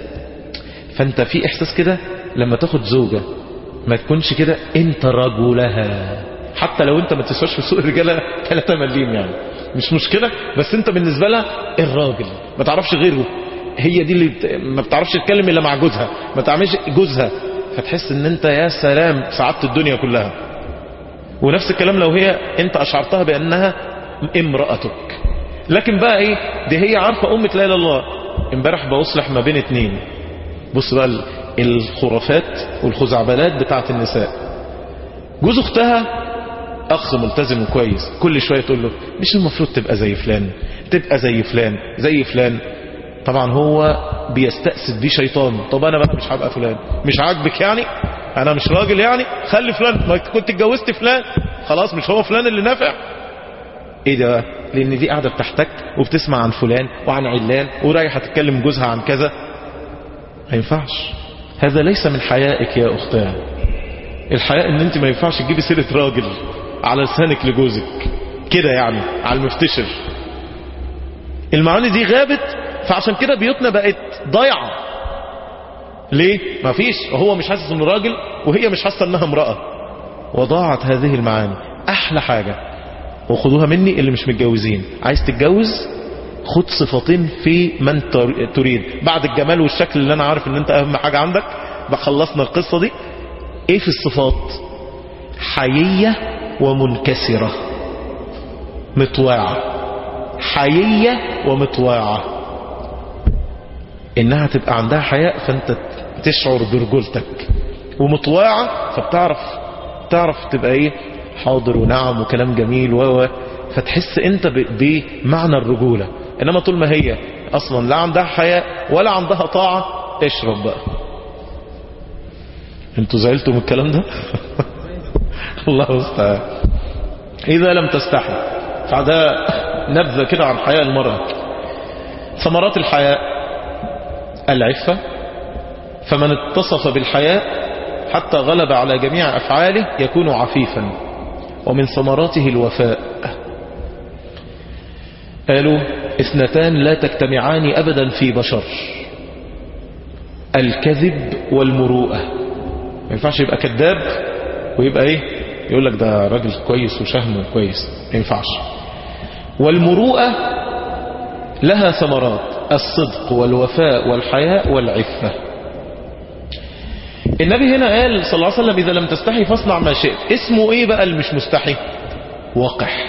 فانت في إحساس كده لما تاخد زوجة ما تكونش كده انت رجلها حتى لو انت ما تسواش في سوق الرجالة 3 مليم يعني مش مشكلة بس انت بالنسبة لها الراجل ما تعرفش غيره هي دي اللي بت... ما بتعرفش تتكلم الا مع جوزها ما تعملش جوزها فتحس ان انت يا سلام سعدت الدنيا كلها ونفس الكلام لو هي انت اشعرتها بانها امرأتك لكن بقى ايه دي هي عارفة امة لا اله الا الله امبارح بصلح ما بين اتنين بص بقى الخرافات والخزعبلات بتاعت النساء جوز اختها اخ ملتزم وكويس كل شوية تقول له مش المفروض تبقى زي فلان تبقى زي فلان زي فلان طبعا هو بيستأسد بيه شيطان طب انا بقى مش هبقى فلان مش عاجبك يعني انا مش راجل يعني خلي فلان ما كنت اتجوزت فلان خلاص مش هو فلان اللي نافع ايه ده بقى لان دي قاعدة بتحتك وبتسمع عن فلان وعن علان ورايحة تتكلم جوزها عن كذا ما ينفعش هذا ليس من حيائك يا اختاه الحياء ان انت ما ينفعش تجيبي سيرة راجل على لسانك لجوزك كده يعني على المفتشر المعاني دي غابت فعشان كده بيوتنا بقت ضايعة ليه ما فيش هو مش حاسس انه راجل وهي مش حاسة انها امرأة وضاعت هذه المعاني احلى حاجة وخدوها مني اللي مش متجوزين عايز تتجوز خد صفتين في من تريد بعد الجمال والشكل اللي انا عارف ان انت اهم حاجة عندك بخلصنا القصة دي ايه في الصفات حيية ومنكسرة مطواعة حيية ومطواعة انها تبقى عندها حياء فانت تشعر برجولتك ومطواعة فبتعرف تعرف تبقى ايه حاضر ونعم وكلام جميل و فتحس انت بمعنى الرجولة انما طول ما هي اصلا لا عندها حياء ولا عندها طاعة اشرب بقى انتوا زعلتوا من الكلام ده الله المستعان اذا لم تستحي فده نبذة كده عن حياء المرأة ثمرات الحياء العفة فمن اتصف بالحياء حتى غلب على جميع أفعاله يكون عفيفا ومن ثمراته الوفاء قالوا اثنتان لا تجتمعان أبدا في بشر الكذب والمروءة ما ينفعش يبقى كذاب ويبقى ايه يقول لك ده راجل كويس وشهم كويس ما ينفعش والمروءة لها ثمرات الصدق والوفاء والحياء والعفة النبي هنا قال صلى الله عليه وسلم إذا لم تستحي فاصنع ما شئت اسمه ايه بقى اللي مش مستحي وقح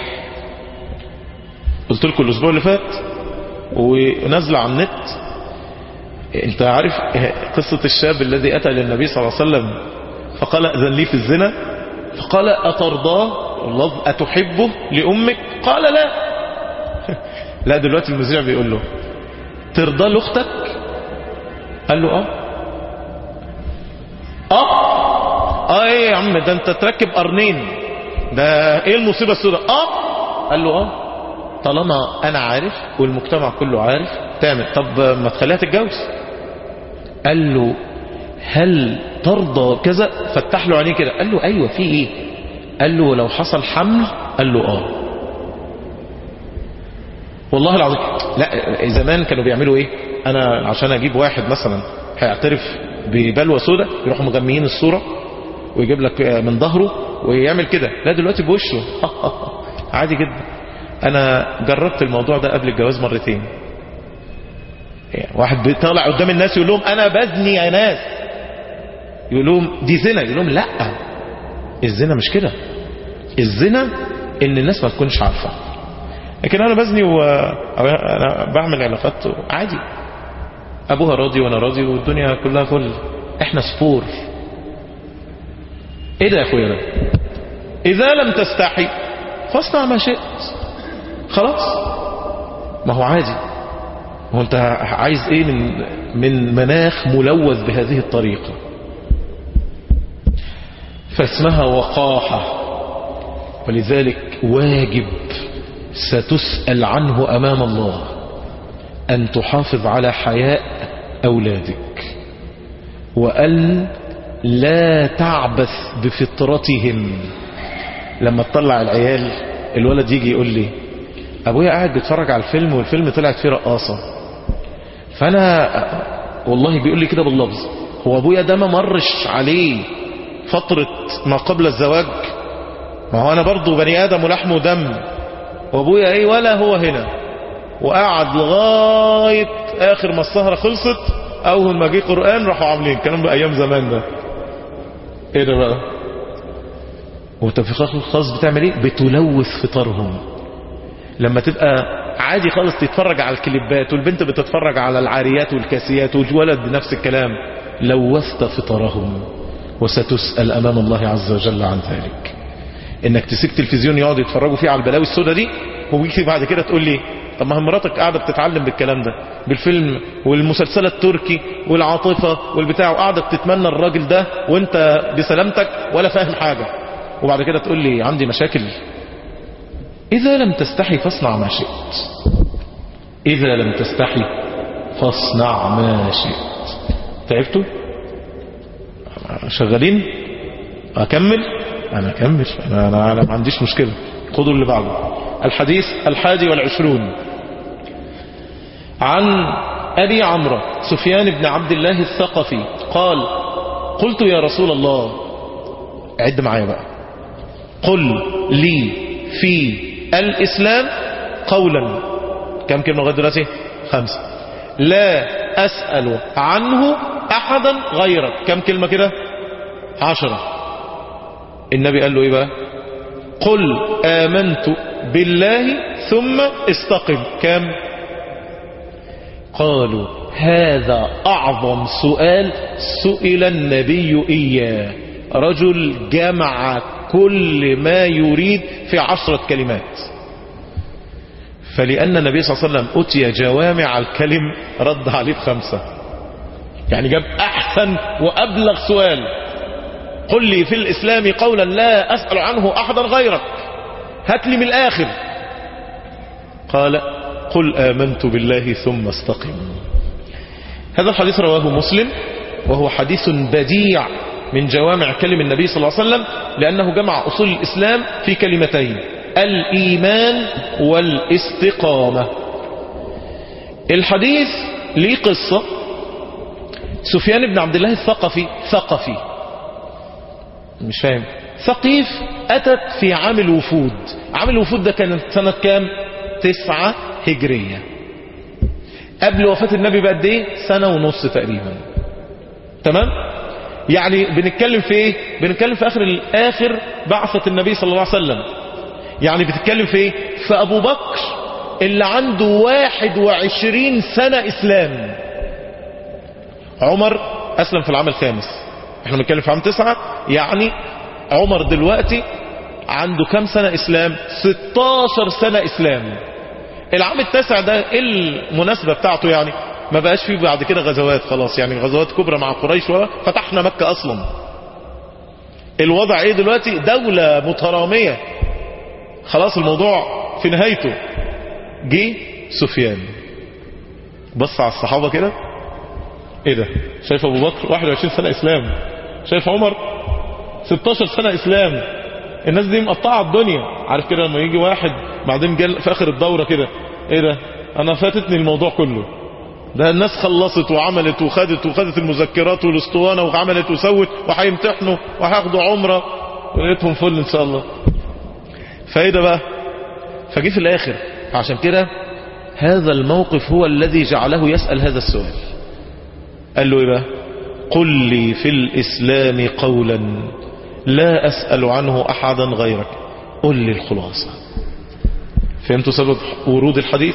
قلت لكم الاسبوع اللي فات ونزل على النت انت عارف قصة الشاب الذي اتى للنبي صلى الله عليه وسلم فقال اذن لي في الزنا فقال اترضاه الله اتحبه لامك قال لا لا دلوقتي المذيع بيقول له ترضى لاختك قال له اه اه اه ايه يا عم ده انت تركب قرنين ده ايه المصيبة السوداء اه قال له اه طالما انا عارف والمجتمع كله عارف تعمل طب ما تخليها تتجوز قال له هل ترضى كذا فتح له عينيه كده قال له ايوه في ايه قال له لو حصل حمل قال له اه والله العظيم لا زمان كانوا بيعملوا ايه انا عشان اجيب واحد مثلا هيعترف ببلوى سودة يروحوا مجمعين الصورة ويجيب لك من ظهره ويعمل كده لا دلوقتي بوشه عادي جدا انا جربت الموضوع ده قبل الجواز مرتين يعني واحد بيطلع قدام الناس يقول لهم انا بزني يا ناس يقول لهم دي زنا يقول لهم لا الزنا مش كده الزنا ان الناس ما تكونش عارفه لكن انا بزني وانا بعمل علاقات عادي ابوها راضي وانا راضي والدنيا كلها فل احنا صفور ايه ده يا اخويا ده اذا لم تستحي فاصنع ما شئت خلاص ما هو عادي هو انت عايز ايه من من مناخ ملوث بهذه الطريقة فاسمها وقاحة ولذلك واجب ستسأل عنه أمام الله أن تحافظ على حياء أولادك وأن لا تعبث بفطرتهم لما تطلع العيال الولد يجي يقول لي أبويا قاعد بيتفرج على الفيلم والفيلم طلعت فيه رقاصة فأنا والله بيقول لي كده باللفظ هو أبويا ده ما مرش عليه فترة ما قبل الزواج ما هو أنا برضو بني آدم ولحم ودم وأبويا إيه ولا هو هنا وقعد لغاية آخر ما السهرة خلصت أول ما جه قرآن راحوا عاملين كلام بأيام زمان ده إيه ده بقى والتفقيقات الخاص بتعمل إيه بتلوث فطرهم لما تبقى عادي خالص تتفرج على الكليبات والبنت بتتفرج على العاريات والكاسيات والولد بنفس الكلام لوثت فطرهم وستسأل أمام الله عز وجل عن ذلك انك تسيب تلفزيون يقعد يتفرجوا فيه على البلاوي السوداء دي ويجي بعد كده تقول لي طب ما مراتك قاعده بتتعلم بالكلام ده بالفيلم والمسلسل التركي والعاطفه والبتاع وقاعده بتتمنى الراجل ده وانت بسلامتك ولا فاهم حاجه وبعد كده تقول لي عندي مشاكل اذا لم تستحي فاصنع ما شئت اذا لم تستحي فاصنع ما شئت تعبتوا شغالين اكمل انا اكمل انا, أنا, أنا ما عنديش مشكلة خذوا اللي بعده الحديث الحادي والعشرون عن أبي عمرو سفيان بن عبد الله الثقفي قال قلت يا رسول الله عد معايا بقى قل لي في الإسلام قولا كم كلمة لغايه دلوقتي خمسة لا أسأل عنه أحدا غيرك كم كلمة كده عشرة النبي قال له ايه بقى قل آمنت بالله ثم استقم كم قالوا هذا أعظم سؤال سئل النبي إياه رجل جمع كل ما يريد في عشرة كلمات فلأن النبي صلى الله عليه وسلم أتي جوامع الكلم رد عليه بخمسة يعني جاب أحسن وأبلغ سؤال قل لي في الإسلام قولا لا أسأل عنه أحدا غيرك هات لي من الآخر قال قل آمنت بالله ثم استقم هذا الحديث رواه مسلم وهو حديث بديع من جوامع كلم النبي صلى الله عليه وسلم لأنه جمع أصول الإسلام في كلمتين الإيمان والاستقامة الحديث ليه قصة سفيان بن عبد الله الثقفي ثقفي مش فاهم ثقيف أتت في عام الوفود عام الوفود ده كانت سنة كام تسعة هجرية قبل وفاة النبي بقد ايه سنة ونص تقريبا تمام يعني بنتكلم في ايه بنتكلم في اخر الاخر بعثة النبي صلى الله عليه وسلم يعني بتتكلم في ايه في ابو بكر اللي عنده واحد وعشرين سنة اسلام عمر اسلم في العام الخامس احنا بنتكلم في عام تسعة يعني عمر دلوقتي عنده كم سنة اسلام 16 سنة اسلام العام التاسع ده ايه المناسبة بتاعته يعني ما بقاش فيه بعد كده غزوات خلاص يعني غزوات كبرى مع قريش فتحنا مكة اصلا الوضع ايه دلوقتي دولة مترامية خلاص الموضوع في نهايته جه سفيان بص على الصحابة كده ايه ده شايف ابو بكر 21 سنة اسلام شايف عمر 16 سنة اسلام الناس دي مقطعة الدنيا عارف كده لما يجي واحد بعدين جال في اخر الدورة كده ايه ده انا فاتتني الموضوع كله ده الناس خلصت وعملت وخدت وخدت المذكرات والاسطوانة وعملت وسوت وهيمتحنوا وهياخدوا عمرة ولقيتهم فل ان شاء الله فايه ده بقى فجي في الاخر عشان كده هذا الموقف هو الذي جعله يسأل هذا السؤال قال له ايه بقى قل لي في الاسلام قولا لا اسأل عنه احدا غيرك قل لي الخلاصة فهمتوا سبب ورود الحديث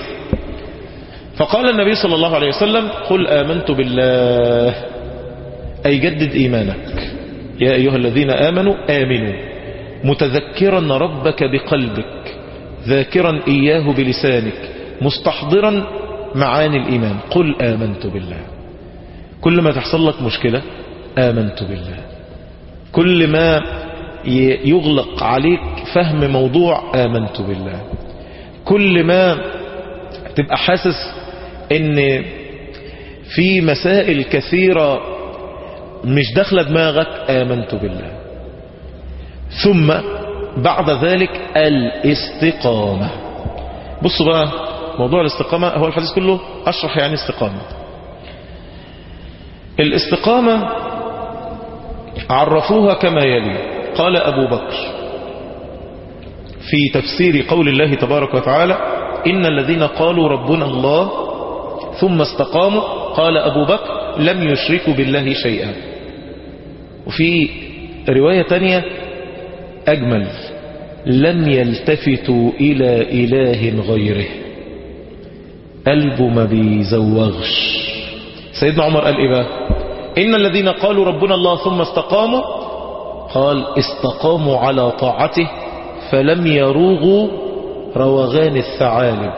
فقال النبي صلى الله عليه وسلم قل آمنت بالله أي جدد إيمانك يا أيها الذين آمنوا آمنوا متذكرا ربك بقلبك ذاكرا إياه بلسانك مستحضرا معاني الإيمان قل آمنت بالله كل ما تحصل لك مشكلة آمنت بالله كل ما يغلق عليك فهم موضوع آمنت بالله كل ما تبقى حاسس ان في مسائل كثيرة مش داخله دماغك آمنت بالله ثم بعد ذلك الاستقامة بصوا بقى موضوع الاستقامة هو الحديث كله أشرح يعني استقامة الاستقامة عرفوها كما يلي قال أبو بكر في تفسير قول الله تبارك وتعالى إن الذين قالوا ربنا الله ثم استقاموا قال أبو بكر لم يشركوا بالله شيئا وفي رواية تانية أجمل لم يلتفتوا إلى إله غيره قلبه ما بيزوغش سيدنا عمر قال إيه بقى إن الذين قالوا ربنا الله ثم استقاموا قال استقاموا على طاعته فلم يروغوا روغان الثعالب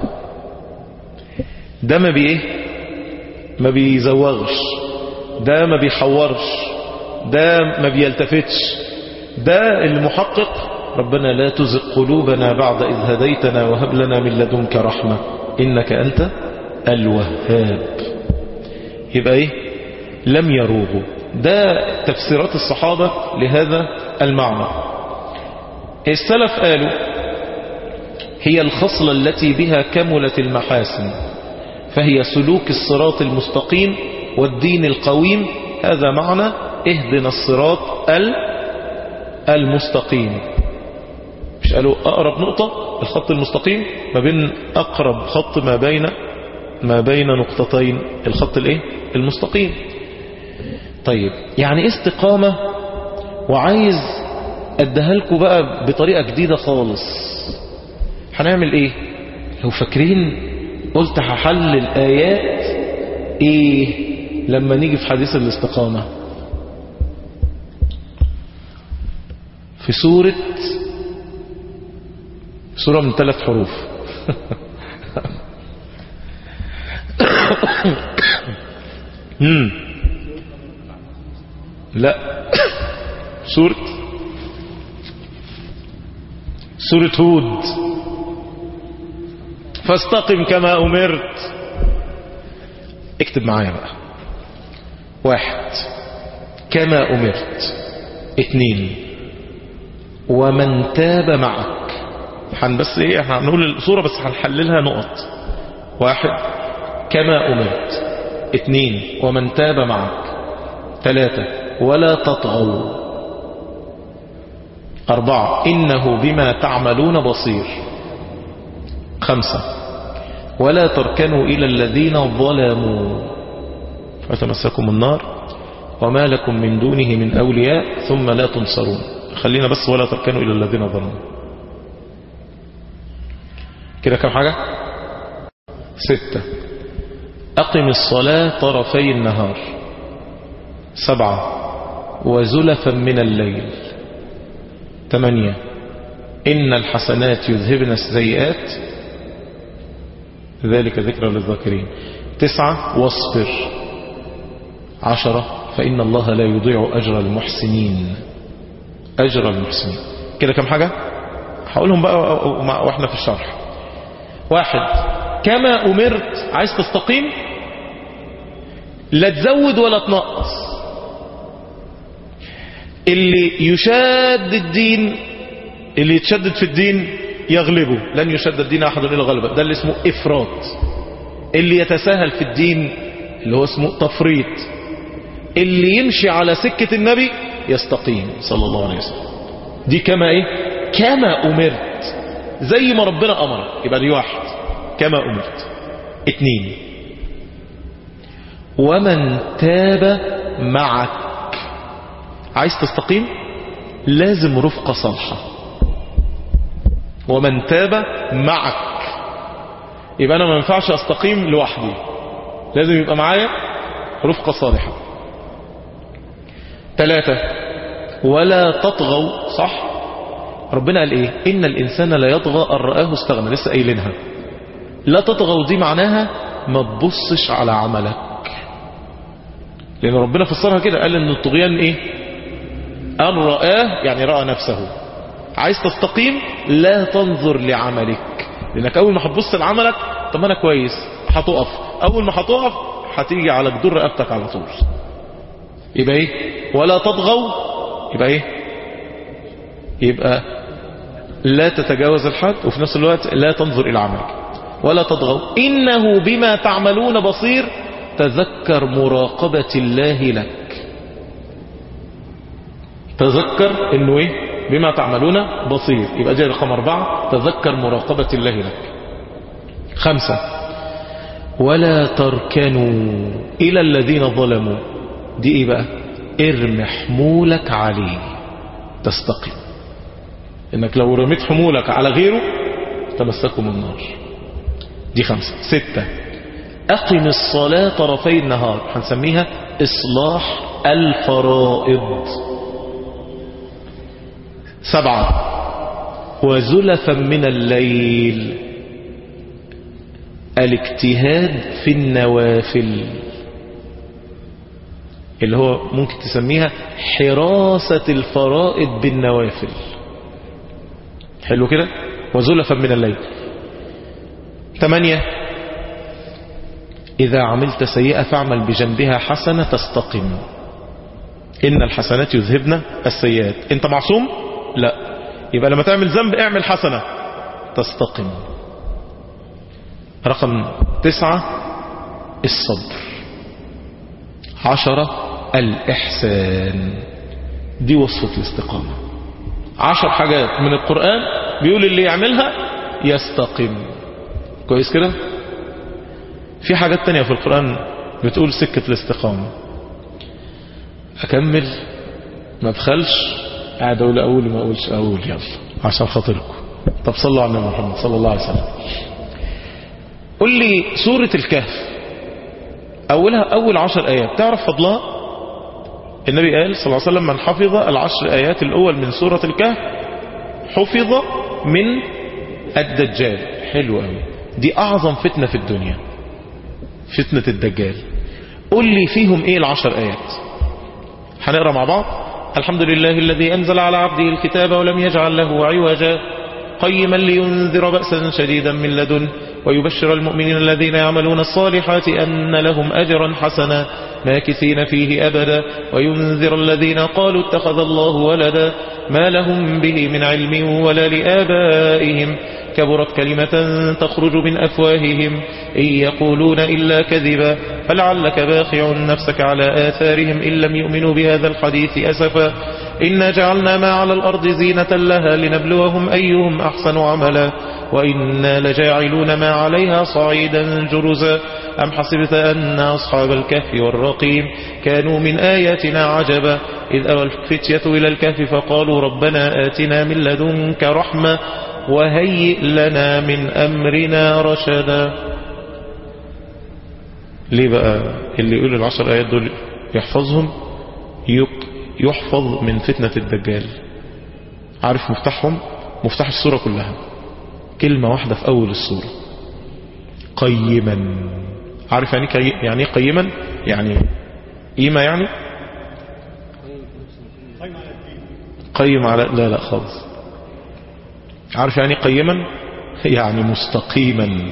ده ما بيه ما بيزوغش ده ما بيحورش ده ما بيلتفتش ده المحقق ربنا لا تزغ قلوبنا بعد إذ هديتنا وهب لنا من لدنك رحمة إنك أنت الوهاب يبقى إيه لم يروغوا ده تفسيرات الصحابة لهذا المعنى السلف قالوا هي الخصلة التي بها كملت المحاسن فهي سلوك الصراط المستقيم والدين القويم هذا معنى اهدنا الصراط المستقيم مش قالوا أقرب نقطة الخط المستقيم ما بين أقرب خط ما بين ما بين نقطتين الخط الايه المستقيم طيب يعني استقامة وعايز اديها لكم بقى بطريقة جديدة خالص هنعمل ايه لو فاكرين قلت هحل الآيات ايه لما نيجي في حديث الاستقامة في سورة سورة من ثلاث حروف لا سورة سورة هود فاستقم كما أمرت اكتب معايا بقى واحد كما أمرت اتنين ومن تاب معك هن بس ايه هنقول الصورة بس هنحللها نقط واحد كما أمرت اتنين ومن تاب معك ثلاثة ولا تطغوا أربعة إنه بما تعملون بصير خمسة ولا تركنوا إلى الذين ظلموا فتمسكم النار وما لكم من دونه من أولياء ثم لا تنصرون خلينا بس ولا تركنوا إلى الذين ظلموا كده كم حاجة ستة أقم الصلاة طرفي النهار سبعة وزلفا من الليل ثمانية إن الحسنات يذهبن السيئات ذلك ذكرى للذاكرين تسعة واصبر عشرة فإن الله لا يضيع أجر المحسنين أجر المحسنين كده كم حاجة هقولهم بقى واحنا في الشرح واحد كما أمرت عايز تستقيم لا تزود ولا تنقص اللي يشاد الدين اللي يتشدد في الدين يغلبه لن يشد الدين أحد إلا غلبه ده اللي اسمه إفراط اللي يتساهل في الدين اللي هو اسمه تفريط اللي يمشي على سكة النبي يستقيم صلى الله عليه وسلم دي كما ايه كما أمرت زي ما ربنا أمرك يبقى دي واحد كما أمرت اتنين ومن تاب معك عايز تستقيم لازم رفقة صالحة ومن تاب معك يبقى أنا ما ينفعش أستقيم لوحدي لازم يبقى معايا رفقة صالحة ثلاثة ولا تطغوا صح ربنا قال ايه ان الانسان لا يطغى ان رآه استغنى لسه قايلينها لا تطغوا دي معناها ما تبصش على عملك لأن ربنا فسرها كده قال ان الطغيان ايه أن رآه يعني رأى نفسه عايز تستقيم لا تنظر لعملك لأنك أول ما هتبص لعملك طب أنا كويس هتقف أول ما هتقف هتيجي على جدور رقبتك على طول يبقى ايه ولا تطغوا يبقى ايه يبقى لا تتجاوز الحد وفي نفس الوقت لا تنظر إلى عملك ولا تطغوا إنه بما تعملون بصير تذكر مراقبة الله لك تذكر انه ايه بما تعملون بصير يبقى دي رقم اربعة تذكر مراقبة الله لك خمسة ولا تركنوا الى الذين ظلموا دي ايه بقى ارم حمولك عليه تستقيم انك لو رميت حمولك على غيره تمسكوا من النار دي خمسة ستة أقم الصلاة طرفي النهار هنسميها إصلاح الفرائض سبعة وزلفا من الليل الاجتهاد في النوافل اللي هو ممكن تسميها حراسة الفرائض بالنوافل حلو كده وزلفا من الليل ثمانية إذا عملت سيئة فاعمل بجنبها حسنة تستقم إن الحسنات يذهبن السيئات أنت معصوم؟ لا يبقى لما تعمل ذنب اعمل حسنة تستقم رقم تسعة الصبر عشرة الإحسان دي وصفة الاستقامة عشر حاجات من القرآن بيقول اللي يعملها يستقيم كويس كده في حاجات تانية في القرآن بتقول سكة الاستقامة أكمل ما بخلش قاعد أقول أقول ما أقولش أقول يلا عشان خاطركم طب صلوا على النبي محمد صلى الله عليه وسلم قل لي سورة الكهف أولها أول عشر آيات تعرف فضلها النبي قال صلى الله عليه وسلم من حفظ العشر آيات الأول من سورة الكهف حفظ من الدجال حلو قوي دي أعظم فتنة في الدنيا فتنة الدجال قل لي فيهم ايه العشر ايات هنقرا مع بعض الحمد لله الذي انزل على عبده الكتاب ولم يجعل له عوجا قيما لينذر بأسا شديدا من لدن ويبشر المؤمنين الذين يعملون الصالحات أن لهم أجرا حسنا ماكثين فيه أبدا وينذر الذين قالوا اتخذ الله ولدا ما لهم به من علم ولا لآبائهم كبرت كلمة تخرج من أفواههم إن يقولون إلا كذبا فلعلك باخع نفسك على آثارهم إن لم يؤمنوا بهذا الحديث أسفا إنا جعلنا ما على الأرض زينة لها لنبلوهم أيهم أحسن عملا وإنا لجاعلون ما عليها صعيدا جرزا أم حسبت أن أصحاب الكهف والرقيم كانوا من آياتنا عجبا إذ أوى الفتية إلى الكهف فقالوا ربنا آتنا من لدنك رحمة وهيئ لنا من أمرنا رشدا ليه بقى اللي يقول العشر آيات دول يحفظهم يحفظ من فتنة الدجال عارف مفتاحهم مفتاح السورة كلها كلمة واحدة في أول السورة قيما عارف يعني كي... يعني قيما يعني قيمة يعني قيم على لا لا خالص عارف يعني قيما يعني مستقيما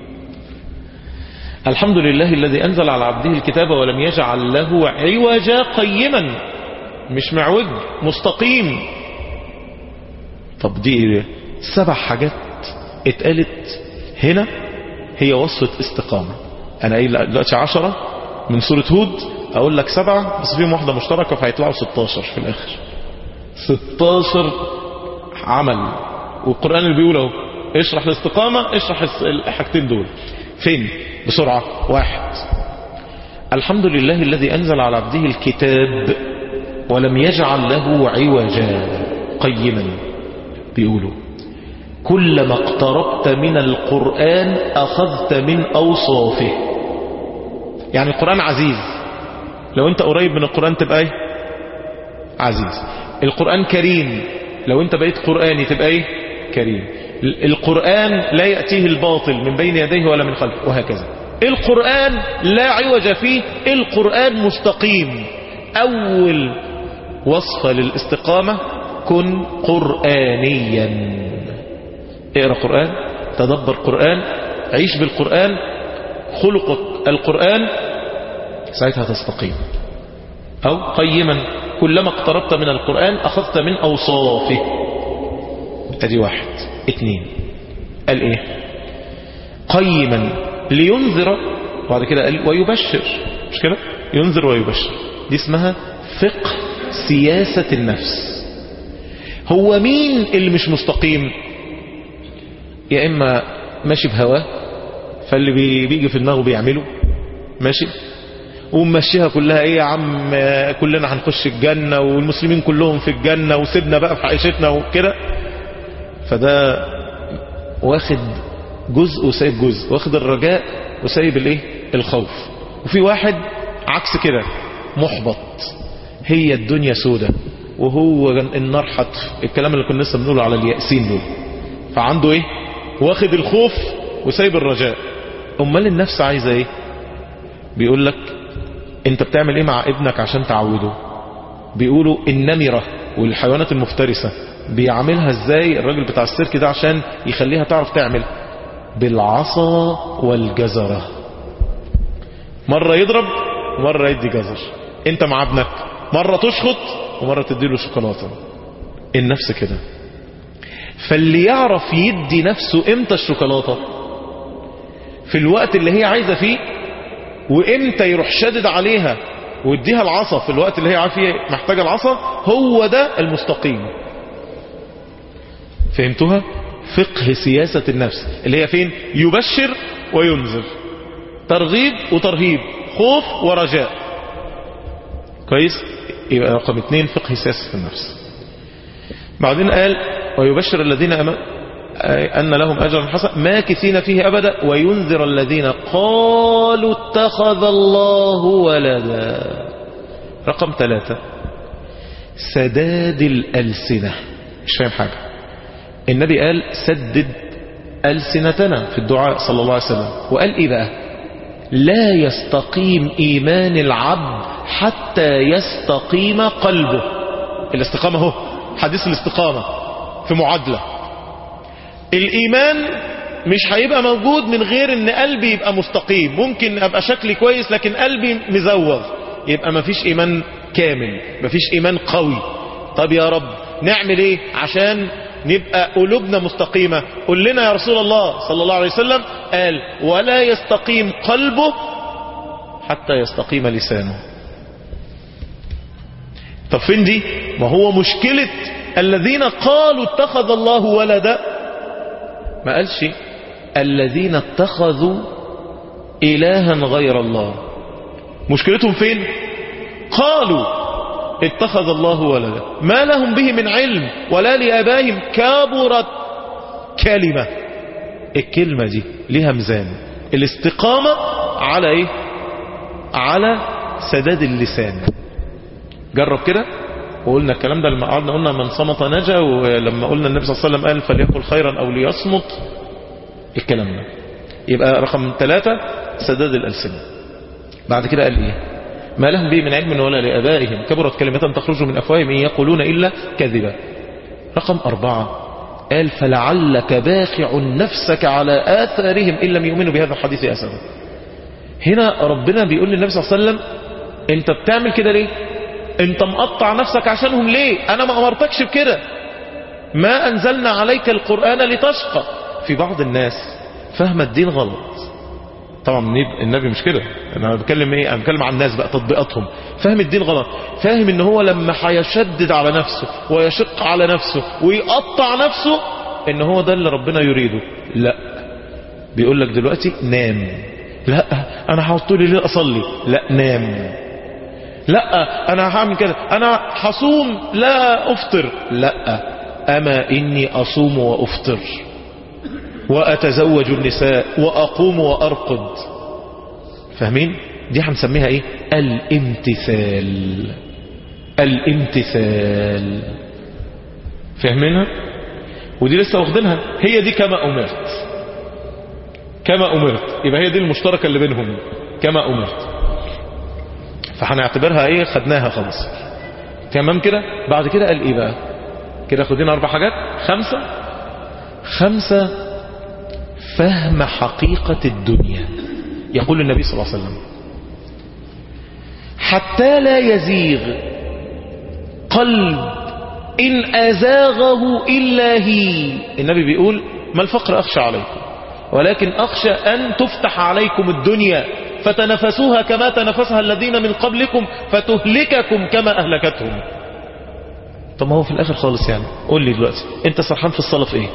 الحمد لله الذي أنزل على عبده الكتاب ولم يجعل له عوجا قيما مش معوج مستقيم طب دي سبع حاجات اتقالت هنا هي وصفة استقامة انا قايل دلوقتي عشرة من سورة هود اقول لك سبعة بس فيهم واحدة مشتركة فهيطلعوا 16 في الاخر 16 عمل والقرآن اللي بيقول اهو اشرح الاستقامة اشرح الحاجتين دول فين بسرعة واحد الحمد لله الذي انزل على عبده الكتاب ولم يجعل له عوجا قيما بيقولوا كلما اقتربت من القرآن أخذت من أوصافه يعني القرآن عزيز لو انت قريب من القرآن تبقى ايه عزيز القرآن كريم لو انت بقيت قرآني تبقى ايه كريم القرآن لا يأتيه الباطل من بين يديه ولا من خلفه وهكذا القرآن لا عوج فيه القرآن مستقيم أول وصفة للاستقامة كن قرآنيا اقرأ قرآن تدبر قرآن عيش بالقرآن خلقك القرآن ساعتها تستقيم أو قيما كلما اقتربت من القرآن أخذت من أوصافه ادي واحد اتنين قال ايه قيما لينذر بعد كده قال ويبشر مش كده ينذر ويبشر دي اسمها فقه سياسة النفس هو مين اللي مش مستقيم يا اما ماشي بهواه فاللي بي- بيجي في دماغه بيعمله ماشي ومشيها كلها ايه يا عم آه، كلنا هنخش الجنة والمسلمين كلهم في الجنة وسيبنا بقى في عيشتنا وكده فده واخد جزء وسايب جزء واخد الرجاء وسايب الايه الخوف وفي واحد عكس كده محبط هي الدنيا سودة وهو النار حتف الكلام اللي كنا لسه بنقوله على اليأسين دول فعنده ايه واخد الخوف وسايب الرجاء امال النفس عايزة ايه بيقول لك انت بتعمل ايه مع ابنك عشان تعوده بيقولوا النمرة والحيوانات المفترسة بيعملها ازاي الراجل بتاع السيرك ده عشان يخليها تعرف تعمل بالعصا والجزرة مرة يضرب ومرة يدي جزر انت مع ابنك مرة تشخط ومرة تديله شوكولاتة النفس كده فاللي يعرف يدي نفسه امتى الشوكولاتة في الوقت اللي هي عايزة فيه وامتى يروح شادد عليها ويديها العصا في الوقت اللي هي عارفه محتاجة العصا هو ده المستقيم فهمتوها فقه سياسة النفس اللي هي فين يبشر وينذر ترغيب وترهيب خوف ورجاء كويس يبقى رقم اتنين فقه سياسة النفس بعدين قال ويبشر الذين أمنوا أن لهم أجرا حسنا ماكثين فيه أبدا وينذر الذين قالوا اتخذ الله ولدا رقم ثلاثة سداد الألسنة مش فاهم حاجة النبي قال سدد ألسنتنا في الدعاء صلى الله عليه وسلم وقال إيه بقى لا يستقيم إيمان العبد حتى يستقيم قلبه الاستقامة هو حديث الاستقامة في معادلة الإيمان مش هيبقى موجود من غير ان قلبي يبقى مستقيم ممكن ابقى شكلي كويس لكن قلبي مزوغ يبقى مفيش ايمان كامل مفيش ايمان قوي طب يا رب نعمل ايه عشان نبقى قلوبنا مستقيمة قل لنا يا رسول الله صلى الله عليه وسلم قال ولا يستقيم قلبه حتى يستقيم لسانه طب فين دي ما هو مشكلة الذين قالوا اتخذ الله ولدا ما قالش الذين اتخذوا إلها غير الله مشكلتهم فين قالوا اتخذ الله ولدا ما لهم به من علم ولا لآبائهم كبرت كلمة الكلمة دي ليها ميزان الاستقامة على ايه على سداد اللسان جرب كده وقلنا الكلام ده لما قعدنا قلنا من صمت نجا ولما قلنا النبي صلى الله عليه وسلم قال فليقل خيرا او ليصمت الكلام ده يبقى رقم ثلاثة سداد الألسنة بعد كده قال ايه ما لهم به من علم ولا لآبائهم كبرت كلمة تخرج من أفواههم إن يقولون إلا كذبا رقم أربعة قال فلعلك باخع نفسك على آثارهم إن لم يؤمنوا بهذا الحديث أسفا هنا ربنا بيقول للنبي صلى الله عليه وسلم انت بتعمل كده ليه انت مقطع نفسك عشانهم ليه انا ما امرتكش بكده ما انزلنا عليك القرآن لتشقى في بعض الناس فهم الدين غلط طبعا النبي مش كده انا بتكلم ايه انا بتكلم عن الناس بقى تطبيقاتهم فاهم الدين غلط فاهم ان هو لما هيشدد على نفسه ويشق على نفسه ويقطع نفسه ان هو ده اللي ربنا يريده لا بيقول لك دلوقتي نام لا انا هقعد طول الليل اصلي لا نام لا انا هعمل كده انا هصوم لا افطر لا اما اني اصوم وافطر واتزوج النساء واقوم وارقد فاهمين دي هنسميها ايه الامتثال الامتثال فاهمينها ودي لسه واخدينها هي دي كما امرت كما أمرت يبقى هي دي المشتركة اللي بينهم كما أمرت فهنعتبرها ايه خدناها خلاص تمام كده بعد كده قال ايه بقى كده خدين اربع حاجات خمسة خمسة فهم حقيقة الدنيا يقول النبي صلى الله عليه وسلم حتى لا يزيغ قلب إن أزاغه إلا هي النبي بيقول ما الفقر أخشى عليكم ولكن أخشى أن تفتح عليكم الدنيا فتنفسوها كما تنفسها الذين من قبلكم فتهلككم كما أهلكتهم طب ما هو في الآخر خالص يعني قول لي دلوقتي انت سرحان في الصلاة في ايه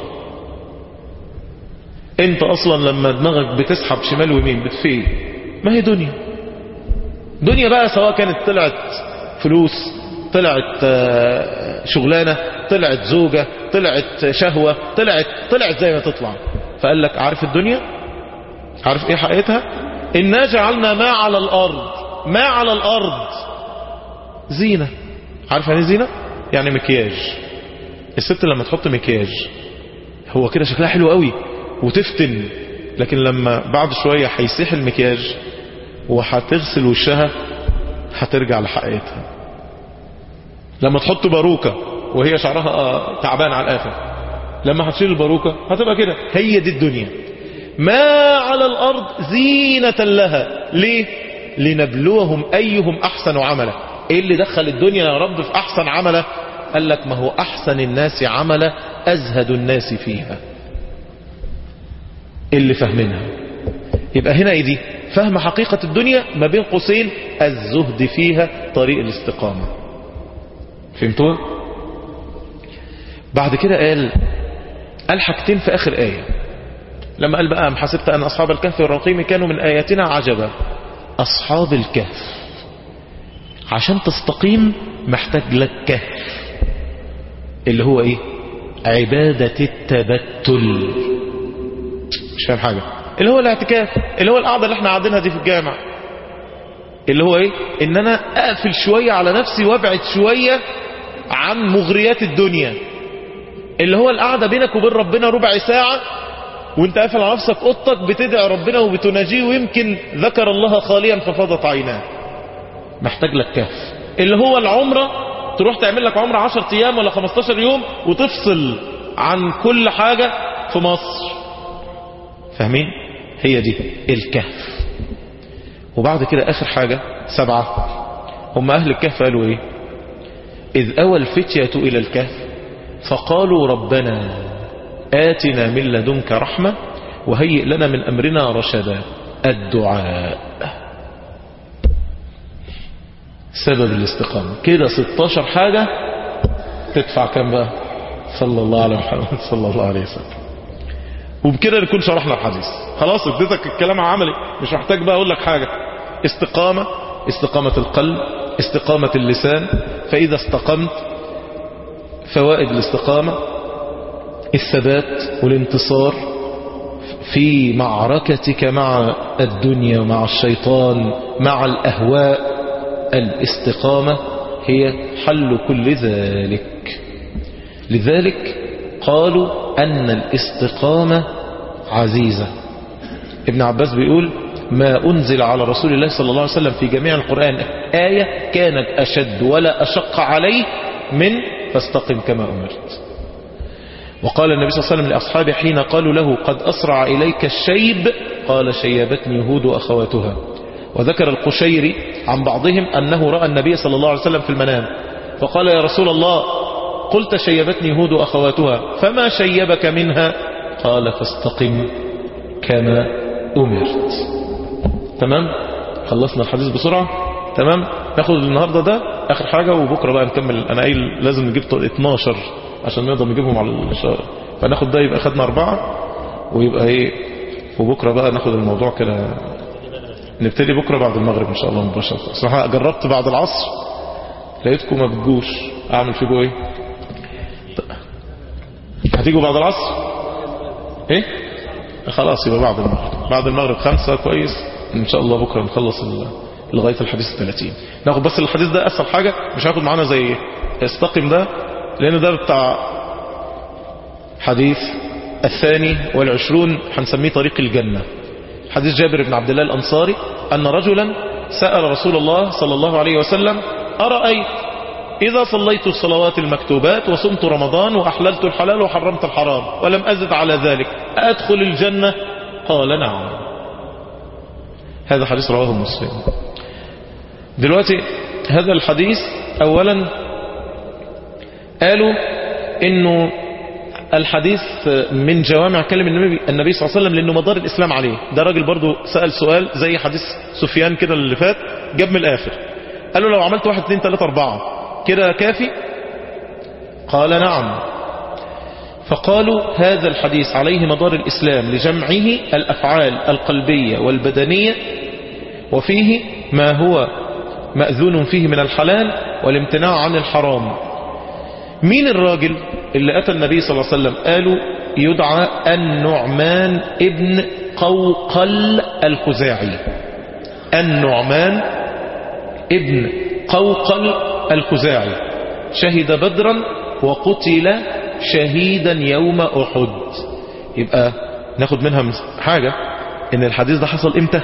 انت اصلا لما دماغك بتسحب شمال ويمين بتفيه ما هي دنيا دنيا بقى سواء كانت طلعت فلوس طلعت شغلانة طلعت زوجة طلعت شهوة طلعت طلعت زي ما تطلع فقال لك عارف الدنيا عارف ايه حقيقتها إنا جعلنا ما على الأرض ما على الأرض زينة عارف يعني زينة يعني مكياج الست لما تحط مكياج هو كده شكلها حلو قوي وتفتن لكن لما بعد شوية هيسيح المكياج وهتغسل وشها هترجع لحقيقتها لما تحط باروكة وهي شعرها تعبان على الآخر لما هتشيل الباروكة هتبقى كده هي دي الدنيا ما على الأرض زينة لها ليه لنبلوهم أيهم أحسن عملا إيه اللي دخل الدنيا يا رب في أحسن عمله قال لك ما هو أحسن الناس عملا أزهد الناس فيها اللي فهمنها يبقى هنا ايه دي فهم حقيقة الدنيا ما بين قوسين الزهد فيها طريق الاستقامة فهمتوا بعد كده قال قال حاجتين في آخر آية لما قال بقى أم حسبت أن أصحاب الكهف والرقيم كانوا من آياتنا عجبا أصحاب الكهف عشان تستقيم محتاج لك كهف اللي هو ايه عبادة التبتل مش فاهم حاجة اللي هو الاعتكاف اللي هو القعدة اللي احنا قاعدينها دي في الجامع اللي هو ايه ان انا اقفل شوية على نفسي وابعد شوية عن مغريات الدنيا اللي هو القعدة بينك وبين ربنا ربع ساعة وانت قافل على نفسك اوضتك بتدعي ربنا وبتناجيه ويمكن ذكر الله خاليا ففاضت عيناه محتاج لك كهف اللي هو العمرة تروح تعمل لك عمرة 10 ايام ولا 15 يوم وتفصل عن كل حاجة في مصر فاهمين هي دي الكهف وبعد كده اخر حاجة سبعة هم اهل الكهف قالوا ايه اذ اوى الفتية الى الكهف فقالوا ربنا آتنا من لدنك رحمة وهيئ لنا من أمرنا رشدا الدعاء سبب الاستقامة كده 16 حاجة تدفع كم بقى صلى الله على محمد صلى الله عليه وسلم وبكده نكون شرحنا الحديث خلاص اديتك الكلام عملي مش محتاج بقى اقول لك حاجة استقامة استقامة القلب استقامة اللسان فإذا استقمت فوائد الاستقامة الثبات والانتصار في معركتك مع الدنيا ومع الشيطان مع الأهواء الاستقامة هي حل كل ذلك لذلك قالوا أن الاستقامة عزيزة ابن عباس بيقول ما أنزل على رسول الله صلى الله عليه وسلم في جميع القرآن آية كانت أشد ولا أشق عليه من فاستقم كما أمرت وقال النبي صلى الله عليه وسلم لأصحابه حين قالوا له قد أسرع إليك الشيب قال شيبتني يهود وأخواتها وذكر القشيري عن بعضهم أنه رأى النبي صلى الله عليه وسلم في المنام فقال يا رسول الله قلت شيبتني يهود وأخواتها فما شيبك منها قال فاستقم كما أمرت تمام خلصنا الحديث بسرعة تمام ناخد النهاردة ده آخر حاجة وبكرة بقى نكمل أنا قايل لازم نجيب 12 عشان نقدر نجيبهم على الشهر فناخد ده يبقى خدنا أربعة ويبقى إيه وبكرة بقى ناخد الموضوع كده نبتدي بكرة بعد المغرب إن شاء الله مباشرة صراحة جربت بعد العصر لقيتكم ما بتجوش أعمل فيكم إيه هتيجوا بعد العصر إيه خلاص يبقى بعد المغرب بعد المغرب خمسة كويس إن شاء الله بكرة نخلص لغاية الحديث الثلاثين ناخد بس الحديث ده أسهل حاجة مش هاخد معانا زي استقم ده لأن ده بتاع حديث الثاني والعشرون هنسميه طريق الجنة حديث جابر بن عبد الله الأنصاري أن رجلا سأل رسول الله صلى الله عليه وسلم أرأيت إذا صليت الصلوات المكتوبات وصمت رمضان وأحللت الحلال وحرمت الحرام ولم أزد على ذلك أدخل الجنة قال نعم هذا حديث رواه مسلم دلوقتي هذا الحديث أولا قالوا إنه الحديث من جوامع كلم النبي, النبي صلى الله عليه وسلم لأنه مدار الإسلام عليه ده راجل برضو سأل سؤال زي حديث سفيان كده اللي فات جاب من الآخر قال له لو عملت واحد اثنين ثلاثة أربعة كده كافي قال نعم فقالوا هذا الحديث عليه مدار الإسلام لجمعه الأفعال القلبية والبدنية وفيه ما هو مأذون فيه من الحلال والامتناع عن الحرام مين الراجل اللي أتى النبي صلى الله عليه وسلم قالوا يدعى النعمان ابن قوقل الخزاعي النعمان ابن قوقل الخزاعي شهد بدرا وقتل شهيدا يوم أحد يبقى ناخد منها حاجة ان الحديث ده حصل امتى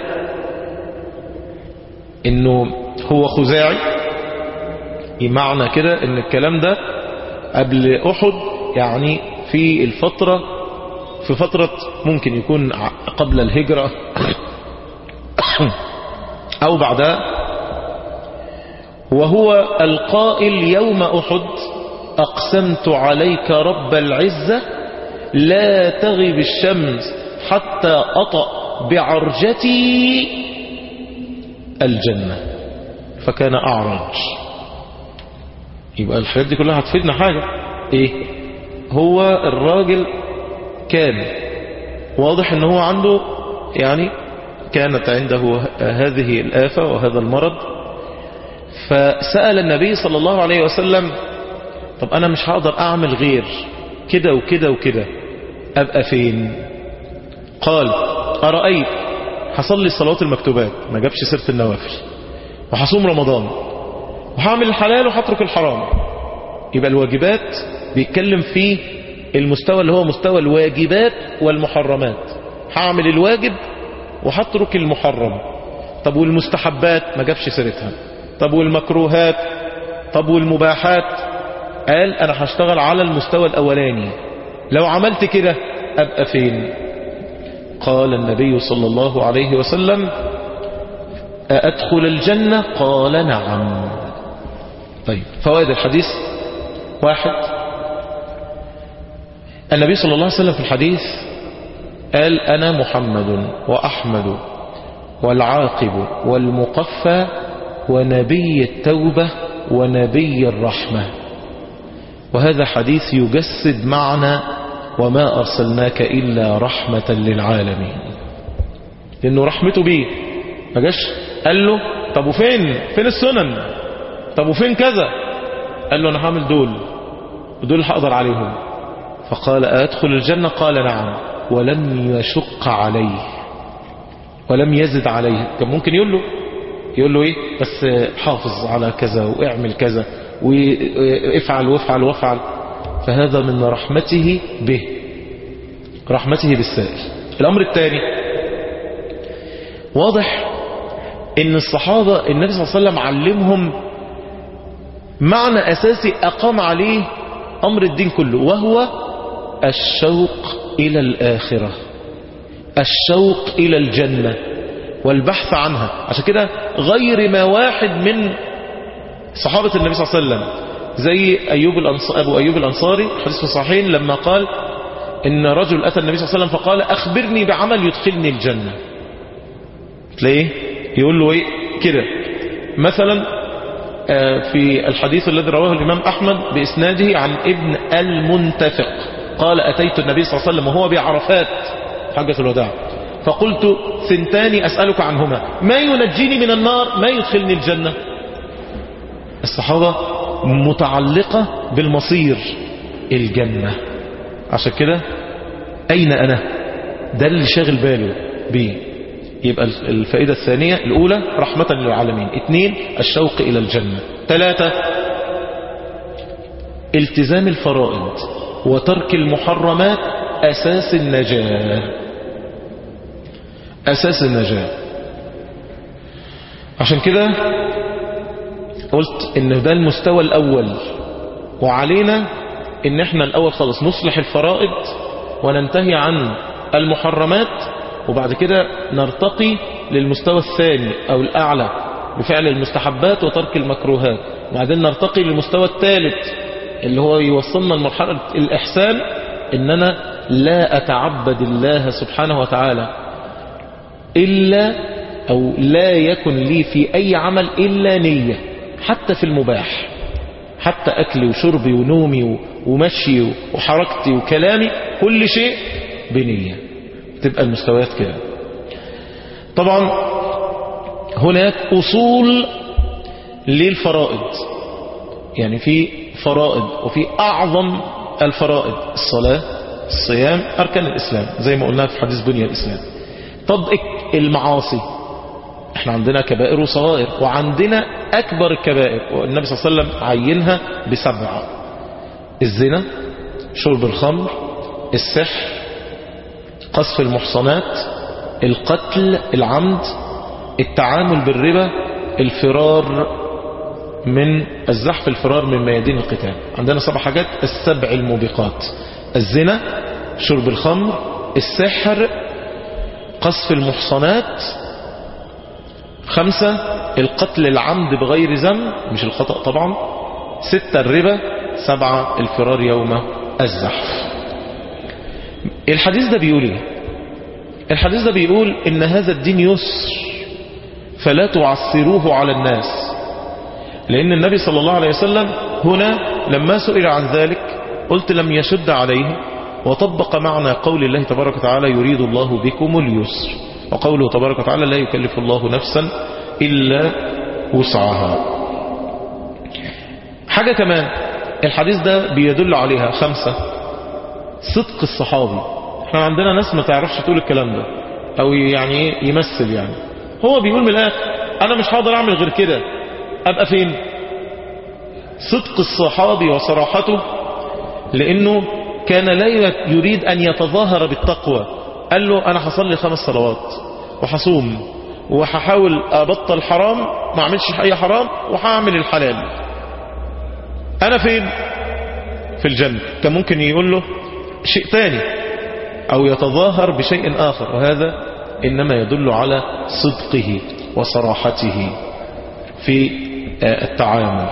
انه هو خزاعي معنى كده ان الكلام ده قبل احد يعني في الفترة في فترة ممكن يكون قبل الهجرة او بعدها وهو القائل يوم احد اقسمت عليك رب العزة لا تغب الشمس حتى اطأ بعرجتي الجنة فكان اعرج يبقى الحاجات دي كلها هتفيدنا حاجة ايه هو الراجل كان واضح ان هو عنده يعني كانت عنده هذه الآفة وهذا المرض فسأل النبي صلى الله عليه وسلم طب أنا مش هقدر أعمل غير كده وكده وكده أبقى فين قال أرأيت هصلي الصلوات المكتوبات ما جابش سيرة النوافل وهصوم رمضان وهعمل الحلال وهترك الحرام يبقى الواجبات بيتكلم في المستوى اللي هو مستوى الواجبات والمحرمات هعمل الواجب وهترك المحرم طب والمستحبات ما جابش سيرتها طب والمكروهات طب والمباحات قال انا هشتغل على المستوى الاولاني لو عملت كده ابقى فين قال النبي صلى الله عليه وسلم أأدخل الجنة قال نعم طيب فوائد الحديث واحد النبي صلى الله عليه وسلم في الحديث قال أنا محمد وأحمد والعاقب والمقفى ونبي التوبة ونبي الرحمة وهذا حديث يجسد معنى وما أرسلناك إلا رحمة للعالمين لأنه رحمته بيه ما جاش قال له طب وفين فين السنن طب وفين كذا قال له أنا هعمل دول ودول هقدر عليهم فقال أدخل الجنة قال نعم ولم يشق عليه ولم يزد عليه كان ممكن يقول له يقول له ايه بس حافظ على كذا واعمل كذا وافعل وافعل وافعل فهذا من رحمته به رحمته بالسائل الامر الثاني واضح ان الصحابة النبي صلى الله عليه وسلم علمهم معنى اساسي اقام عليه امر الدين كله وهو الشوق الى الاخرة الشوق الى الجنة والبحث عنها عشان كده غير ما واحد من صحابة النبي صلى الله عليه وسلم زي أيوب الأنصاري أبو أيوب الأنصاري حديث في الصحيحين لما قال إن رجل أتى النبي صلى الله عليه وسلم فقال أخبرني بعمل يدخلني الجنة تلاقيه يقول له إيه كده مثلا في الحديث الذي رواه الإمام أحمد بإسناده عن ابن المنتفق قال أتيت النبي صلى الله عليه وسلم وهو بعرفات حجة الوداع فقلت ثنتان أسألك عنهما ما ينجيني من النار ما يدخلني الجنة الصحابة متعلقة بالمصير الجنة عشان كده أين أنا ده اللي شاغل باله بيه يبقى الفائدة الثانية الأولى رحمة للعالمين اثنين الشوق إلى الجنة ثلاثة التزام الفرائض وترك المحرمات أساس النجاة أساس النجاة عشان كده قلت ان ده المستوى الأول وعلينا ان احنا الأول خالص نصلح الفرائض وننتهي عن المحرمات وبعد كده نرتقي للمستوى الثاني أو الأعلى بفعل المستحبات وترك المكروهات وبعدين نرتقي للمستوى الثالث اللي هو يوصلنا لمرحلة الإحسان إن أنا لا أتعبد الله سبحانه وتعالى إلا أو لا يكن لي في أي عمل إلا نية حتى في المباح حتى أكلي وشربي ونومي ومشي وحركتي وكلامي كل شيء بنية تبقى المستويات كده طبعا هناك أصول للفرائض يعني في فرائض وفي أعظم الفرائض الصلاة الصيام أركان الإسلام زي ما قلنا في حديث بنية الإسلام طب المعاصي احنا عندنا كبائر وصغائر وعندنا أكبر الكبائر والنبي صلى الله عليه وسلم عينها بسبعة الزنا شرب الخمر السحر قصف المحصنات القتل العمد التعامل بالربا الفرار من الزحف الفرار من ميادين القتال عندنا سبع حاجات السبع الموبقات الزنا شرب الخمر السحر قصف المحصنات خمسة القتل العمد بغير ذنب مش الخطأ طبعا ستة الربا سبعة الفرار يوم الزحف الحديث ده بيقول ايه الحديث ده بيقول ان هذا الدين يسر فلا تعسروه على الناس لأن النبي صلى الله عليه وسلم هنا لما سئل عن ذلك قلت لم يشد عليه وطبق معنى قول الله تبارك وتعالى يريد الله بكم اليسر وقوله تبارك وتعالى لا يكلف الله نفسا إلا وسعها حاجة كمان الحديث ده بيدل عليها خمسة صدق الصحابي احنا عندنا ناس ما تعرفش تقول الكلام ده او يعني يمثل يعني هو بيقول من الاخر انا مش هقدر اعمل غير كده ابقى فين صدق الصحابي وصراحته لانه كان لا يريد ان يتظاهر بالتقوى قال له انا هصلي خمس صلوات وهصوم وهحاول ابطل حرام ما اعملش اي حرام وهعمل الحلال انا فين في الجنة كان ممكن يقول له شيء تاني او يتظاهر بشيء اخر وهذا انما يدل على صدقه وصراحته في التعامل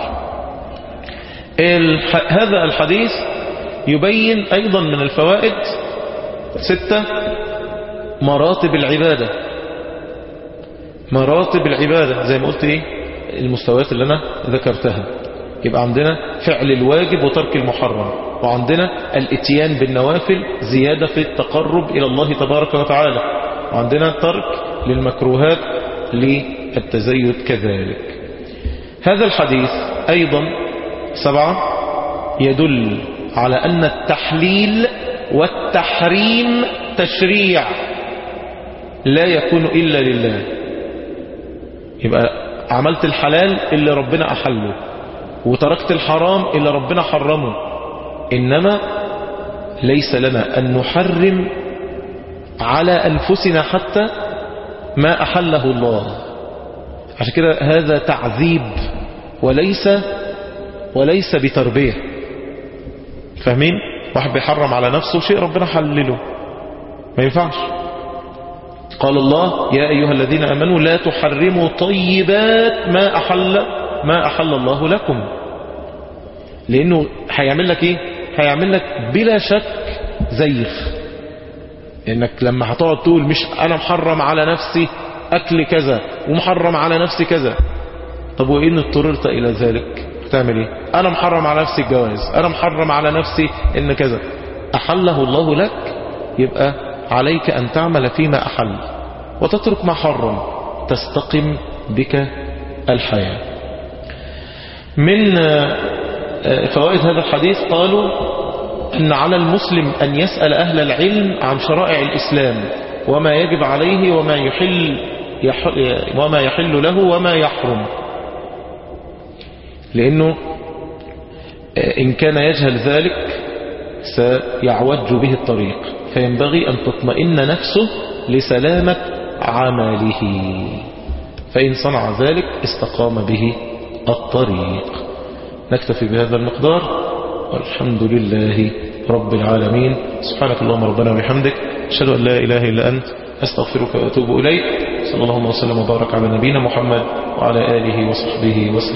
هذا الحديث يبين أيضا من الفوائد ستة مراتب العبادة مراتب العبادة زي ما قلت ايه المستويات اللي أنا ذكرتها يبقى عندنا فعل الواجب وترك المحرم وعندنا الاتيان بالنوافل زيادة في التقرب إلى الله تبارك وتعالى وعندنا ترك للمكروهات للتزيد كذلك هذا الحديث أيضا سبعة يدل على أن التحليل والتحريم تشريع لا يكون إلا لله يبقى عملت الحلال اللي ربنا أحله وتركت الحرام اللي ربنا حرمه إنما ليس لنا أن نحرم على أنفسنا حتى ما أحله الله عشان كده هذا تعذيب وليس وليس بتربية فاهمين واحد بيحرم على نفسه شيء ربنا حلله ما ينفعش قال الله يا أيها الذين أمنوا لا تحرموا طيبات ما أحل ما أحل الله لكم لأنه هيعمل لك إيه هيعمل لك بلا شك زيف إنك لما هتقعد تقول مش أنا محرم على نفسي أكل كذا ومحرم على نفسي كذا طب وإن اضطررت إلى ذلك هتعمل إيه أنا محرم على نفسي الجواز أنا محرم على نفسي إن كذا أحله الله لك يبقى عليك أن تعمل فيما أحل وتترك ما حرم تستقم بك الحياة من فوائد هذا الحديث قالوا أن على المسلم أن يسأل أهل العلم عن شرائع الإسلام وما يجب عليه وما يحل, يحل وما يحل له وما يحرم لأنه إن كان يجهل ذلك سيعوج به الطريق فينبغي أن تطمئن نفسه لسلامة عمله فإن صنع ذلك استقام به الطريق نكتفي بهذا المقدار والحمد لله رب العالمين سبحانك اللهم ربنا وبحمدك أشهد أن لا إله إلا أنت أستغفرك وأتوب إليك صلى الله وسلم وبارك على نبينا محمد وعلى آله وصحبه وسلم